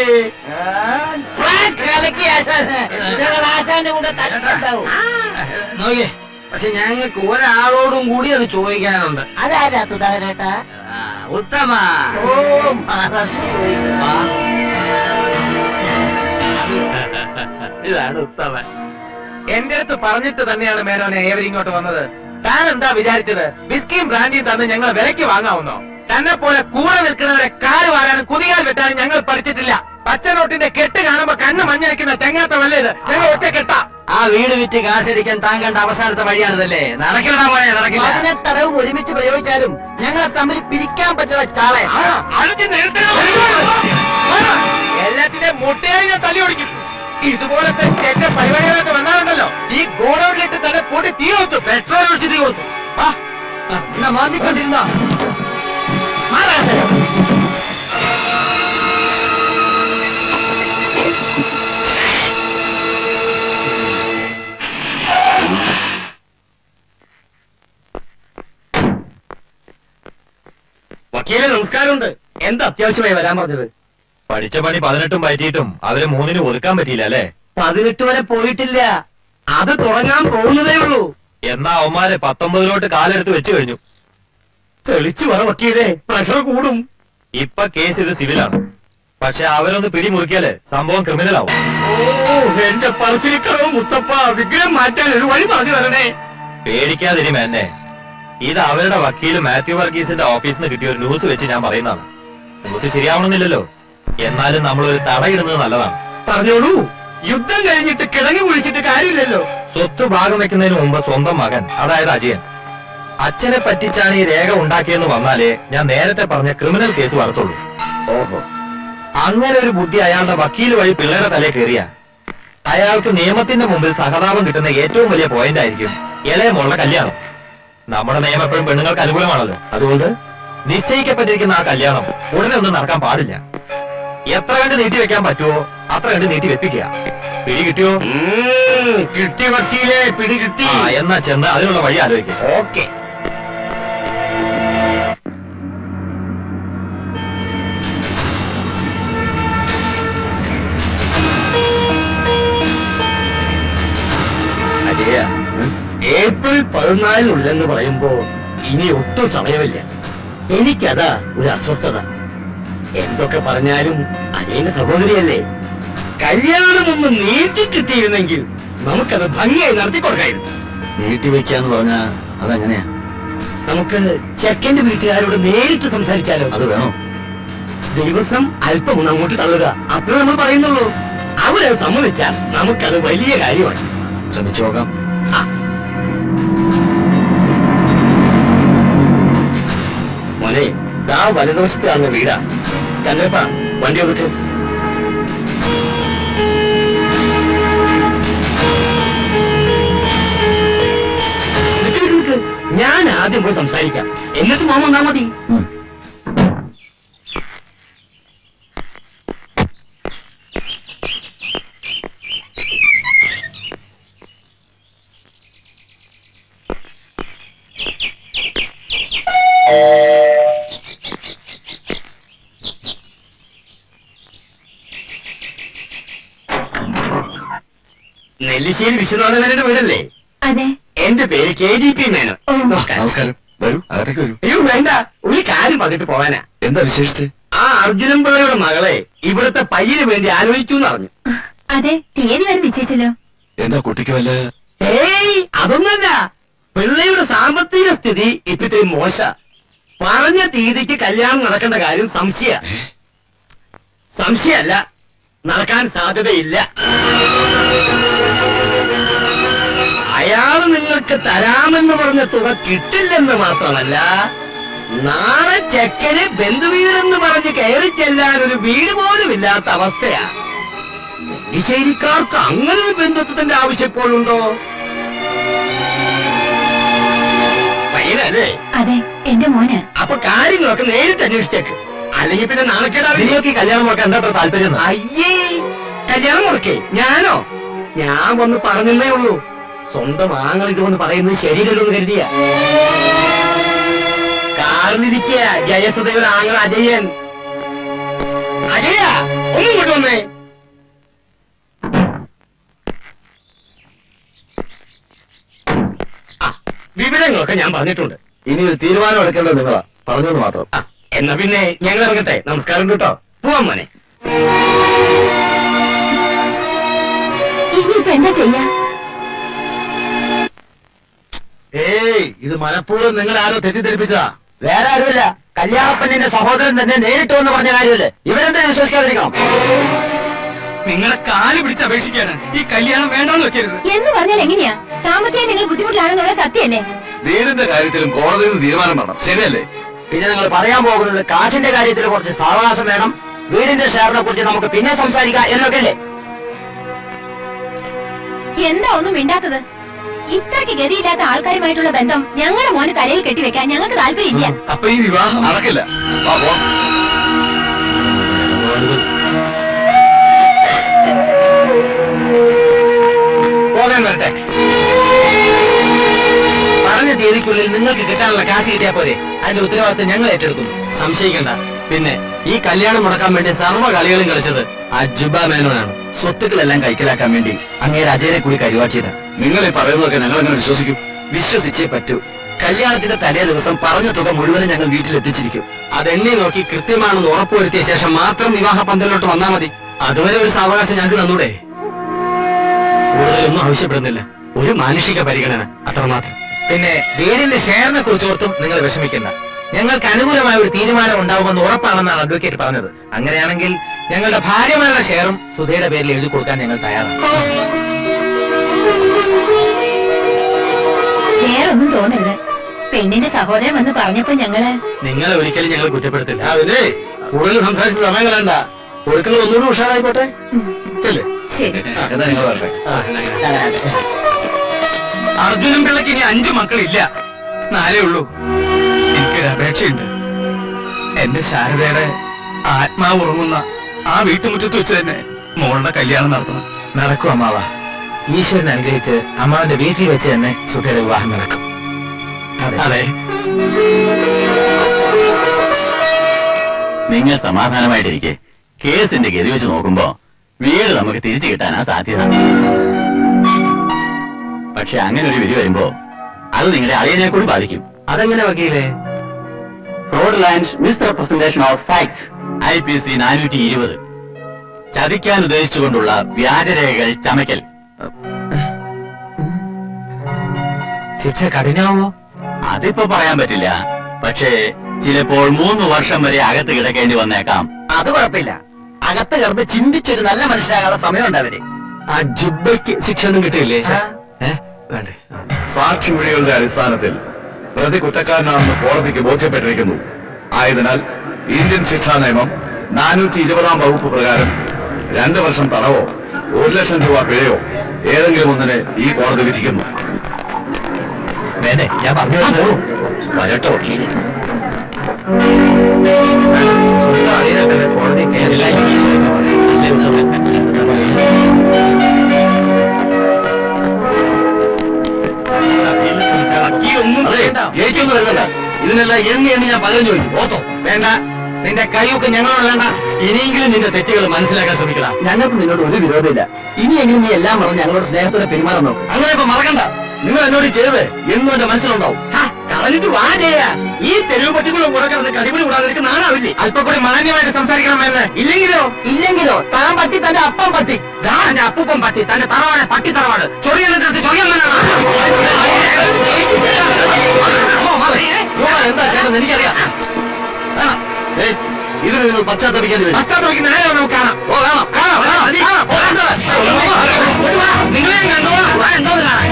കലക്കി ആശാന് ഞങ്ങൾ ആശാന്റെ കൂടെ തട്ടുണ്ടാവും നോക്കിയേ പക്ഷെ ഞങ്ങൾക്ക് ഒരാളോടും കൂടി അത് ചോദിക്കാനുണ്ട് അതാരാ സുധാകരേട്ടാ ആ, ഉത്തമ ഓ മറന്നുപോയി. ഇതാണ് ഉത്തമൻ എന്റെ അടുത്ത് പറഞ്ഞിട്ട് തന്നെയാണ് മേനോനെ ഏവർ ഇങ്ങോട്ട് വന്നത് താൻ എന്താ വിചാരിച്ചത് ബിസ്കിയും ബ്രാൻഡിയും തന്ന് ഞങ്ങൾ വിലയ്ക്ക് വാങ്ങാവുന്നോ തന്നെ പോലെ കൂടെ നിൽക്കുന്നവരെ കാല് വാരാനും കുതികാൽ വെട്ടാനും ഞങ്ങൾ പഠിച്ചിട്ടില്ല പച്ചനോട്ടിന്റെ കെട്ട് കാണുമ്പോ കണ്ണ് മഞ്ഞളിക്കുന്ന ചെങ്ങാത്തമല്ലേ ഇത് ഞങ്ങൾ ഒറ്റ കെട്ടാ ആ വീട് വിറ്റ് കാശടിക്കാൻ താൻ കണ്ട അവസാനത്തെ വഴിയാണിതല്ലേ നടക്കില്ലടാ മോനെ നടക്കില്ല പതിനെട്ടടവും ഒരുമിച്ച് പ്രയോഗിച്ചാലും ഞങ്ങൾ തമ്മിൽ പിരിക്കാൻ പറ്റുന്ന ചാളെ എല്ലാത്തിന്റെയും മുട്ടയായി ഞാൻ തല്ലി ഓടിക്കും ഇതുപോലത്തെ ചെറ്റ പരിപാടികളൊക്കെ വന്നാലുണ്ടല്ലോ ഈ ഗോഡൌണിലിട്ട് തന്നെ പൊടി തീ കൊടുത്തു പെട്രോൾ ഒഴിച്ച് തീ കൊടുത്തു ആ, എന്നാ മാന്തിക്കൊണ്ടിരുന്നോ വക്കീലെ നമസ്കാരമുണ്ട് എന്താ അത്യാവശ്യമായി വരാൻ പറഞ്ഞത് പഠിച്ച പണി പതിനെട്ടും പറ്റിയിട്ടും അവരെ മൂന്നിന് ഒതുക്കാൻ പറ്റിയില്ല അല്ലേ പതിനെട്ട് വരെ പോയിട്ടില്ല അത് തുടങ്ങാൻ പോകുന്നതേ ഉള്ളൂ എന്നാ അവന്മാരെ പത്തൊമ്പതിലോട്ട് കാലെടുത്ത് വെച്ചു കഴിഞ്ഞു തെളിച്ചു പറ വക്കീലെ പ്രഷർ കൂടും ഇപ്പൊ കേസ് ഇത് സിവിലാണ് പക്ഷെ അവരൊന്ന് പിടിമുറുക്കിയാല് സംഭവം ക്രിമിനൽ ആവും ഓ എന്റെ പറശ്ശിനിക്കടവ് മുത്തപ്പ വിഗ്രഹം മാറ്റാൻ ഒരു വഴി പറഞ്ഞു തരണേ പേടിക്കാതിരി എന്നെ ഇത് അവരുടെ വക്കീല് മാത്യു വർഗീസിന്റെ ഓഫീസിൽ നിന്ന് കിട്ടിയ ഒരു ന്യൂസ് വെച്ച് ഞാൻ പറയുന്നതാണ് ന്യൂസ് ശരിയാവണമെന്നില്ലല്ലോ എന്നാലും നമ്മളൊരു തടയിടുന്നത് നല്ലതാണ് പറഞ്ഞോളൂ യുദ്ധം കഴിഞ്ഞിട്ട് കിടങ്ങി കുഴിച്ചിട്ട് കാര്യമില്ലല്ലോ സ്വത്ത് ഭാഗം വെക്കുന്നതിന് മുമ്പ് സ്വന്തം മകൻ അതായത് അജയൻ അച്ഛനെ പറ്റിച്ചാണ് ഈ രേഖ ഉണ്ടാക്കിയെന്ന് വന്നാലേ ഞാൻ നേരത്തെ പറഞ്ഞ ക്രിമിനൽ കേസ് വരത്തുള്ളൂ ഓഹോ അങ്ങനെ ഒരു ബുദ്ധി അയാളുടെ വക്കീൽ വഴി പിള്ളേരുടെ തലേ കയറിയ അയാൾക്ക് നിയമത്തിന്റെ മുമ്പിൽ സഹതാപം കിട്ടുന്ന ഏറ്റവും വലിയ പോയിന്റ് ആയിരിക്കും ഇളയ മോളുടെ കല്യാണം നമ്മുടെ നിയമം എപ്പോഴും പെണ്ണുങ്ങൾക്ക് അനുകൂലമാണല്ലോ അതുകൊണ്ട് നിശ്ചയിക്കപ്പെട്ടിരിക്കുന്ന ആ കല്യാണം ഉടനെ ഒന്നും നടക്കാൻ പാടില്ല എത്ര കണ്ട് നീട്ടി വെക്കാൻ പറ്റുമോ അത്ര കണ്ട് നീട്ടി വെപ്പിക്കുക പിടി കിട്ടിയോ കിട്ടി വക്കീലെ പിടി കിട്ടി ആ എന്നാ ചെന്ന് അതിനുള്ള വഴി ആലോചിക്കും ഓക്കെ അജയ ഏപ്രിൽ പതിനാലിനുള്ളെന്ന് പറയുമ്പോ ഇനി ഒട്ടും സമയമില്ല എനിക്കതാ ഒരു അസ്വസ്ഥത എന്തൊക്കെ പറഞ്ഞാലും അജയന്റെ സഹോദരിയല്ലേ കല്യാണം ഒന്ന് നീട്ടി കിട്ടിയിരുന്നെങ്കിൽ നമുക്കത് ഭംഗിയായി നടത്തി കൊടുക്കായിരുന്നു നീട്ടിവെക്കാന്ന് പറഞ്ഞാ അതെങ്ങനെയാ നമുക്ക് ചെക്കന്റെ വീട്ടുകാരോട് നേരിട്ട് സംസാരിച്ചാലോ അത് വേണോ ദിവസം അല്പം ഒന്ന് അങ്ങോട്ട് തള്ളുക അത്ര നമ്മൾ പറയുന്നുള്ളൂ അവരത് സമ്മതിച്ചാൽ നമുക്കത് വലിയ കാര്യമാണ് ശ്രമിച്ചു നോക്കാം മോനെ ദാ വലതുവശത്ത് കാണുന്ന വീടാ ചന്ദ്രപ്പ വണ്ടി ഒതുക്ക് നിക്ക് നിക്ക് നിക്ക്. ഞാൻ ആദ്യം പോയി സംസാരിക്കാം എന്നിട്ട് മോൻ വന്നാ മതി നെല്ലിശ്ശേരി വിശ്വനാഥനന്റെ വീടല്ലേ അതെ എന്റെ പേര് കെ ജി പി മേനോ നമസ്കാരം വരൂ അകത്തേക്ക് വരൂ അയ്യോ വേണ്ട ഒരു കാര്യം പറഞ്ഞിട്ട് പോവാനാ എന്താ വിശേഷിച്ച് ആ അർജുനൻ പിള്ളയുടെ മകളെ ഇവിടുത്തെ പയ്യന് വേണ്ടി ആലോചിച്ചു എന്ന് പറഞ്ഞു അതെ തീയതി വരെ നിശ്ചയിച്ചല്ലോ എന്താ കുട്ടിക്ക് വല്ല ഏയ് അതൊന്നല്ല പിള്ളയുടെ സാമ്പത്തിക സ്ഥിതി ഇപ്പത്തെ മോശ പറഞ്ഞ തീയതിക്ക് കല്യാണം നടക്കേണ്ട കാര്യം സംശയ സംശയമല്ല നടക്കാൻ സാധ്യതയില്ല അയാൾ നിങ്ങൾക്ക് തരാമെന്ന് പറഞ്ഞ തുക കിട്ടില്ലെന്ന് മാത്രമല്ല നാളെ ചെക്കന് ബന്ധുവീടെന്ന് പറഞ്ഞ് കയറി ചെല്ലാൻ ഒരു വീട് പോലും ഇല്ലാത്ത അവസ്ഥയാ നെല്ലിശ്ശേരിക്കാർക്ക് അങ്ങനെ ഒരു ബന്ധുത്വത്തിന്റെ ആവശ്യം ഇപ്പോഴുണ്ടോ പയ്യനല്ലേ അതെ എന്റെ മോന് അപ്പൊ കാര്യങ്ങളൊക്കെ നേരിട്ട് അന്വേഷിച്ചേക്ക് അല്ലെങ്കിൽ പിന്നെ നാണക്കേടാവില്ലേ നിങ്ങൾക്ക് ഈ കല്യാണം മുടക്കാൻ എന്താ അത്ര താല്പര്യം അയ്യേ കല്യാണം മുടക്കേ ഞാനോ ഞാൻ വന്ന് പറഞ്ഞേ ഉള്ളൂ സ്വന്തം ആങ്ങൾ ഇത് വന്ന് പറയുന്നത് ശരിയല്ലോ എന്ന് കരുതിയ കാറിലിരിക്കുക ജയസുധയുടെ ആങ്ങൾ അജയൻ അജയ ഒന്നും ഇങ്ങോട്ട് വന്നേ ആ, വിവരങ്ങളൊക്കെ ഞാൻ പറഞ്ഞിട്ടുണ്ട് ഇനി ഒരു തീരുമാനം എടുക്കേണ്ടത് നിങ്ങളാ പറഞ്ഞത് മാത്രം ആ, എന്നാ പിന്നെ ഞങ്ങൾ ഇറങ്ങട്ടെ നമസ്കാരം കേട്ടോ പോവാൻ മോനെ ഇനിയിപ്പോ എന്താ ചെയ്യാ ഇത് മനഃപൂർവ്വം നിങ്ങൾ ആരോ തെറ്റിദ്ധരിപ്പിച്ചതാ വേറെ ആരുമില്ല കല്യാണപ്പെണ്ണിന്റെ സഹോദരൻ തന്നെ നേരിട്ട് വന്ന് പറഞ്ഞ കാര്യമല്ലേ ഇവരെന്താ വിശ്വസിക്കാതിരിക്കണം നിങ്ങളെ കാല് പിടിച്ച് അപേക്ഷിക്കാണ് ഈ കല്യാണം വേണ്ടെന്ന് വെക്കരുത് എന്ന് പറഞ്ഞാൽ എങ്ങനെയാ സാമ്പത്തികം നിങ്ങൾ ബുദ്ധിമുട്ടിലാണെന്നുള്ള സത്യമല്ലേ വീടിന്റെ കാര്യത്തിലും കോടതിയിൽ നിന്ന് തീരുമാനം വേണം ശരിയല്ലേ പിന്നെ നിങ്ങൾ പറയാൻ പോകുന്നത് കാശിന്റെ കാര്യത്തിൽ കുറച്ച് സാവകാശം വേണം വീടിന്റെ ഷെയറിനെ കുറിച്ച് നമുക്ക് പിന്നെ സംസാരിക്കാം എന്നൊക്കെ അല്ലേ എന്താ ഒന്നും മിണ്ടാത്തത് ഇത്രയ്ക്ക് ഗതിയില്ലാത്ത ആൾക്കാരുമായിട്ടുള്ള ബന്ധം ഞങ്ങളുടെ മോന് തലയിൽ കെട്ടിവെക്കാൻ ഞങ്ങൾക്ക് താല്പര്യമില്ല അപ്പൊ ഈ വിവാഹം നടക്കില്ല വാ, പോ. പോകാൻ വരട്ടെ പറഞ്ഞ തീയതിക്കുള്ളിൽ നിങ്ങൾക്ക് കിട്ടാനുള്ള കാശ് കിട്ടിയാ പോരെ അതിന്റെ ഉത്തരവാദിത്വം ഞങ്ങൾ ഏറ്റെടുക്കുന്നു സംശയിക്കണ്ട പിന്നെ ഈ കല്യാണം മുടക്കാൻ വേണ്ടി സർവ്വ കളികളും കളിച്ചത് ആ ജുബ മേനോനാണ് സ്വത്തുക്കളെല്ലാം കൈക്കലാക്കാൻ വേണ്ടി അങ്ങേര് അജയനെ കൂടി കരുവാക്കിയതാ നിങ്ങൾ ഈ പറയുന്നതൊക്കെ ഞങ്ങൾ എങ്ങനെ വിശ്വസിക്കും വിശ്വസിച്ചേ പറ്റൂ കല്യാണത്തിന്റെ തലേ ദിവസം പറഞ്ഞ തുക മുഴുവനും ഞങ്ങൾ വീട്ടിലെത്തിച്ചിരിക്കും അതെണ്ണി നോക്കി കൃത്യമാണെന്ന് ഉറപ്പുവരുത്തിയ ശേഷം മാത്രം വിവാഹ പന്തലിലോട്ട് വന്നാൽ മതി അതുവരെ ഒരു സാവകാശം ഞങ്ങൾക്ക് തന്നൂടെ കൂടുതലൊന്നും ആവശ്യപ്പെടുന്നില്ല ഒരു മാനുഷിക പരിഗണന അത്രമാത്രം പിന്നെ വീടിന്റെ ഷെയറിനെ കുറിച്ച് ഓർത്തും നിങ്ങൾ വിഷമിക്കണ്ട ഞങ്ങൾക്ക് അനുകൂലമായ ഒരു തീരുമാനം ഉണ്ടാവുമെന്ന് ഉറപ്പാണെന്നാണ് അഡ്വക്കേറ്റ് പറഞ്ഞത് അങ്ങനെയാണെങ്കിൽ ഞങ്ങളുടെ ഭാര്യമാരുടെ ഷെയറും സുധയുടെ പേരിൽ എഴുതി കൊടുക്കാൻ ഞങ്ങൾ തയ്യാറാണ് വേറൊന്നും തോന്നരുത് പെണ്ണിന്റെ സഹോദരൻ വന്ന് പറഞ്ഞപ്പോ ഞങ്ങള് നിങ്ങളെ ഒരിക്കലും ഞങ്ങൾ കുറ്റപ്പെടുത്തില്ല ആ പിന്നെ കൂടുതൽ സംസാരിച്ച് സമയം കളയണ്ട ഒടുക്കൾ ഒന്നുകൂടി ഉഷാറായിക്കോട്ടെ ചെല്ലേ ശരി എന്നാ നിങ്ങൾ വരട്ടെ അർജുനൻ പിള്ളക്ക് ഇനി അഞ്ചു മക്കളില്ല നാലേ ഉള്ളൂ എനിക്കൊരു അപേക്ഷയുണ്ട് എന്റെ ശാരദയുടെ ആത്മാവ് ഉറങ്ങുന്ന ആ വീട്ടുമുറ്റത്ത് വെച്ച് തന്നെ മോളുടെ കല്യാണം നടത്തണം നടക്കും അമ്മാവ ഈശ്വരൻ അനുഗ്രഹിച്ച് അമ്മാവിന്റെ വീട്ടിൽ വെച്ച് തന്നെ സുധയുടെ വിവാഹം നടക്കും അതെ നിങ്ങൾ സമാധാനമായിട്ടിരിക്കെ കേസിന്റെ ഗതി വെച്ച് നോക്കുമ്പോ വീട് നമുക്ക് തിരിച്ചു കിട്ടാനാ സാധ്യത പക്ഷെ അങ്ങനെ ഒരു വിധി വരുമ്പോ അത് നിങ്ങളുടെ അളിയനെ കൂടി ബാധിക്കും അതെങ്ങനെ വക്കീലേ fraud and misrepresentation of facts I P C നാനൂറ്റി ഇരുപത് ചതിക്കാൻ ഉദ്ദേശിച്ചുകൊണ്ടുള്ള വ്യാജരേഖകൾ ചമയ്ക്കൽ ശിക്ഷ കഠിനാവോ അതിപ്പോ പറയാൻ പറ്റില്ല പക്ഷേ ചിലപ്പോൾ മൂന്ന് വർഷം വരെ അകത്ത് കിടക്കേണ്ടി വന്നേക്കാം അത് കുഴപ്പമില്ല അകത്ത് കിടന്ന് ചിന്തിച്ചൊരു നല്ല മനുഷ്യരാകാനുള്ള സമയമുണ്ട് അവര് ആ ജുബയ്ക്ക് ശിക്ഷ ഒന്നും കിട്ടിയില്ലേ ഏ? വേണ്ടേ സാക്ഷിമൊഴികളുടെ അടിസ്ഥാനത്തിൽ പ്രതി കുറ്റക്കാരനാണെന്ന് കോടതിക്ക് ബോധ്യപ്പെട്ടിരിക്കുന്നു ആയതിനാൽ ഇന്ത്യൻ ശിക്ഷാ നിയമം നാനൂറ്റി ഇരുപതാം വകുപ്പ് പ്രകാരം രണ്ട് വർഷം തടവോ ഒരു ലക്ഷം രൂപ പിഴയോ ഏതെങ്കിലും ഒന്നിനെ ഈ കോടതി വിധിക്കുന്നു വേണ്ടേ ഞാൻ പറഞ്ഞു വരുന്നത്. വരട്ടോ സ്വന്തം അളിയനെ തന്നെ കോടതി കയറില്ല അതെ ജയിച്ചൊന്നും വരുന്നുണ്ട് ഇതിനെല്ലാം എണ്ണി എണ്ണി ഞാൻ പകരം ചോദിക്കും ഓത്തോ വേണ്ട നിന്റെ കൈയൊക്കെ ഞങ്ങളോട് വേണ്ട ഇനിയെങ്കിലും നിന്റെ തെറ്റുകൾ മനസ്സിലാക്കാൻ ശ്രമിക്കണം ഞങ്ങൾക്ക് നിന്നോട് ഒരു വിരോധമില്ല ഇനിയെങ്കിലും നീ എല്ലാം പറഞ്ഞ് ഞങ്ങളോട് സ്നേഹത്തോടെ പെരുമാറാൻ നോക്കും അങ്ങനെ ഇപ്പൊ മറക്കണ്ട നിങ്ങൾ എന്നോട് ഈ ചെയ്തത് എന്നും എന്റെ മനസ്സിലുണ്ടാവും കളഞ്ഞിട്ട് വാ ചെയ്യാ ഈ തെരുവ് പറ്റികളും കൂടെ കിടന്ന് കടിപിടി കൂടാതെ എനിക്ക് നാണാവില്ലേ അല്പം കൂടി മാന്യമായിട്ട് സംസാരിക്കണമെന്ന് ഇല്ലെങ്കിലോ ഇല്ലെങ്കിലോ താൻ പറ്റി തന്റെ അപ്പം പറ്റി തന്റെ അപ്പൂപ്പൻ പറ്റി തന്റെ തറവാട് പട്ടി തറവാട് ചൊറിയെന്നിട്ട് ചൊറിയെന്നാണ് എന്താ ചേട്ടൻ എനിക്കറിയാം ആ, ഏയ്, ഇതിന് നിങ്ങൾ പശ്ചാത്തപിക്കാൻ വരും പശ്ചാത്തലയ്ക്ക് നേരെ നമുക്ക് കാണാം ഓ കാണാം കാണാം കാണാം കാണാം പോ, കണ്ടോ? നിങ്ങളെയും കണ്ടോ ആ, എന്തോ ഇത് കാണാൻ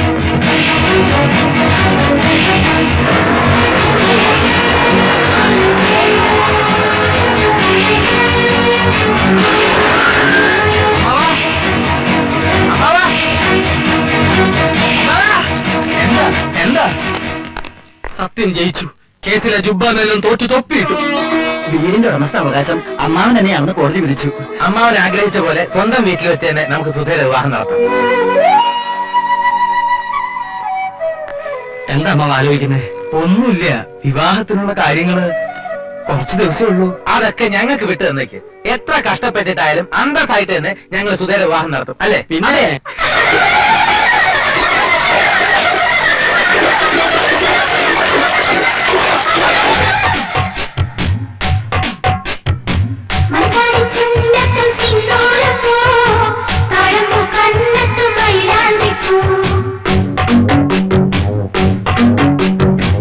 എന്താ എന്താ സത്യം ജയിച്ചു കേസിലെ ജുബ്ബ മേലും തോറ്റു തൊപ്പിയിട്ടു വീടിന്റെ ഉടമസ്ഥ അവകാശം അമ്മാവൻ തന്നെയാണെന്ന് കോടതി വിധിച്ചു അമ്മാവൻ ആഗ്രഹിച്ച പോലെ സ്വന്തം വീട്ടിൽ വെച്ച് തന്നെ നമുക്ക് സുധയുടെ വിവാഹം നടത്താം എന്താ അമ്മ ആലോചിക്കുന്നേ ഒന്നുമില്ല വിവാഹത്തിനുള്ള കാര്യങ്ങള് കുറച്ച് ദിവസമേ ഉള്ളൂ അതൊക്കെ ഞങ്ങൾക്ക് വിട്ടു തന്നേക്ക് എത്ര കഷ്ടപ്പെട്ടിട്ടായാലും അന്തസ്സായിട്ട് തന്നെ ഞങ്ങൾ സുധയുടെ വിവാഹം നടത്തും അല്ലേ പിന്നെ മലയാളി സിന്ദൂരപ്പൂ താഴമ്പൂ കണ്ണത്ത് മൈലാഞ്ചിപ്പൂ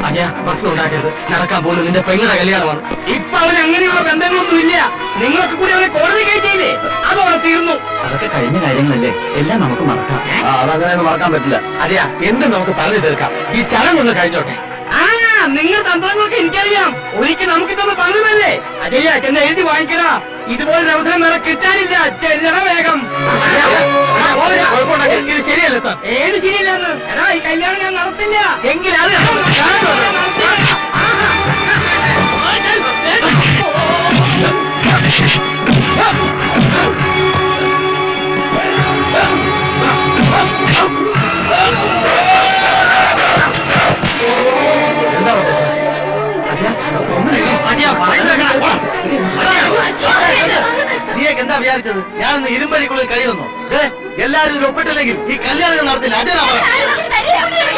അജയ പ്രശ്നം ഉണ്ടാക്കരുത് നടക്കാൻ പോലും നിന്റെ പെങ്ങളുടെ കല്യാണമാണ് ഇപ്പൊ അവന് അങ്ങനെയുള്ള ബന്ധങ്ങളൊന്നും ഇല്ല നിങ്ങൾക്ക് കൂടി അവനെ കോടതി കയറ്റിയില്ലേ അതോടെ തീർന്നു അതൊക്കെ കഴിഞ്ഞ കാര്യങ്ങളല്ലേ എല്ലാം നമുക്ക് മറക്കാം അതങ്ങനെ മറക്കാൻ പറ്റില്ല അജയ എന്ത് നമുക്ക് പറഞ്ഞു തീർക്കാം ഈ ചടങ്ങൊന്ന് കഴിഞ്ഞോട്ടെ ആ നിങ്ങൾ തന്ത്രങ്ങളൊക്കെ എനിക്കറിയാം ഒരിക്കൽ നമുക്ക് ഇതൊന്ന് പറഞ്ഞതല്ലേ അജയ്യ ചെന്ന് എഴുതി വാങ്ങിക്കണ ഇതുപോലൊരു അവസരം വേറെ കിട്ടാനില്ല ചെല്ലണ വേഗം ഇത് ശരിയല്ല സാർ ഏത് ശരിയില്ലെന്ന് എടാ ഈ കല്യാണം ഞാൻ നടത്തില്ല എങ്കിൽ അത് എന്താ ഉദ്ദേശം അജയ പറയുന്നത് നീയൊക്കെ എന്താ വിചാരിച്ചത് ഞാനൊന്ന് ഇരുമ്പരിക്കുള്ളിൽ കഴിയുന്നു ദേ, എല്ലാരും ഇതിൽ ഒപ്പിട്ടില്ലെങ്കിൽ ഈ കല്യാണം ഞാൻ നടത്തില്ല അജയനാ പറയാം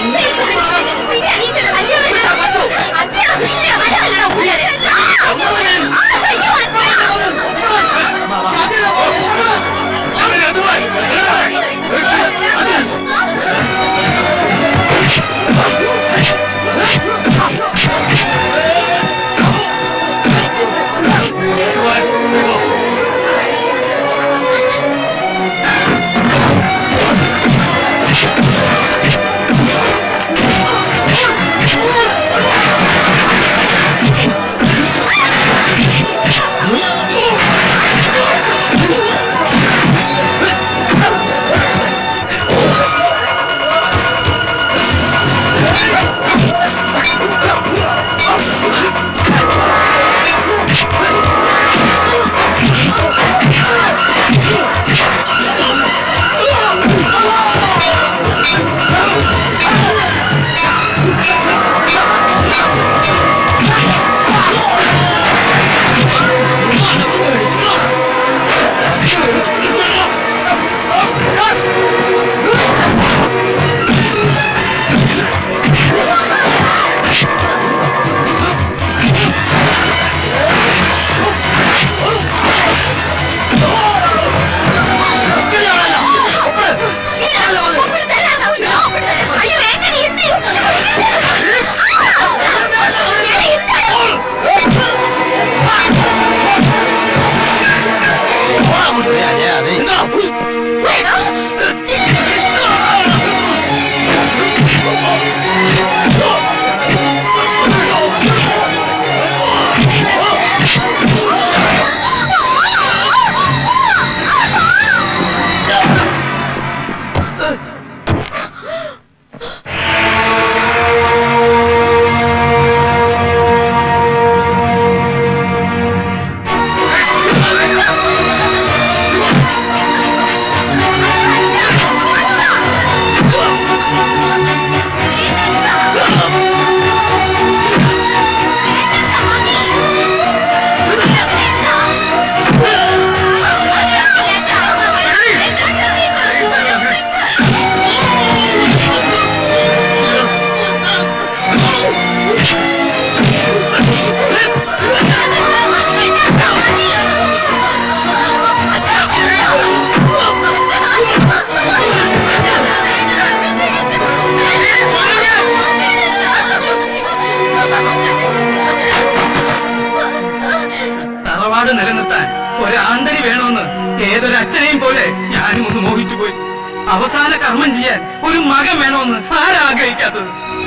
തറവാട് നിലനിർത്താൻ ഒരാന്തരി വേണമെന്ന് ഏതൊരു അച്ഛനെയും പോലെ ഞാനും ഒന്ന് മോഹിച്ചു പോയി അവസാന കർമ്മം ചെയ്യാൻ ഒരു മകൻ വേണമെന്ന് ആരാഗ്രഹിക്കാത്തത്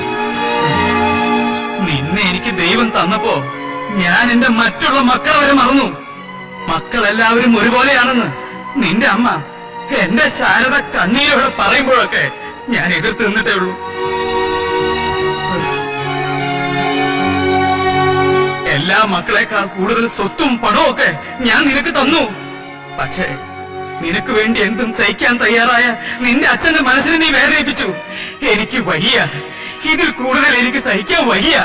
നിന്നെ എനിക്ക് ദൈവം തന്നപ്പോ ഞാൻ എന്റെ മറ്റുള്ള മക്കളെ വരെ മറന്നു മക്കളെല്ലാവരും ഒരുപോലെയാണെന്ന് നിന്റെ അമ്മ എന്റെ ശാരദ കണ്ണീരോടെ പറയുമ്പോഴൊക്കെ ഞാൻ എതിർത്ത് നിന്നിട്ടേ ഉള്ളൂ എല്ലാ മക്കളെക്കാൾ കൂടുതൽ സ്വത്തും പണവും ഒക്കെ ഞാൻ നിനക്ക് തന്നു പക്ഷേ നിനക്ക് വേണ്ടി എന്തും സഹിക്കാൻ തയ്യാറായ നിന്റെ അച്ഛന്റെ മനസ്സിനെ നീ വേദനിപ്പിച്ചു എനിക്ക് വയ്യ ഇതിൽ കൂടുതൽ എനിക്ക് സഹിക്കാൻ വയ്യ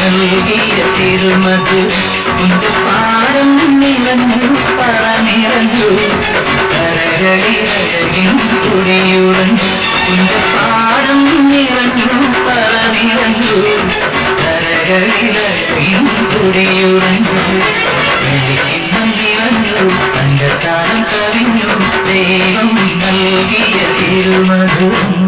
നൽകിയ തിരുമത് കുഞ്ചപ്പാരം നിറഞ്ഞു പറനിറഞ്ഞു കരകളിലഴകിൻ കുടിയുറഞ്ഞു കുഞ്ചപ്പാരം നിറഞ്ഞു പറനിറഞ്ഞു കരകളിലഴകിൻ കുടിയുറഞ്ഞു വെള്ളിക്കിണ്ണം നിറഞ്ഞു തങ്കത്താനം കവിഞ്ഞു ദൈവം നൽകിയ തിരുമധുരം